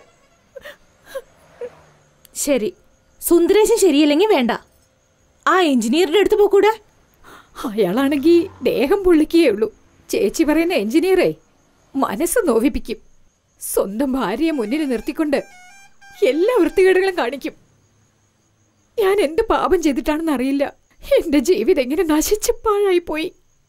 ശരി സുന്ദരേശൻ ശരിയല്ലെങ്കിൽ വേണ്ട ആ എഞ്ചിനീയറുടെ അടുത്ത് പോക്കൂടെ അയാളാണെങ്കിൽ ദേഹം പൊള്ളിക്കുകയേ ഉള്ളൂ ചേച്ചി പറയുന്ന എഞ്ചിനീയറേ മനസ്സ് നോവിപ്പിക്കും സ്വന്തം ഭാര്യയെ മുന്നിൽ നിർത്തിക്കൊണ്ട് എല്ലാ വൃത്തികേടുകളും കാണിക്കും ഞാൻ എന്ത് പാപം ചെയ്തിട്ടാണെന്ന് അറിയില്ല എന്റെ ജീവിതം എങ്ങനെ നശിച്ച് പാഴായി പോയി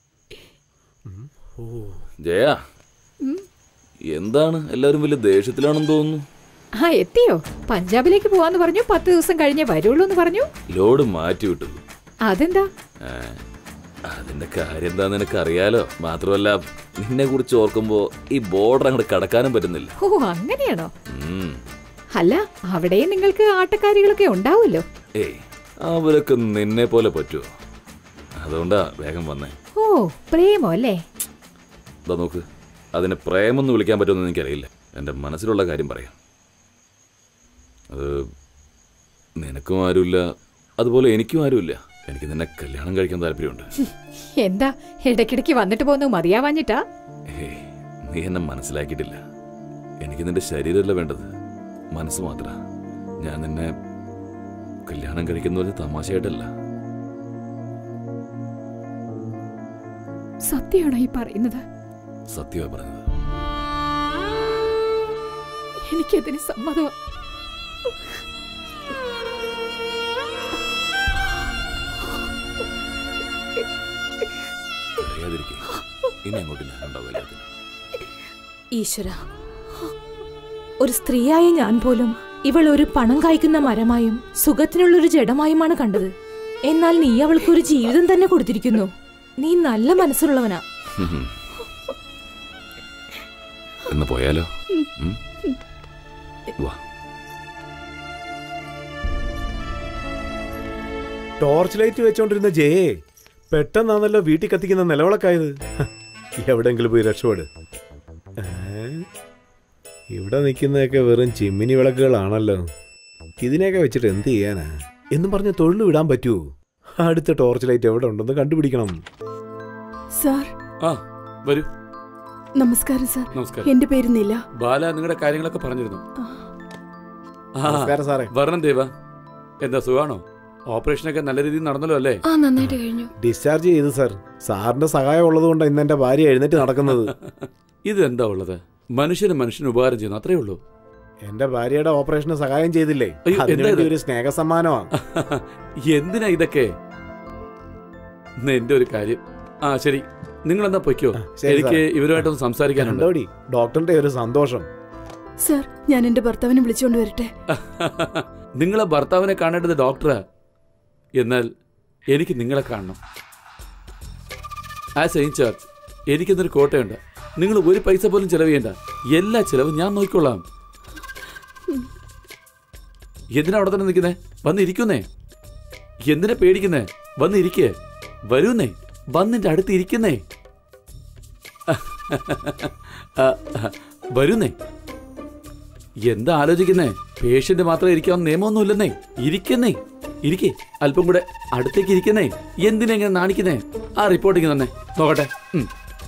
ജയ എന്താണ് എല്ലാവരും വലിയ ദേഷ്യത്തിലാണെന്ന് തോന്നുന്നു ആ എത്തിയോ പഞ്ചാബിലേക്ക് പോവാന്ന് പറഞ്ഞു പത്ത് ദിവസം കഴിഞ്ഞേ വരുള്ളൂ എന്ന് പറഞ്ഞു ലോഡ് മാറ്റി വിട്ടു അതെന്താ ഏ, അതിന്റെ കാര്യം എന്താന്ന് നിനക്ക് അറിയാലോ മാത്രമല്ല നിന്നെ കുറിച്ച് ഓർക്കുമ്പോ ഈ ബോർഡർ അങ്ങോട്ട് കടക്കാനും പറ്റുന്നില്ല ഓ അങ്ങനെയാണോ ഉം. അല്ല അവിടെയും നിങ്ങൾക്ക് ആട്ടക്കാരികളൊക്കെ ഉണ്ടാവുമല്ലോ ഏയ് അവരൊക്കെ നിന്നെ പോലെ പറ്റുമോ അതുകൊണ്ടാ വേഗം വന്നേ ഓ പ്രേമോ അല്ലേ ഇതാ നോക്ക് അതിനെ പ്രേമെന്ന് വിളിക്കാൻ പറ്റുമെന്ന് എനിക്കറിയില്ല എൻ്റെ മനസ്സിലുള്ള കാര്യം പറയാം അത് നിനക്കും ആരുമില്ല അതുപോലെ എനിക്കും ആരുമില്ല എനിക്ക് നിന്നെ കല്യാണം കഴിക്കാൻ താല്പര്യമുണ്ട് എന്താ ഇടയ്ക്കിടയ്ക്ക് വന്നിട്ട് പോകുന്നത് മതിയാവാഞ്ഞിട്ടാ ഏയ് നീ എന്നെ മനസ്സിലാക്കിയിട്ടില്ല എനിക്ക് നിന്റെ ശരീരമല്ല വേണ്ടത് മനസ്സ് മാത്ര ഞാൻ നിന്നെ കല്യാണം കഴിക്കുന്ന ഒരു തമാശയായിട്ടല്ല സത്യമാണോ ഈ പറയുന്നത് സത്യമാണ് പറഞ്ഞത് എനിക്കതിന് സമ്മതം അറിയാതിരിക്കേ ഇനി അങ്ങോട്ട് ഞാനുണ്ടാവും എല്ലാത്തിനും ഈശ്വര ഒരു സ്ത്രീയായ ഞാൻ പോലും ഇവൾ ഒരു പണം കായ്ക്കുന്ന മരമായും സുഖത്തിനുള്ളൊരു ജഡമായുമാണ് കണ്ടത് എന്നാൽ നീ അവൾക്ക് ഒരു ജീവിതം തന്നെ കൊടുത്തിരിക്കുന്നു നീ നല്ല മനസ്സുള്ളവനാ ഉം. എന്ന് പോയാലോ ഉം? വാ ടോർച്ച് ലൈറ്റ് വെച്ചോണ്ടിരുന്ന ജയേ പെട്ടെന്നാണല്ലോ വീട്ടിൽ കത്തിക്കുന്ന നിലവിളക്കായത് ഹ, എവിടെങ്കിലും പോയി രക്ഷപ്പെട് ഏ? ഇവിടെ നിൽക്കുന്നതൊക്കെ വെറും ചിമ്മിനി വിളക്കുകളാണല്ലോ ഇതിനെയൊക്കെ വെച്ചിട്ട് എന്ത് ചെയ്യാനാ എന്നും പറഞ്ഞ് തൊഴിൽ വിടാൻ പറ്റുമോ അടുത്ത ടോർച്ച് ലൈറ്റ് എവിടെ ഉണ്ടെന്ന് കണ്ടുപിടിക്കണം സാർ ആ വരൂ നമസ്കാരം സാർ നമസ്കാരം. എന്റെ പേര് നില ബാല നിങ്ങളുടെ കാര്യങ്ങളൊക്കെ പറഞ്ഞിരുന്നു ആ, നമസ്കാരം സാറേ. വരണം ദേവ എന്താ സുഖാണോ ഓപ്പറേഷനൊക്കെ നല്ല രീതിയിൽ നടന്നല്ലോ അല്ലേ ആ നന്നായിട്ട് കഴിഞ്ഞു ഡിസ്ചാർജ് ചെയ്തു സാർ സാറിന്റെ സഹായം ഉള്ളതുകൊണ്ട് ഇന്ന് എന്റെ ഭാര്യ എഴുന്നേറ്റ് നടക്കുന്നത് ഇതെന്താ ഉള്ളത് മനുഷ്യന് മനുഷ്യന് ഉപകാരം ചെയ്യുന്നു അത്രേ ഉള്ളൂ എന്റെ ഭാര്യയുടെ ഓപ്പറേഷന് സഹായം ചെയ്തില്ലേ അയ്യോ, അതിനു എന്താ വേണ്ടി ഇത്? ഒരു സ്നേഹ സമ്മാനമാണ് എന്തിനാ ഇതൊക്കെ ഇന്ന് എന്റെ ഒരു കാര്യം ആ ശരി നിങ്ങൾ എന്താ പൊയ്ക്കോ ശരി, എനിക്ക് സാർ. ഇവരുമായിട്ടൊന്ന് സംസാരിക്കാനുണ്ട് കണ്ടോടി ഡോക്ടറിന്റെ ഒരു സന്തോഷം സർ ഞാൻ എന്റെ ഭർത്താവിനെ വിളിച്ചുകൊണ്ട് വരട്ടെ നിങ്ങളെ ഭർത്താവിനെ കാണേണ്ടത് ഡോക്ടറാ എന്നാൽ എനിക്ക് നിങ്ങളെ കാണണം ആസ് എ ഇൻചാർജ് എനിക്കെന്നൊരു കോട്ടയുണ്ട് നിങ്ങൾ ഒരു പൈസ പോലും ചെലവ് ചെയ്യണ്ട എല്ലാ ചെലവും ഞാൻ നോക്കിക്കൊള്ളാം എന്തിനാ അവിടെ തന്നെ നിൽക്കുന്നേ വന്നിരിക്കുന്നേ എന്തിനാ പേടിക്കുന്നേ വന്നിരിക്കേ വരൂന്നേ വന്നിന്റെ അടുത്ത് ഇരിക്കുന്നേ ആ, ആ, വരൂന്നേ എന്താ ആലോചിക്കുന്നേ പേഷ്യന്റ് മാത്രം ഇരിക്കാൻ നിയമമൊന്നുമില്ലെന്നേ ഇരിക്കുന്നേ ഇരിക്കേ അല്പം കൂടെ അടുത്തേക്ക് ഇരിക്കുന്നേ എന്തിനാ ഇങ്ങനെ നാണിക്കുന്നേ ആ റിപ്പോർട്ടിങ് തന്നെ നോക്കട്ടെ ഉം.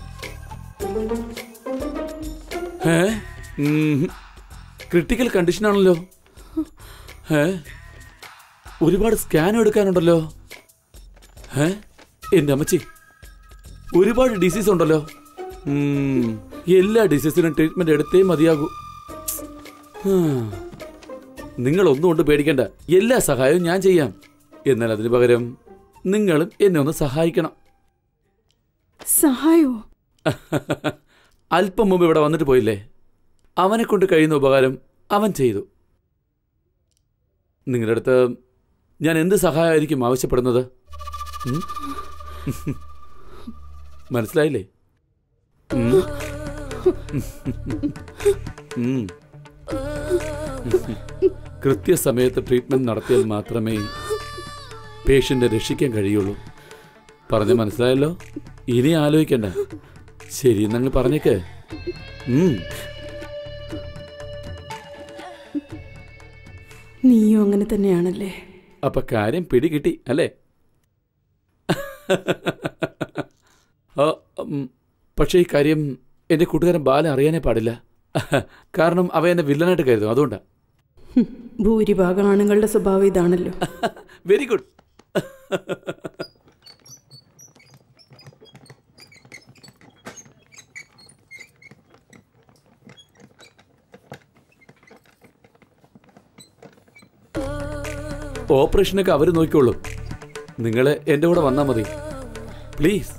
ഏ ക്രിട്ടിക്കൽ കണ്ടീഷൻ ആണല്ലോ ഏ ഒരുപാട് സ്കാൻ എടുക്കാനുണ്ടല്ലോ ഏ എന്റെ അമ്മച്ചി ഒരുപാട് ഡിസീസ് ഉണ്ടല്ലോ ഉം, എല്ലാ ഡിസീസിനും ട്രീറ്റ്മെന്റ് എടുത്തേ മതിയാകൂ നിങ്ങൾ ഒന്നും കൊണ്ട് പേടിക്കണ്ട എല്ലാ സഹായവും ഞാൻ ചെയ്യാം എന്നാൽ അതിന് പകരം നിങ്ങളും എന്നെ ഒന്ന് സഹായിക്കണം സഹായോ അല്പം മുമ്പ് ഇവിടെ വന്നിട്ട് പോയില്ലേ അവനെ കൊണ്ട് കഴിയുന്ന ഉപകാരം അവൻ ചെയ്തു നിങ്ങളുടെ അടുത്ത് ഞാൻ എന്ത് സഹായമായിരിക്കും ആവശ്യപ്പെടുന്നത് ഉം? മനസ്സിലായില്ലേ ഉം? ഉം. കൃത്യസമയത്ത് ട്രീറ്റ്മെന്റ് നടത്തിയാൽ മാത്രമേ പേഷ്യന്റെ രക്ഷിക്കാൻ കഴിയുള്ളൂ പറഞ്ഞ് മനസ്സിലായല്ലോ ഇനി ആലോചിക്കണ്ട ശരി എന്നങ്ങ് പറഞ്ഞേക്ക് ഉം. നീയും അങ്ങനെ തന്നെയാണല്ലേ അപ്പൊ കാര്യം പിടികിട്ടി അല്ലേ ആ, ഉം, പക്ഷേ ഈ കാര്യം എന്റെ കൂട്ടുകാരൻ ബാല അറിയാനേ പാടില്ല കാരണം അവ എന്നെ വില്ലനായിട്ട് കരുതും അതുകൊണ്ടാ ഹും, ഭൂരിഭാഗം ആണുങ്ങളുടെ സ്വഭാവം ഇതാണല്ലോ വെരി ഗുഡ് ഓപ്പറേഷനൊക്കെ അവർ നോക്കിക്കോളും നിങ്ങൾ എൻ്റെ കൂടെ വന്നാൽ മതി പ്ലീസ്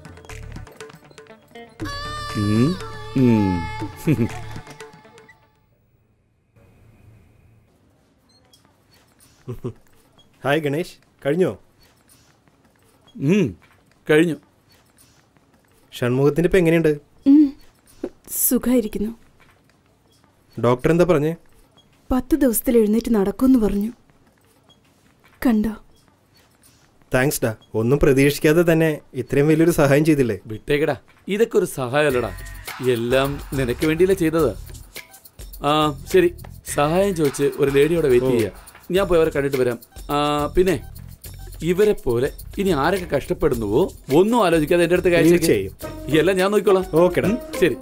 ഉം, ഉം. ഹായ് ഗണേഷ് കഴിഞ്ഞോ ഉം, കഴിഞ്ഞു ഷൺമുഖത്തിന്റെ ഇപ്പൊ എങ്ങനെയുണ്ട് ഉം, സുഖായിരിക്കുന്നു ഡോക്ടർ എന്താ പറഞ്ഞേ പത്ത് ദിവസത്തിൽ എഴുന്നേറ്റ് നടക്കുമെന്ന് പറഞ്ഞു കണ്ടോ താങ്ക്സ് ഡാ ഒന്നും പ്രതീക്ഷിക്കാതെ തന്നെ ഇത്രയും വലിയൊരു സഹായം ചെയ്തില്ലേ വിട്ടേക്കടാ ഇതൊക്കെ ഒരു സഹായമല്ലടാ എല്ലാം നിനക്ക് വേണ്ടിയല്ലേ ചെയ്തത് ആ ശരി സഹായം ചോദിച്ച് ഒരു ലേഡിയോടെ വെയിറ്റ് ഓ. ചെയ്യാം ഞാൻ പോയി അവരെ കണ്ടിട്ട് വരാം ആ പിന്നെ ഇവരെ പോലെ ഇനി ആരൊക്കെ കഷ്ടപ്പെടുന്നുവോ ഒന്നും ആലോചിക്കാതെ എൻ്റെ അടുത്ത് കാര്യം തീർച്ചയായും. എല്ലാം ഞാൻ നോക്കിക്കോളാം ഓക്കെടാ ഉം, ശരി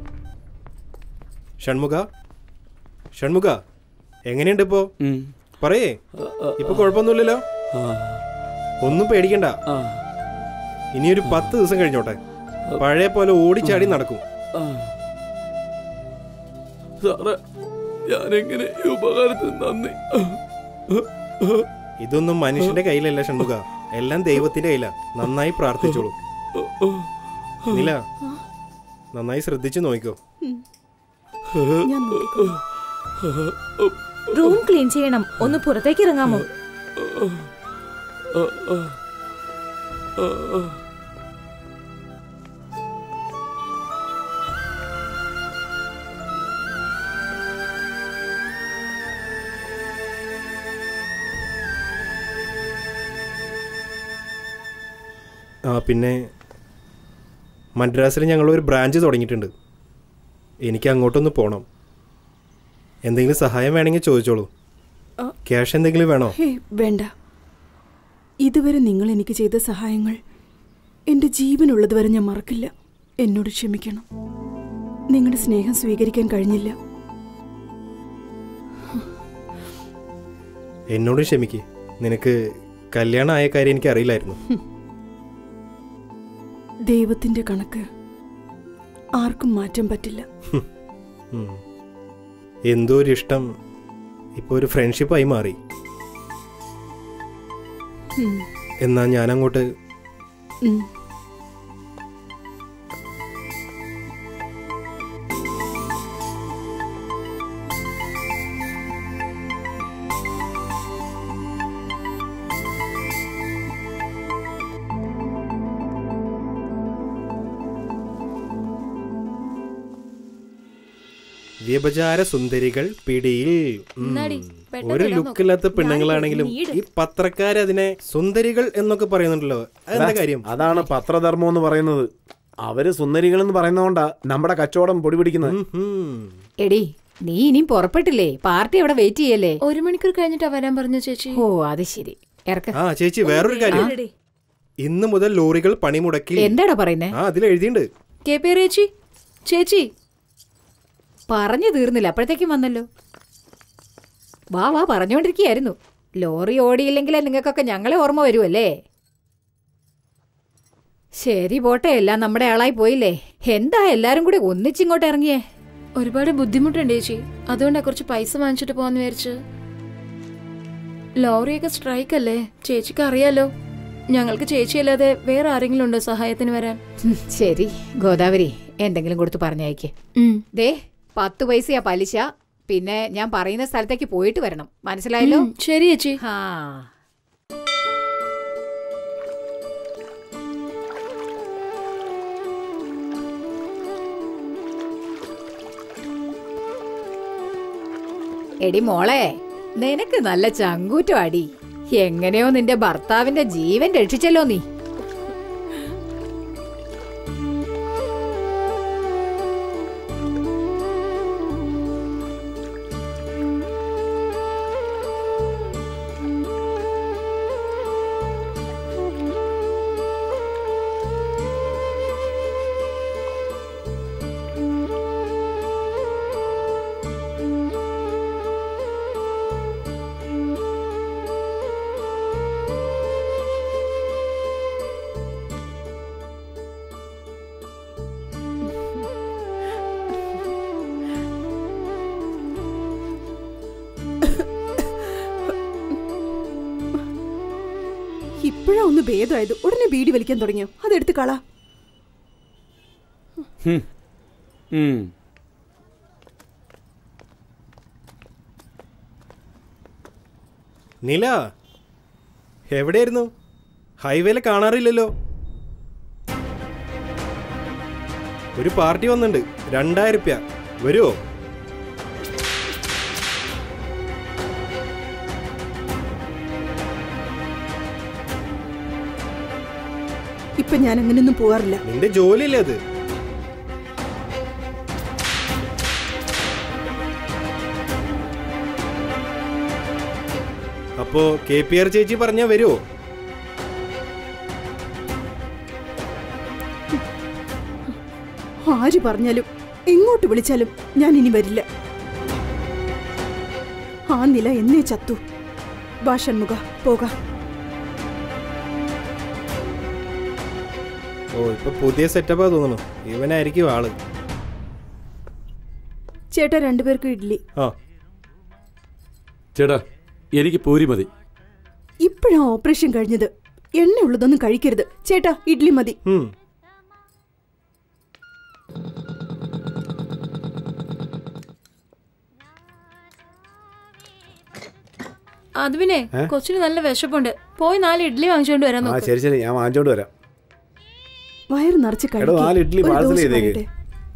ഷൺമുഖ ഷൺമുഖ എങ്ങനെയുണ്ട് ഇപ്പോ പറയേ ഇപ്പൊ കുഴപ്പമൊന്നുമില്ലല്ലോ ഒന്നും പേടിക്കണ്ട ഇനി ഒരു പത്ത് ദിവസം കഴിഞ്ഞോട്ടെ പഴയ പോലെ ഓടിച്ചാടി നടക്കും സാറേ ഞാനെങ്ങനെ ഈ ഉപകാരത്തിന് നന്ദി ഇതൊന്നും മനുഷ്യന്റെ കയ്യിലല്ല ഷൺമുഖ എല്ലാം ദൈവത്തിന്റെ കയ്യിലാ നന്നായി പ്രാർത്ഥിച്ചോളൂ നില നന്നായി ശ്രദ്ധിച്ചു നോക്കിക്കോ ഞാൻ നോക്കിക്കോളാം. റൂം ക്ലീൻ ചെയ്യണം ഒന്ന് പുറത്തേക്ക് ഇറങ്ങാമോ ആ പിന്നെ മദ്രാസിൽ ഞങ്ങൾ ഒരു ബ്രാഞ്ച് തുടങ്ങിയിട്ടുണ്ട് എനിക്ക് അങ്ങോട്ടൊന്ന് പോകണം എന്തെങ്കിലും സഹായം വേണമെങ്കിൽ ചോദിച്ചോളൂ ആ. ക്യാഷ് എന്തെങ്കിലും വേണോ ഹേയ് വേണ്ട ഇതുവരെ നിങ്ങൾ എനിക്ക് ചെയ്ത സഹായങ്ങൾ എൻ്റെ ജീവനുള്ളതുവരെ ഞാൻ മറക്കില്ല എന്നോട് ക്ഷമിക്കണം നിങ്ങളുടെ സ്നേഹം സ്വീകരിക്കാൻ കഴിഞ്ഞില്ല എന്നോട് ക്ഷമിക്ക് നിനക്ക് കല്യാണം ആയ കാര്യം എനിക്ക് അറിയില്ലായിരുന്നു ദൈവത്തിന്റെ കണക്ക് ആർക്കും മാറ്റാൻ പറ്റില്ല ഉം. എന്തോ ഒരു ഇഷ്ടം ഇപ്പോൾ ഒരു ഫ്രണ്ട്ഷിപ്പായി മാറി ഉം. എന്നാ ഞാൻ അങ്ങോട്ട് ഉം. വ്യഭചാര സുന്ദരികൾ പിടിയിൽ ഉം. എന്നാടി, പെട്ടെന്ന് ഒരു ഇടാൻ നോക്ക്. ലുക്കില്ലാത്ത പെണ്ണുങ്ങളാണെങ്കിലും ഈ പത്രക്കാരതിനെ സുന്ദരികൾ എന്നൊക്കെ പറയുന്നുണ്ടല്ലോ അതെന്താ കാര്യം അതാണ് പത്രധർമ്മം എന്ന് പറയുന്നത് അവര് സുന്ദരികൾ എന്ന് പറയുന്നതുകൊണ്ടാ നമ്മുടെ കച്ചവടം പൊടി പിടിക്കുന്നത് എടി നീ ഇനിയും പുറപ്പെട്ടില്ലേ പാർട്ടി അവിടെ വെയിറ്റ് ചെയ്യല്ലേ ഒരു മണിക്കൂർ കഴിഞ്ഞിട്ടാ വരാൻ പറഞ്ഞു ചേച്ചി ഓ അത് ശരി ഇറക്ക ആ ചേച്ചി വേറൊരു കാര്യം ഇന്ന് മുതൽ ലോറികൾ പണിമുടക്കി എന്താടാ പറയുന്നേ ആ അതിൽ എഴുതിയിട്ടുണ്ട് കെ പി ചേച്ചി ചേച്ചി പറഞ്ഞു തീർന്നില്ല അപ്പോഴത്തേക്കും വന്നല്ലോ വാ വാ പറഞ്ഞുകൊണ്ടിരിക്കുകയായിരുന്നു ലോറി ഓടിയില്ലെങ്കിലേ നിങ്ങൾക്കൊക്കെ ഞങ്ങളെ ഓർമ്മ വരുമല്ലേ ശരി പോട്ടെ എല്ലാം നമ്മുടെ ആളായി പോയില്ലേ എന്താ എല്ലാരും കൂടി ഒന്നിച്ചിങ്ങോട്ട് ഇറങ്ങിയേ ഒരുപാട് ബുദ്ധിമുട്ടുണ്ട് ചേച്ചി അതുകൊണ്ടാ കുറച്ച് പൈസ വാങ്ങിച്ചിട്ട് പോവാന്ന് വിചാരിച്ചു ലോറിയൊക്കെ സ്ട്രൈക്ക് അല്ലേ ചേച്ചിക്ക് അറിയാലോ ഞങ്ങൾക്ക് ചേച്ചിയല്ലാതെ വേറെ ആരെങ്കിലും ഉണ്ടോ സഹായത്തിന് വരാൻ ഉം, ശരി ഗോദാവരി എന്തെങ്കിലും കൊടുത്ത് പറഞ്ഞയക്ക് ദേ പത്ത് പൈസയാ പലിശ പിന്നെ ഞാൻ പറയുന്ന സ്ഥലത്തേക്ക് പോയിട്ട് വരണം മനസ്സിലായല്ലോ ഉം, ശരി ചേച്ചി ആ എടി മോളെ നിനക്ക് നല്ല ചങ്കൂറ്റം അടി എങ്ങനെയോ നിന്റെ ഭർത്താവിന്റെ ജീവൻ രക്ഷിച്ചല്ലോ നീ ഇപ്പോഴാ ഒന്ന് ഭേദമായത് ഉടനെ ബീഡി വലിക്കാൻ തുടങ്ങിയോ അതെടുത്ത് കളാ ഹും. ഉം. നില എവിടെയായിരുന്നു ഹൈവേയിൽ കാണാറില്ലല്ലോ ഒരു പാർട്ടി വന്നിട്ടുണ്ട് രണ്ടായിരം റുപ്യ വരുമോ ഇപ്പൊ ഞാൻ അങ്ങനെയൊന്നും പോവാറില്ല നിന്റെ ജോലിയല്ലേ അത് അപ്പോ കെ പി ആർ ചേച്ചി പറഞ്ഞാ വരുമോ ആര് പറഞ്ഞാലും എങ്ങോട്ട് വിളിച്ചാലും ഞാൻ ഇനി വരില്ല ആ നില എന്നേ ചത്തു വാ ഷൺമുഖ പോകാം ഓ ഇപ്പൊ പുതിയ സെറ്റപ്പാ തോന്നുന്നു ഇവനായിരിക്കും ആള് ചേട്ടാ രണ്ടുപേർക്കും ഇഡ്ഡലി ആ ചേട്ടാ എനിക്ക് പൂരി മതി ഇപ്പോഴാ ഓപ്പറേഷൻ കഴിഞ്ഞത് എണ്ണ ഉള്ളതൊന്നും കഴിക്കരുത് ചേട്ടാ ഇഡ്ഡലി മതി ഉം. അത് പിന്നെ ഏ? കൊച്ചിന് നല്ല വിശപ്പുണ്ട് പോയി നാല് ഇഡ്ഡലി വാങ്ങിച്ചോണ്ട് വരാൻ ആ നോക്ക് ശരി ശരി ഞാൻ വാങ്ങിച്ചോണ്ട് വരാം വയറ് നിറച്ച് എടോ കഴിക്ക്. നാല് ഇഡ്ഡലി ഒരു പാഴ്സൽ ദോശ ചെയ്തേക്ക് പറയട്ടെ.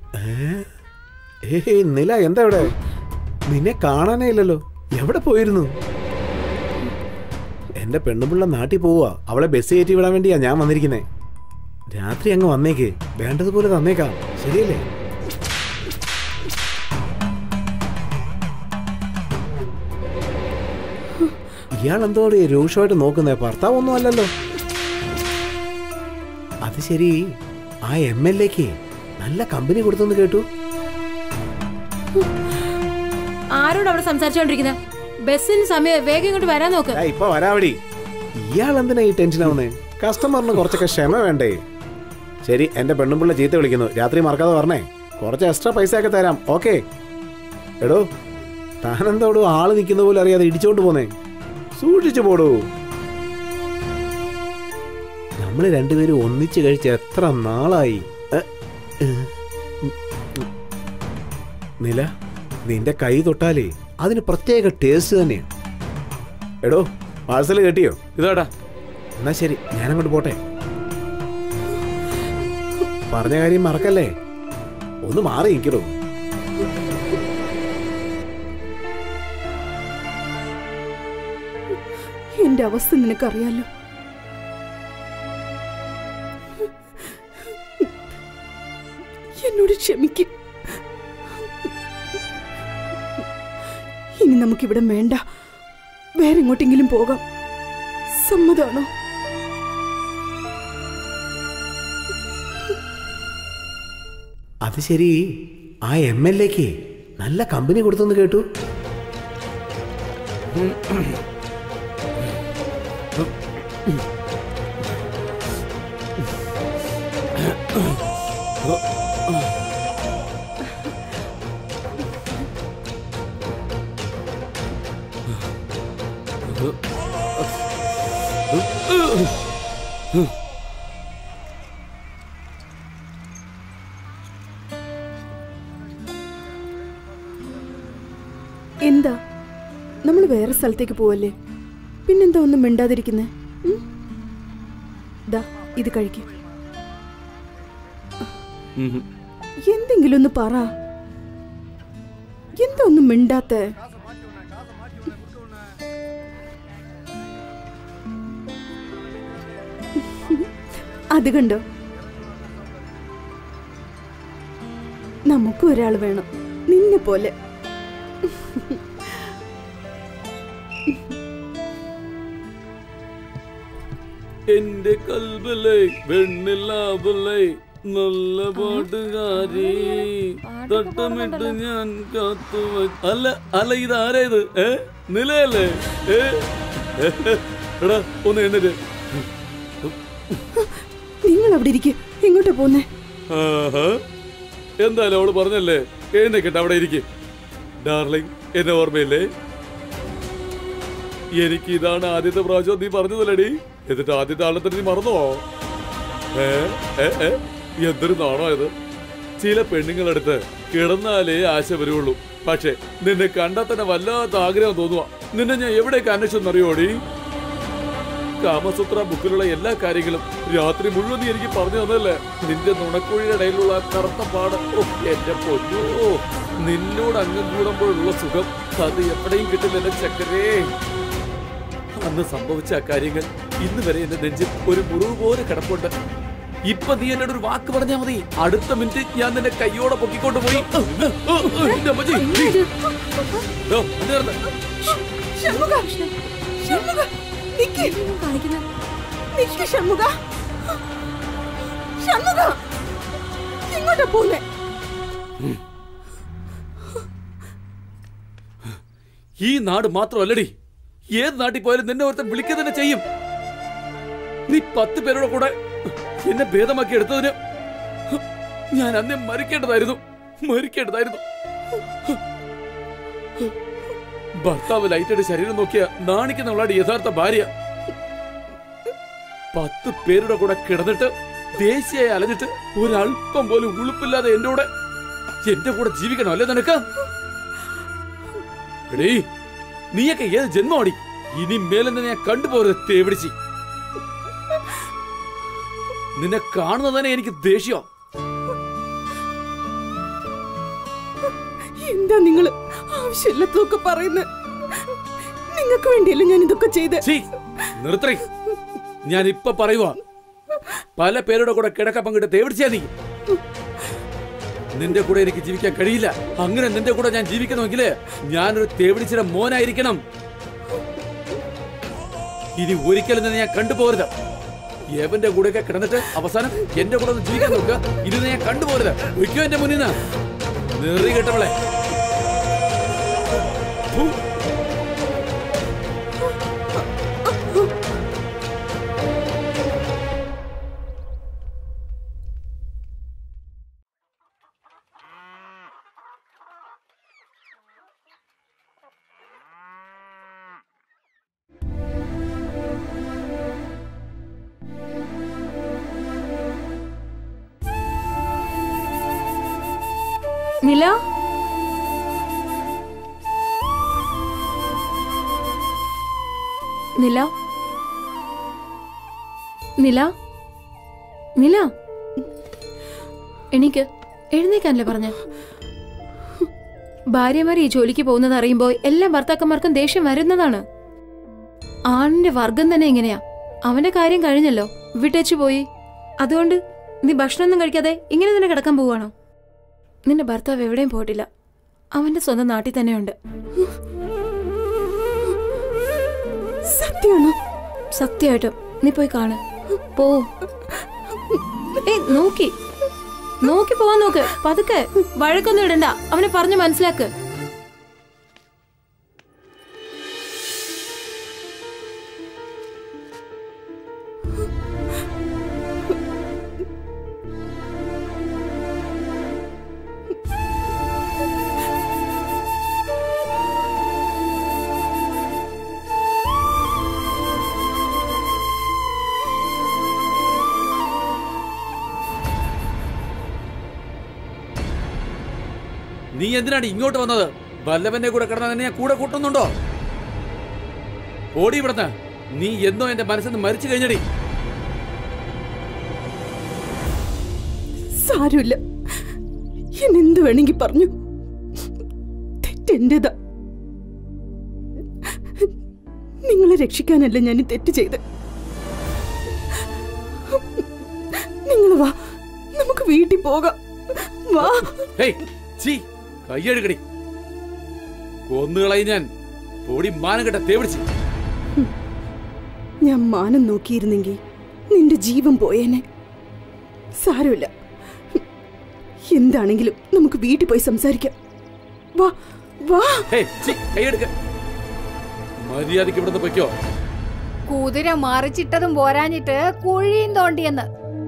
ഏ ഏയ് നില എന്താ ഇവിടെ നിന്നെ കാണാനേ ഇല്ലല്ലോ എവിടെ പോയിരുന്നു എന്റെ പെണ്ണുപിള്ള നാട്ടിൽ പോവാ അവളെ ബസ് കയറ്റി വിടാൻ വേണ്ടിയാ ഞാൻ വന്നിരിക്കുന്നേ രാത്രി അങ്ങ് വന്നേക്ക് വേണ്ടതുപോലെ തന്നേക്കാം ശരിയല്ലേ ഇയാൾ എന്തോടെ രൂക്ഷമായിട്ട് നോക്കുന്നേ ഭർത്താവ് ഒന്നും അല്ലല്ലോ അത് ശരി ആ എം എൽ എക്ക് നല്ല കമ്പനി കൊടുത്തെന്ന് കേട്ടു ആരോട് അവിടെ സംസാരിച്ചോണ്ടിരിക്കുന്നത് ബസ്സിന് സമയം വേഗം ഇങ്ങോട്ട് വരാൻ നോക്ക് ആ, ഇപ്പൊ വരാവടി ഇയാൾ എന്തിനാ ഈ ടെൻഷൻ ആവുന്നേ കസ്റ്റമറിന് കുറച്ചൊക്കെ ക്ഷമ വേണ്ടേ ശരി എന്റെ പെണ്ണുമ്പിള്ള ചീത്ത വിളിക്കുന്നു രാത്രി മറക്കാതെ പറഞ്ഞേ കുറച്ച് എക്സ്ട്രാ പൈസ ഒക്കെ തരാം ഓക്കെ എടോ താനെന്തോടോ ആള് നിൽക്കുന്ന പോലെ അറിയാതെ ഇടിച്ചോണ്ട് പോന്നേ സൂക്ഷിച്ചു പോടൂ നമ്മൾ രണ്ടുപേരും ഒന്നിച്ച് കഴിച്ച് എത്ര നാളായി എ, എ, ഉം, ഉം. നില നിന്റെ കൈ തൊട്ടാലേ അതിന് പ്രത്യേക ടേസ്റ്റ് തന്നെയാണ് എടോ പാഴ്സൽ കിട്ടിയോ ഇതാടാ എന്നാ ശരി ഞാനങ്ങോട്ട് പോട്ടെ പറഞ്ഞ കാര്യം മറക്കല്ലേ ഒന്ന് മാറി നിൽക്കടോ എന്റെ അവസ്ഥ നിനക്കറിയാലോ എന്നോട് ക്ഷമിക്കും ഇനി നമുക്കിവിടെ വേണ്ട വേറെ എങ്ങോട്ടെങ്കിലും പോകാം സമ്മതാണോ അത് ശരി ആ എം എൽ എക്ക് നല്ല കമ്പനി കൊടുത്തെന്ന് കേട്ടു എന്താ നമ്മൾ വേറെ സ്ഥലത്തേക്ക് പോവല്ലേ പിന്നെന്താ ഒന്നും മിണ്ടാതിരിക്കുന്നേ ഉം? ദാ ഇത് കഴിക്കും ഉം. എന്തെങ്കിലും ഒന്ന് പറ എന്താ ഒന്നും മിണ്ടാത്തേ അത് കണ്ടോ നമുക്കും ഒരാൾ വേണം നിന്നെ പോലെ എന്റെ കൽബിലെ വെണ്ണിലാബിലെ നല്ല പാട്ടുകാരി തട്ടമിട്ട് ഞാൻ കാത്തു വ- അല്ല അല്ല ഇത് ആരാ ഇത് ഏ നിലയല്ലേ ഏ എടാ ഒന്ന് എണ്ണിട്ട് നിങ്ങൾ അവിടെ ഇരിക്കുക എങ്ങോട്ടാ പോന്നേ ആഹാ. എന്തായാലും അവള് പറഞ്ഞല്ലേ എഴുന്നേക്കട്ടെ അവിടെ ഇരിക്കും ഡാർലിംഗ് എന്നെ ഓർമ്മയില്ലേ എനിക്ക് ഇതാണ് ആദ്യത്തെ പ്രാവശ്യം നീ പറഞ്ഞതല്ലേടി എന്നിട്ട് ആദ്യത്തെ ആളത്തെ നീ മറന്നോ ഏ ഏ, ഏ? എന്തൊരു നാണോ ഇത് ചില പെണ്ണുങ്ങളടുത്ത് കിടന്നാലേ ആശ വരുള്ളൂ പക്ഷെ നിന്നെ കണ്ടാൽ തന്നെ വല്ലാത്ത ആഗ്രഹം തോന്നുക നിന്നെ ഞാൻ എവിടേക്ക് അന്വേഷിച്ചെന്നറിയോടി കാമസൂത്ര ബുക്കിലുള്ള എല്ലാ കാര്യങ്ങളും രാത്രി മുഴുവൻ നീ എനിക്ക് പറഞ്ഞു തന്നല്ലേ നിന്റെ നുണക്കുഴിയുടെ ഇടയിലുള്ള ആ കറുത്ത പാട് ഓ എന്റെ പൊന്നു നിന്നോട് അംഗം കൂടുമ്പോഴുള്ള സുഖം അത് എവിടെയും കിട്ടില്ല എന്റെ ചക്കരേ അന്ന് സംഭവിച്ച ആ കാര്യങ്ങൾ ഇന്ന് വരെ എന്റെ നെഞ്ചിൽ ഒരു മുറിവ് പോലെ കിടപ്പുണ്ട് ഇപ്പൊ നീ എന്നോട് ഒരു വാക്ക് പറഞ്ഞാ മതി അടുത്ത മിനിറ്റ് ഞാൻ നിന്നെ കൈയോടെ പൊക്കിക്കൊണ്ട് പോയി എന്റെ അമ്മച്ചി. ദോ, അത് കിടന്ന്. ഷൺമുഖ ഷൺമുഖ നിക്ക് നിക്ക് ഷൺമുഖ ഷൺമുഖ എങ്ങോട്ടാ പോന്നേ ഈ നാട് മാത്രമല്ലടി ഏത് നാട്ടിൽ പോയാലും നിന്നെ ഒരുത്തൻ വിളിക്കുക തന്നെ ചെയ്യും നീ പത്ത് പേരുടെ കൂടെ എന്നെ ഭേദമാക്കി എടുത്തതിന് ഞാൻ അന്നേ മരിക്കേണ്ടതായിരുന്നു മരിക്കേണ്ടതായിരുന്നു ഭർത്താവ് ലൈറ്റയുടെ ശരീരം നോക്കിയ നാണിക്കുന്നവളാണ് യഥാർത്ഥ ഭാര്യ പത്ത് പേരുടെ കൂടെ കിടന്നിട്ട് ദേശീയായി അലഞ്ഞിട്ട് ഒരല്പം പോലും ഉളുപ്പില്ലാതെ എന്റെ കൂടെ എന്റെ കൂടെ ജീവിക്കണം അല്ലേ നിനക്ക് എടീ നീയൊക്കെ ഏത് ജന്മമാടി ഇനി മേലെ നിന്നെ ഞാൻ കണ്ടുപോരുത് തേവിടിച്ച് നിന്നെ കാണുന്നത് തന്നെ എനിക്ക് ദേഷ്യം എന്താ നിങ്ങൾ ആവശ്യമില്ലാത്തതൊക്കെ പറയുന്നത് നിങ്ങൾക്ക് വേണ്ടിയല്ലേ ഞാൻ ഇതൊക്കെ ചെയ്ത് നിർത്തറി ഞാൻ ഇപ്പൊ പറയുവാ പല പേരുടെ കൂടെ കിടക്ക പങ്കിട്ട് തേവിടിച്ചാ നീ നിന്റെ കൂടെ എനിക്ക് ജീവിക്കാൻ കഴിയില്ല അങ്ങനെ നിന്റെ കൂടെ ഞാൻ ജീവിക്കണമെങ്കിൽ ഞാനൊരു തേവിടിച്ചിയുടെ മോനായിരിക്കണം ഇനി ഒരിക്കലും നിന്നെ ഞാൻ കണ്ടുപോകരുത് ഏവന്റെ കൂടെയൊക്കെ കിടന്നിട്ട് അവസാനം എന്റെ കൂടെ ഒന്ന് ജീവിക്കാൻ നോക്കുക ഇത് ഞാൻ കണ്ടുപോകരുത് ഒരിക്കലും എന്റെ മുന്നിൽ നിന്ന് നെറി കെട്ടവളെ നില നില നില നില എനിക്ക് എഴുന്നേക്കാനല്ലേ പറഞ്ഞ ഭാര്യമാർ ഈ ജോലിക്ക് പോകുന്നത് അറിയുമ്പോൾ എല്ലാ ഭർത്താക്കന്മാർക്കും ദേഷ്യം വരുന്നതാണ് ആണിന്റെ വർഗം തന്നെ ഇങ്ങനെയാ അവന്റെ കാര്യം കഴിഞ്ഞല്ലോ വിട്ടേച്ചു പോയി അതുകൊണ്ട് നീ ഭക്ഷണമൊന്നും കഴിക്കാതെ ഇങ്ങനെ തന്നെ കിടക്കാൻ പോവാണോ നിന്റെ ഭർത്താവ് എവിടെയും പോയിട്ടില്ല അവന്റെ സ്വന്തം നാട്ടിൽ തന്നെയുണ്ട് സത്യമാണോ സത്യമായിട്ടും നീ പോയി കാണ് പോ ഏ നോക്കി നോക്കി പോവാൻ നോക്ക് പതുക്കെ വഴക്കൊന്നും ഇടണ്ട അവനെ പറഞ്ഞു മനസ്സിലാക്ക് നീ എന്തിനാണ് ഇങ്ങോട്ട് വന്നത് വല്ലവന്റെ കൂടെ കിടന്ന നിന്നെ ഞാൻ കൂടെ കൂട്ടുന്നുണ്ടോ ഓടി ഇവിടുന്ന് നീ എന്നോ എന്റെ മനസ്സിൽ നിന്ന് മരിച്ചു കഴിഞ്ഞടി സാരമില്ല എന്നെന്ത് വേണമെങ്കിൽ പറഞ്ഞു തെറ്റെന്റേതാ നിങ്ങളെ രക്ഷിക്കാനല്ല ഞാൻ ഈ തെറ്റ് ചെയ്ത് നിങ്ങൾ വാ നമുക്ക് വീട്ടിൽ പോകാം വാ ഹേയ് ചീ കയ്യെടുക്കടി കൊന്നുകളയി ഞാൻ പൊടി മാനം കെട്ട തേവിടിച്ച് ഞാൻ മാനം നോക്കിയിരുന്നെങ്കിൽ നിന്റെ ജീവൻ പോയേനെ സാരമില്ല എന്താണെങ്കിലും നമുക്ക് വീട്ടിൽ പോയി സംസാരിക്കാം വാ വാ ഹേയ് ചീ കയ്യെടുക്ക മര്യാദക്ക് ഇവിടുന്ന് പൊയ്ക്കോ കുതിര മറിച്ചിട്ടതും പോരാഞ്ഞിട്ട് കുഴിയും തോണ്ടിയെന്ന്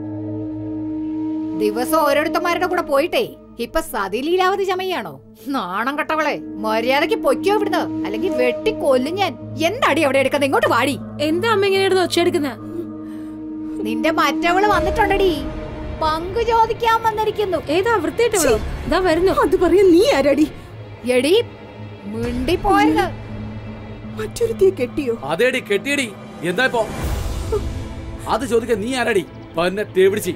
ദിവസം ഓരോരുത്തന്മാരുടെ കൂടെ പോയിട്ടേ ഇപ്പൊ സതി ലീലാവതി ചമയാണോ നാണം കെട്ടവളെ മര്യാദക്ക് പൊയ്ക്കോ ഇവിടുന്ന് അല്ലെങ്കിൽ വെട്ടി കൊല്ലും ഞാൻ എന്താടി അവിടെ എടുക്കുന്നത് ഇങ്ങോട്ട് വാടി എന്താ അമ്മ ഇങ്ങനെ ഒച്ചയെടുക്കുന്ന നിന്റെ മറ്റവള് വന്നിട്ടുണ്ടടി പങ്കു ചോദിക്കാൻ വന്നിരിക്കുന്നു ഏതാ വൃത്തിയിട്ടവളോ ഇതാ വരുന്നു അത് പറയാൻ നീ ആരാടി എടി മിണ്ടി പോയത് മറ്റൊരുത്തിയെ കെട്ടിയോ അതേടി കെട്ടിയടി എന്താ ഇപ്പോ അത് ചോദിക്കാൻ നീ ആരാടി പന്നെ തേവിടിച്ച്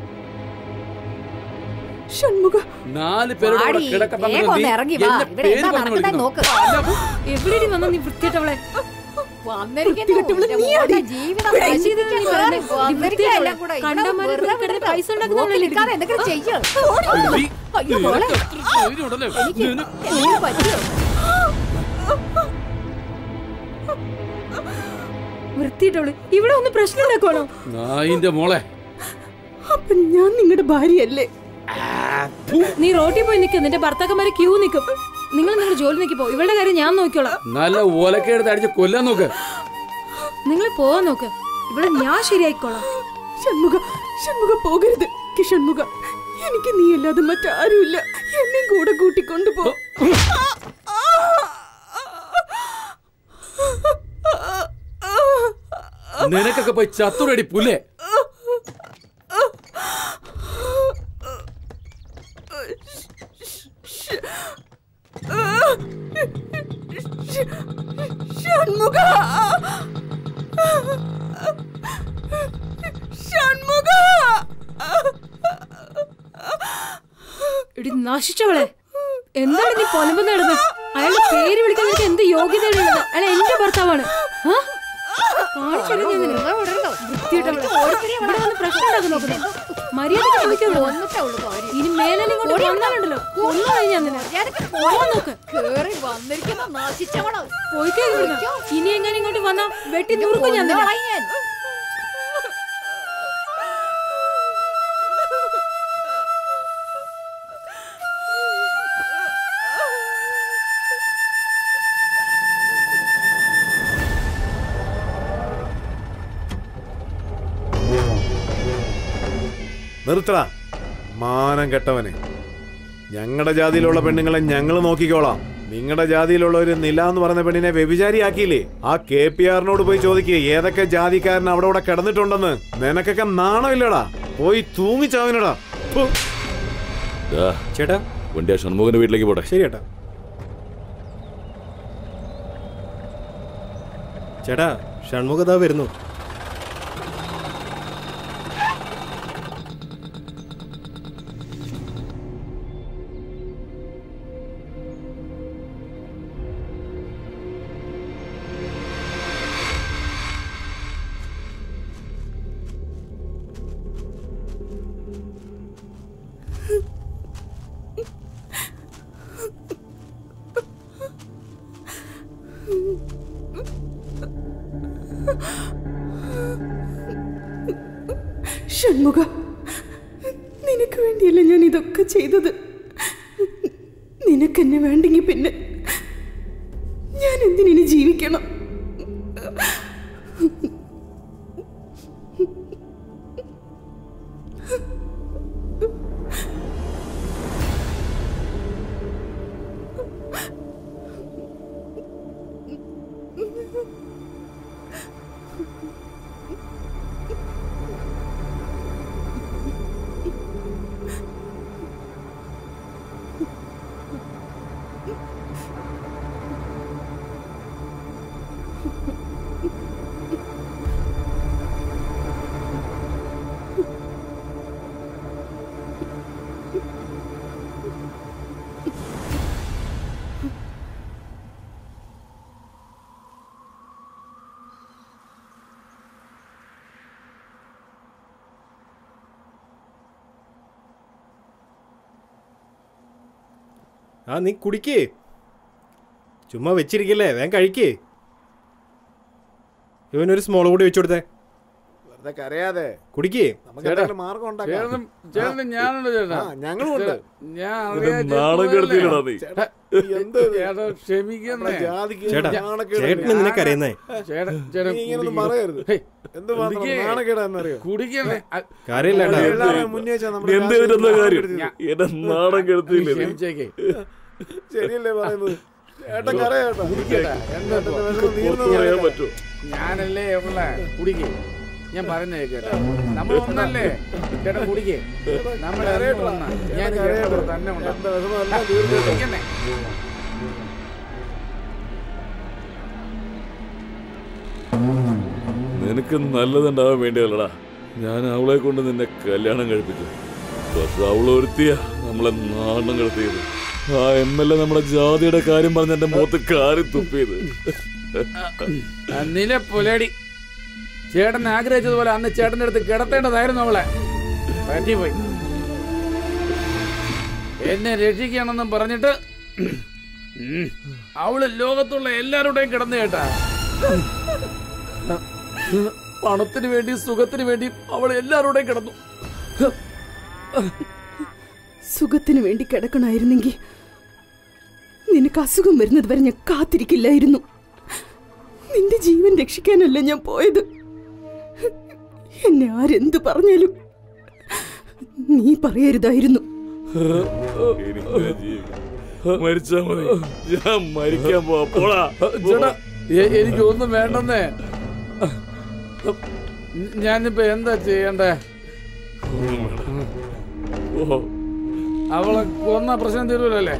ഷൺമുഖ നാല് പേരുടെ കൂടെ വാടി, കിടക്കാൻ വേഗം പറഞ്ഞത് ഒന്ന് നീ ഇറങ്ങി വാ. എന്നെ ഇവിടെ പേര് എന്താ പറഞ്ഞു നടക്കുന്നത് വിളിക്കുന്നു. നോക്ക്. അല്ല, എവിടെയാണ് വന്ന നീ വൃത്തിയിട്ടവളെ വന്നിരിക്കുന്നു. വൃത്തികെട്ടവള് എന്റെ നീയാടി. മോളുടെ ജീവിതം ഇവിടെ നശിപ്പിച്ച് നീ കേറി പറയുന്നെ. വന്നിരിക്കുക എല്ലാം കൂടെ. ഇവിടെ കണ്ടമാനം വെറുതെ കിടന്ന് വിട്ടിട്ട് പൈസ ഉണ്ടാക്കുന്ന നോക്കി നിൽക്കാതെ എന്തെങ്കിലും ചെയ്യ്. നീ അയ്യോ, മോളെ. നിനക്ക് എത്ര ധൈര്യമുണ്ടല്ലേ? എനിക്ക് നിനക്ക് എന്തെങ്കിലും പറ്റിയോ? വൃത്തിയിട്ടവള് ഇവിടെ ഒന്ന് പ്രശ്നം ഉണ്ടാക്കുവാണോ നായിന്റെ മോളെ അപ്പൊ ഞാൻ നിങ്ങളുടെ ഭാര്യയല്ലേ നീ റോട്ടിൽ പോയി നിൽക്കും നിന്റെ ഭർത്താക്കന്മാരെ ക്യൂ നിൽക്കും നിങ്ങൾ നിങ്ങളുടെ ജോലി നിൽക്കിപ്പോ ഇവളുടെ കാര്യം ഞാൻ നോക്കിക്കോളാം നല്ല ഓലക്കെടുത്ത് അടിച്ച് കൊല്ലാൻ നോക്ക് നിങ്ങൾ പോവാൻ നോക്ക് ഇവിടെ ഞാൻ ശരിയായിക്കോളാം ഷൺമുഖ ഷൺമുഖ പോകരുത് കിഷൺമുഖ എനിക്ക് നീ അല്ലാതെ മറ്റാരുമില്ല എന്നെ കൂടെ കൂട്ടിക്കൊണ്ടുപോ നിനക്കൊക്കെ പോയി ചത്തുരടി പുല്ലേ ഷൺമുഖ ഷൺമുഖ ഇടി നശിച്ചവളെ എന്താണ് നീ പൊലമ്പ് നേടുന്നത് അയാളുടെ പേര് വിളിക്കാൻ നിനക്ക് എന്ത് യോഗ്യതയുള്ളത് അയാൾ എന്റെ ഭർത്താവാണ് ആ? കാണിച്ചുതരാം ഞാൻ നിനക്ക്. വൃത്തികെട്ടവളെ. ഇവിടെ വന്ന് പ്രശ്നം ഉണ്ടാക്കാൻ നോക്കുന്നു. മര്യാദയ്ക്ക് ചോദിക്കാമോ കൊന്നിട്ടേ ഉള്ളൂ കാര്യം. ഇനി മേലെ കൊണ്ട് വന്നാലുണ്ടല്ലോ കൊന്നു കഴിഞ്ഞാൽ നിന്നെ മര്യാദയ്ക്ക് പോവാൻ നോക്ക് കേറി വന്നിരിക്കുന്ന നശിച്ചവള് പോയിക്കോ ഇവിടുന്ന്. ഇനി എങ്ങനെ ഇങ്ങോട്ട് വന്നാ വെട്ടി നുറുക്കും ഞാൻ നിന്നെ. കൊന്നുകളയും ഞാൻ. നിർത്തടാ മാനം കെട്ടവനെ ഞങ്ങളുടെ ജാതിയിലുള്ള പെണ്ണുങ്ങളെ ഞങ്ങൾ നോക്കിക്കോളാം നിങ്ങളുടെ ജാതിയിലുള്ള ഒരു നില എന്ന് പറയുന്ന പെണ്ണിനെ വ്യഭിചാരിയാക്കിയില്ലേ ആ കെ പി ആറിനോട് പോയി ചോദിക്കുക ഏതൊക്കെ ജാതിക്കാരൻ അവിടെ ഇവിടെ കിടന്നിട്ടുണ്ടെന്ന് നിനക്കൊക്കെ നാണമില്ലടാ പോയി തൂങ്ങിച്ചാവിനടാ ഫു. ദാ, ചേട്ടാ വണ്ടി ആ ഷൺമുഖന്റെ വീട്ടിലേക്ക് പോട്ടെ ശരി ചേട്ടാ ചേട്ടാ ഷൺമുഖതാ വരുന്നു ഷൺമുഖ നിനക്ക് വേണ്ടിയല്ല ഞാൻ ഇതൊക്കെ ചെയ്തത് നിനക്കെന്നെ വേണ്ടെങ്കിൽ പിന്നെ ഞാൻ എന്തിനി ജീവിക്കണം ആ നീ കുടിക്കേ ചുമ്മാ വെച്ചിരിക്കല്ലേ വേഗം കഴിക്കേ ഇവനൊരു സ്മോൾ കൂടി വെച്ചു കൊടുത്തേ വെറുതെ കരയാതെ കുടിക്കേ നമുക്ക് എന്തെങ്കിലും മാർഗം ഉണ്ടാക്കാം ചേട്ടനും ചേട്ടനും ഞാനുണ്ട് ചേട്ടാ ആ, ഞങ്ങളുണ്ട്. ഞാൻ നിന്റെ അറിയാതെ നാണം ചെയ്തതല്ലേ? കെടുത്തിയില്ലടാ നീ. ചേട്ടാ, എന്ത് ഇത്? ചേട്ടാ ക്ഷമിക്കുന്നേ നമ്മുടെ ജാതിക്ക് ചേട്ടാ നാണക്കേട് ചേട്ടന് നിന്നെ കരയുന്നേ ചേട്ടൻ ചേട്ടൻ നീ ഇങ്ങനൊന്നും കുടിക്ക്. പറയരുത്. ഹേയ്, എന്ത് മാത്രം കുടിക്ക്. നാണക്കേടാന്നറിയോ കുടിക്കണേ അ- കാര്യമില്ലേട്ടാ എല്ലാവരും മുന്നേ വെച്ചാ നമ്മുടെ എന്ത് ജാതിക്ക് ചെയ്തിട്ടെന്താ നാണം കാര്യം കെടുത്തിയത്. എന്നെ നാണം കെടുത്തില്ലേ നീ? ക്ഷമിച്ചേക്കേ ശരിയല്ലേ പറയുന്നത് ചേട്ടൻ കരയാട്ടോ കുടിക്കട്ടെ എന്താ ചേട്ടന്റെ ഇപ്പൊ? വിഷമം തീർന്നു പുറത്ത് പറയാൻ പറയട്ടെ. പറ്റുമോ ഞാനല്ലേ ഉള്ള കുടിക്കേ ഞാൻ പറയുന്നേ കേട്ടാ നമ്മൾ ഒന്നല്ലേ ചേട്ടാ കുടിക്കേ നമ്മൾ ഒന്നാ ഞാൻ ചേട്ടനോട് തന്നെ ചേട്ടന്റെ ഉണ്ടാവും വിഷമം എല്ലാം തീർന്നു കുടിക്കണേ നിനക്ക് നല്ലതുണ്ടാവാൻ വേണ്ടിയല്ലടാ ഞാൻ അവളെ കൊണ്ട് നിന്നെ കല്യാണം കഴിപ്പിച്ചു പക്ഷെ അവൾ ഒരുത്തിയ നമ്മളെ നാണം കടത്തിയത് ആ എം എൽ എ നമ്മുടെ ജാതിയുടെ കാര്യം പറഞ്ഞ് എന്റെ മുഖത്ത് കാറി തുപ്പിയത് നില പുലടി ചേട്ടൻ ആഗ്രഹിച്ചതുപോലെ അന്ന് ചേട്ടന്റെ അടുത്ത് കിടത്തേണ്ടതായിരുന്നു അവളെ പറ്റിപ്പോയി എന്നെ രക്ഷിക്കണമെന്നും പറഞ്ഞിട്ട് ഉം, അവള് ലോകത്തുള്ള എല്ലാവരുടെയും കിടന്നു കേട്ടാ പണത്തിന് വേണ്ടി സുഖത്തിന് വേണ്ടി അവൾ എല്ലാവരുടെയും കിടന്നു സുഖത്തിന് വേണ്ടി കിടക്കണമായിരുന്നെങ്കിൽ നിനക്ക് അസുഖം വരുന്നത് വരെ ഞാൻ കാത്തിരിക്കില്ലായിരുന്നു നിന്റെ ജീവൻ രക്ഷിക്കാനല്ല ഞാൻ പോയത് എന്നെ ആരെന്ത് പറഞ്ഞാലും നീ പറയരുതായിരുന്നു എനിക്ക് ജീവിക്കണം. മരിച്ചാ മതി ഞാൻ മരിക്കാൻ പോവാ പോടാ ചേട്ടാ എ- എനിക്കൊന്നും വേണ്ടെന്നേ ഞാനിപ്പോ എന്താ ചെയ്യണ്ടേ ഒന്നും വേണ്ട. ഓ അവളെ കൊന്ന പ്രശ്നം തീരുമല്ലേ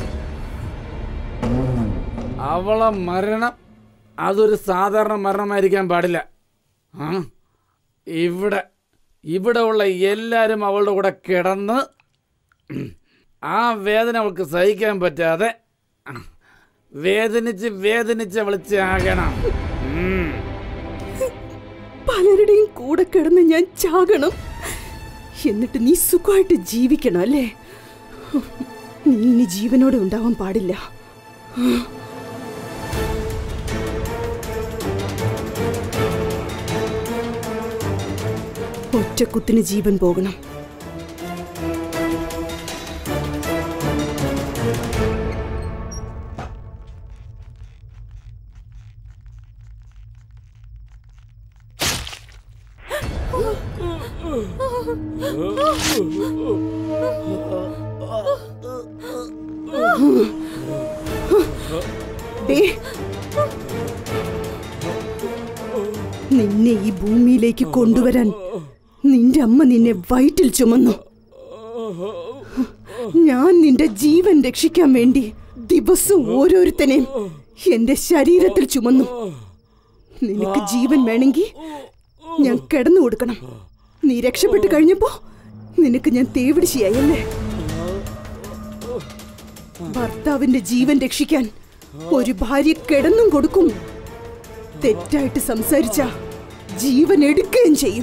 അവളെ മരണം അതൊരു സാധാരണ മരണമായിരിക്കാൻ പാടില്ല ആ ഇവിടെ ഇവിടെ ഉള്ള എല്ലാവരും അവളുടെ കൂടെ കിടന്ന് ആ വേദന അവൾക്ക് സഹിക്കാൻ പറ്റാതെ വേദനിച്ച് വേദനിച്ച് അവൾ ചാകണം ഉം. പലരുടെയും കൂടെ കിടന്ന് ഞാൻ ചാകണം എന്നിട്ട് നീ സുഖമായിട്ട് ജീവിക്കണം അല്ലേ നീ ഇനി ജീവനോടെ ഉണ്ടാവാൻ പാടില്ല ഒറ്റക്കുത്തിന് ജീവൻ പോകണം ദേ, നിന്നെ ഈ ഭൂമിയിലേക്ക് കൊണ്ടുവരാൻ നിന്റെ അമ്മ നിന്നെ വയറ്റിൽ ചുമന്നു ഞാൻ നിന്റെ ജീവൻ രക്ഷിക്കാൻ വേണ്ടി ദിവസവും ഓരോരുത്തനെയും എന്റെ ശരീരത്തിൽ ചുമന്നു നിനക്ക് ജീവൻ വേണമെങ്കിൽ ഞാൻ കിടന്നു കൊടുക്കണം നീ രക്ഷപ്പെട്ട് കഴിഞ്ഞപ്പോ നിനക്ക് ഞാൻ തേവിടിശിയായല്ലേ ഭർത്താവിന്റെ ജീവൻ രക്ഷിക്കാൻ ഒരു ഭാര്യ കിടന്നും കൊടുക്കും തെറ്റായിട്ട് സംസാരിച്ച ജീവൻ എടുക്കുകയും ചെയ്യും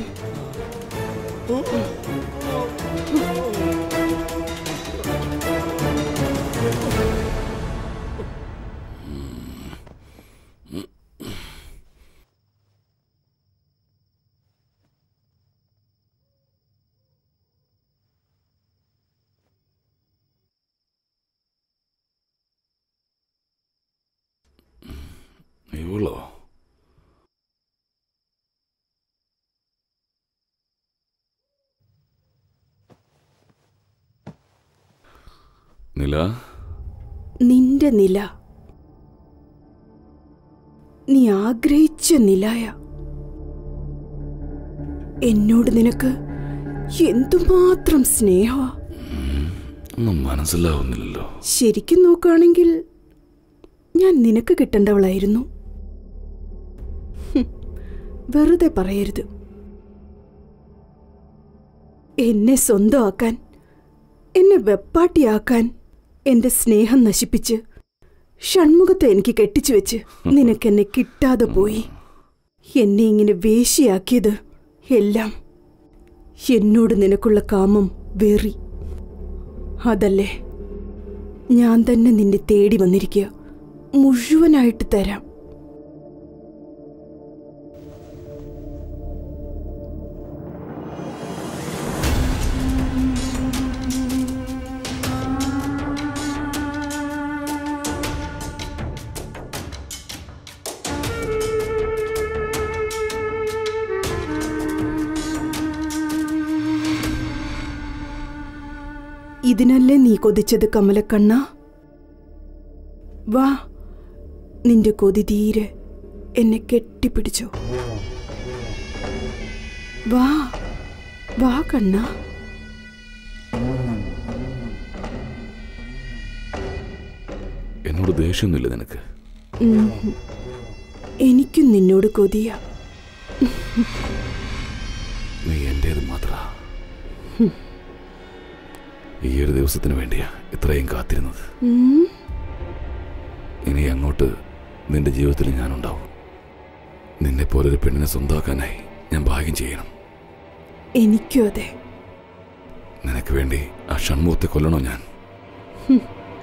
ഇവളോ നില നിന്റെ നില നീ ആഗ്രഹിച്ച നിലായ എന്നോട് നിനക്ക് എന്തുമാത്രം സ്നേഹ ഒന്നും മനസ്സിലാവുന്നില്ലല്ലോ ശരിക്കും നോക്കുകയാണെങ്കിൽ ഞാൻ നിനക്ക് കിട്ടേണ്ടവളായിരുന്നു ഹും, വെറുതെ പറയരുത് എന്നെ സ്വന്തമാക്കാൻ എന്നെ വെപ്പാട്ടിയാക്കാൻ എന്റെ സ്നേഹം നശിപ്പിച്ച് ഷൺമുഖത്തെ എനിക്ക് കെട്ടിച്ചു വെച്ച് നിനക്കെന്നെ കിട്ടാതെ പോയി എന്നെ ഇങ്ങനെ വേശിയാക്കിയത് എല്ലാം എന്നോട് നിനക്കുള്ള കാമം വെറി അതല്ലേ ഞാൻ തന്നെ നിന്നെ തേടി വന്നിരിക്കുക മുഴുവനായിട്ട് തരാം ഇതിനല്ലേ നീ കൊതിച്ചത് കമലക്കണ്ണ വാ നിന്റെ കൊതി തീരെ എന്നെ കെട്ടിപ്പിടിച്ചോ വാ വാ കണ്ണ എന്നോട് ദേഷ്യമൊന്നുമില്ല നിനക്ക് ഉം. എനിക്കും നിന്നോട് കൊതിയാ നീ എന്റേത് മാത്ര ഈ ഒരു ദിവസത്തിന് വേണ്ടിയാ ഇത്രയും കാത്തിരുന്നത് ഉം. ഇനി അങ്ങോട്ട് നിന്റെ ജീവിതത്തിൽ ഞാനുണ്ടാവും നിന്നെ പോലൊരു പെണ്ണിനെ സ്വന്തമാക്കാനായി ഞാൻ ഭാഗ്യം ചെയ്യണം എനിക്കും അതെ നിനക്ക് വേണ്ടി ആ ഷൺമുഖത്തെ കൊല്ലണോ ഞാൻ ഹും.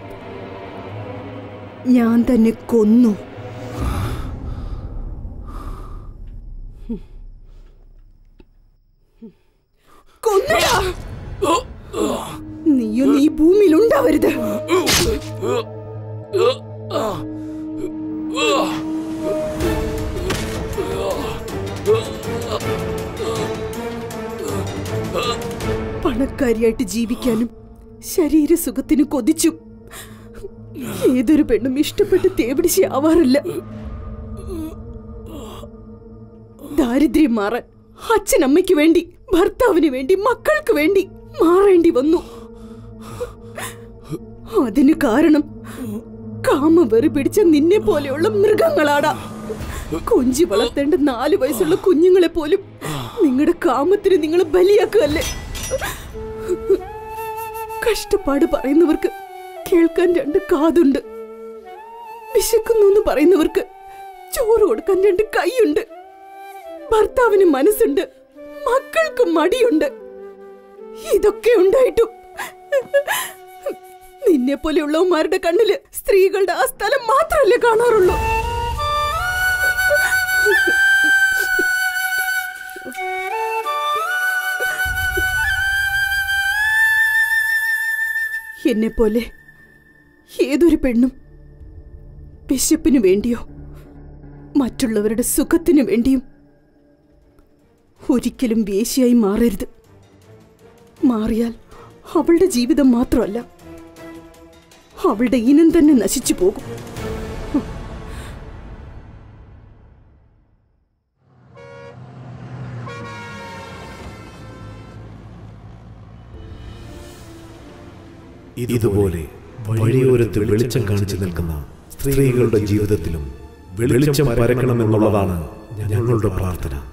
ഞാൻ തന്നെ കൊന്നു കൊന്നടാ നീയോ നീ ഭൂമിയിൽ ഉണ്ടാവരുത് പണക്കാരിയായിട്ട് ജീവിക്കാനും ശരീരസുഖത്തിന് കൊതിച്ചു ഏതൊരു പെണ്ണും ഇഷ്ടപ്പെട്ട് തേവിടിച്ച് ആവാറില്ല ദാരിദ്ര്യം മാറാൻ അച്ഛനമ്മയ്ക്ക് വേണ്ടി ഭർത്താവിന് വേണ്ടി മക്കൾക്ക് വേണ്ടി മാറേണ്ടി വന്നു അതിന് കാരണം കാമവെറി പിടിച്ച നിന്നെ പോലെയുള്ള മൃഗങ്ങളാടാ കൊഞ്ചി വളർത്തേണ്ട നാല് വയസ്സുള്ള കുഞ്ഞുങ്ങളെ പോലും നിങ്ങളുടെ കാമത്തിന് നിങ്ങൾ ബലിയാക്കുകയല്ലേ കഷ്ടപ്പാട് പറയുന്നവർക്ക് കേൾക്കാൻ രണ്ട് കാതുണ്ട് വിശക്കുന്നു എന്ന് പറയുന്നവർക്ക് ചോറ് കൊടുക്കാൻ രണ്ട് കൈയുണ്ട് ഭർത്താവിന് മനസ്സുണ്ട് മക്കൾക്ക് മടിയുണ്ട് ഇതൊക്കെ ഉണ്ടായിട്ടും നിന്നെ പോലെയുള്ളവന്മാരുടെ കണ്ണില് സ്ത്രീകളുടെ ആ സ്ഥലം മാത്രമല്ലേ കാണാറുള്ളൂ എന്നെ പോലെ ഏതൊരു പെണ്ണും വിശപ്പിനു വേണ്ടിയോ മറ്റുള്ളവരുടെ സുഖത്തിനു വേണ്ടിയും ഒരിക്കലും വേശ്യയായി മാറരുത് മാറിയാൽ അവളുടെ ജീവിതം മാത്രമല്ല അവളുടെ ഇനം തന്നെ നശിച്ചു പോകും ഇതുപോലെ വഴിയോരത്ത് വെളിച്ചം കാണിച്ചു നിൽക്കുന്ന സ്ത്രീകളുടെ ജീവിതത്തിലും വെളിച്ചം പരക്കണമെന്നുള്ളതാണ് ഞങ്ങളുടെ പ്രാർത്ഥന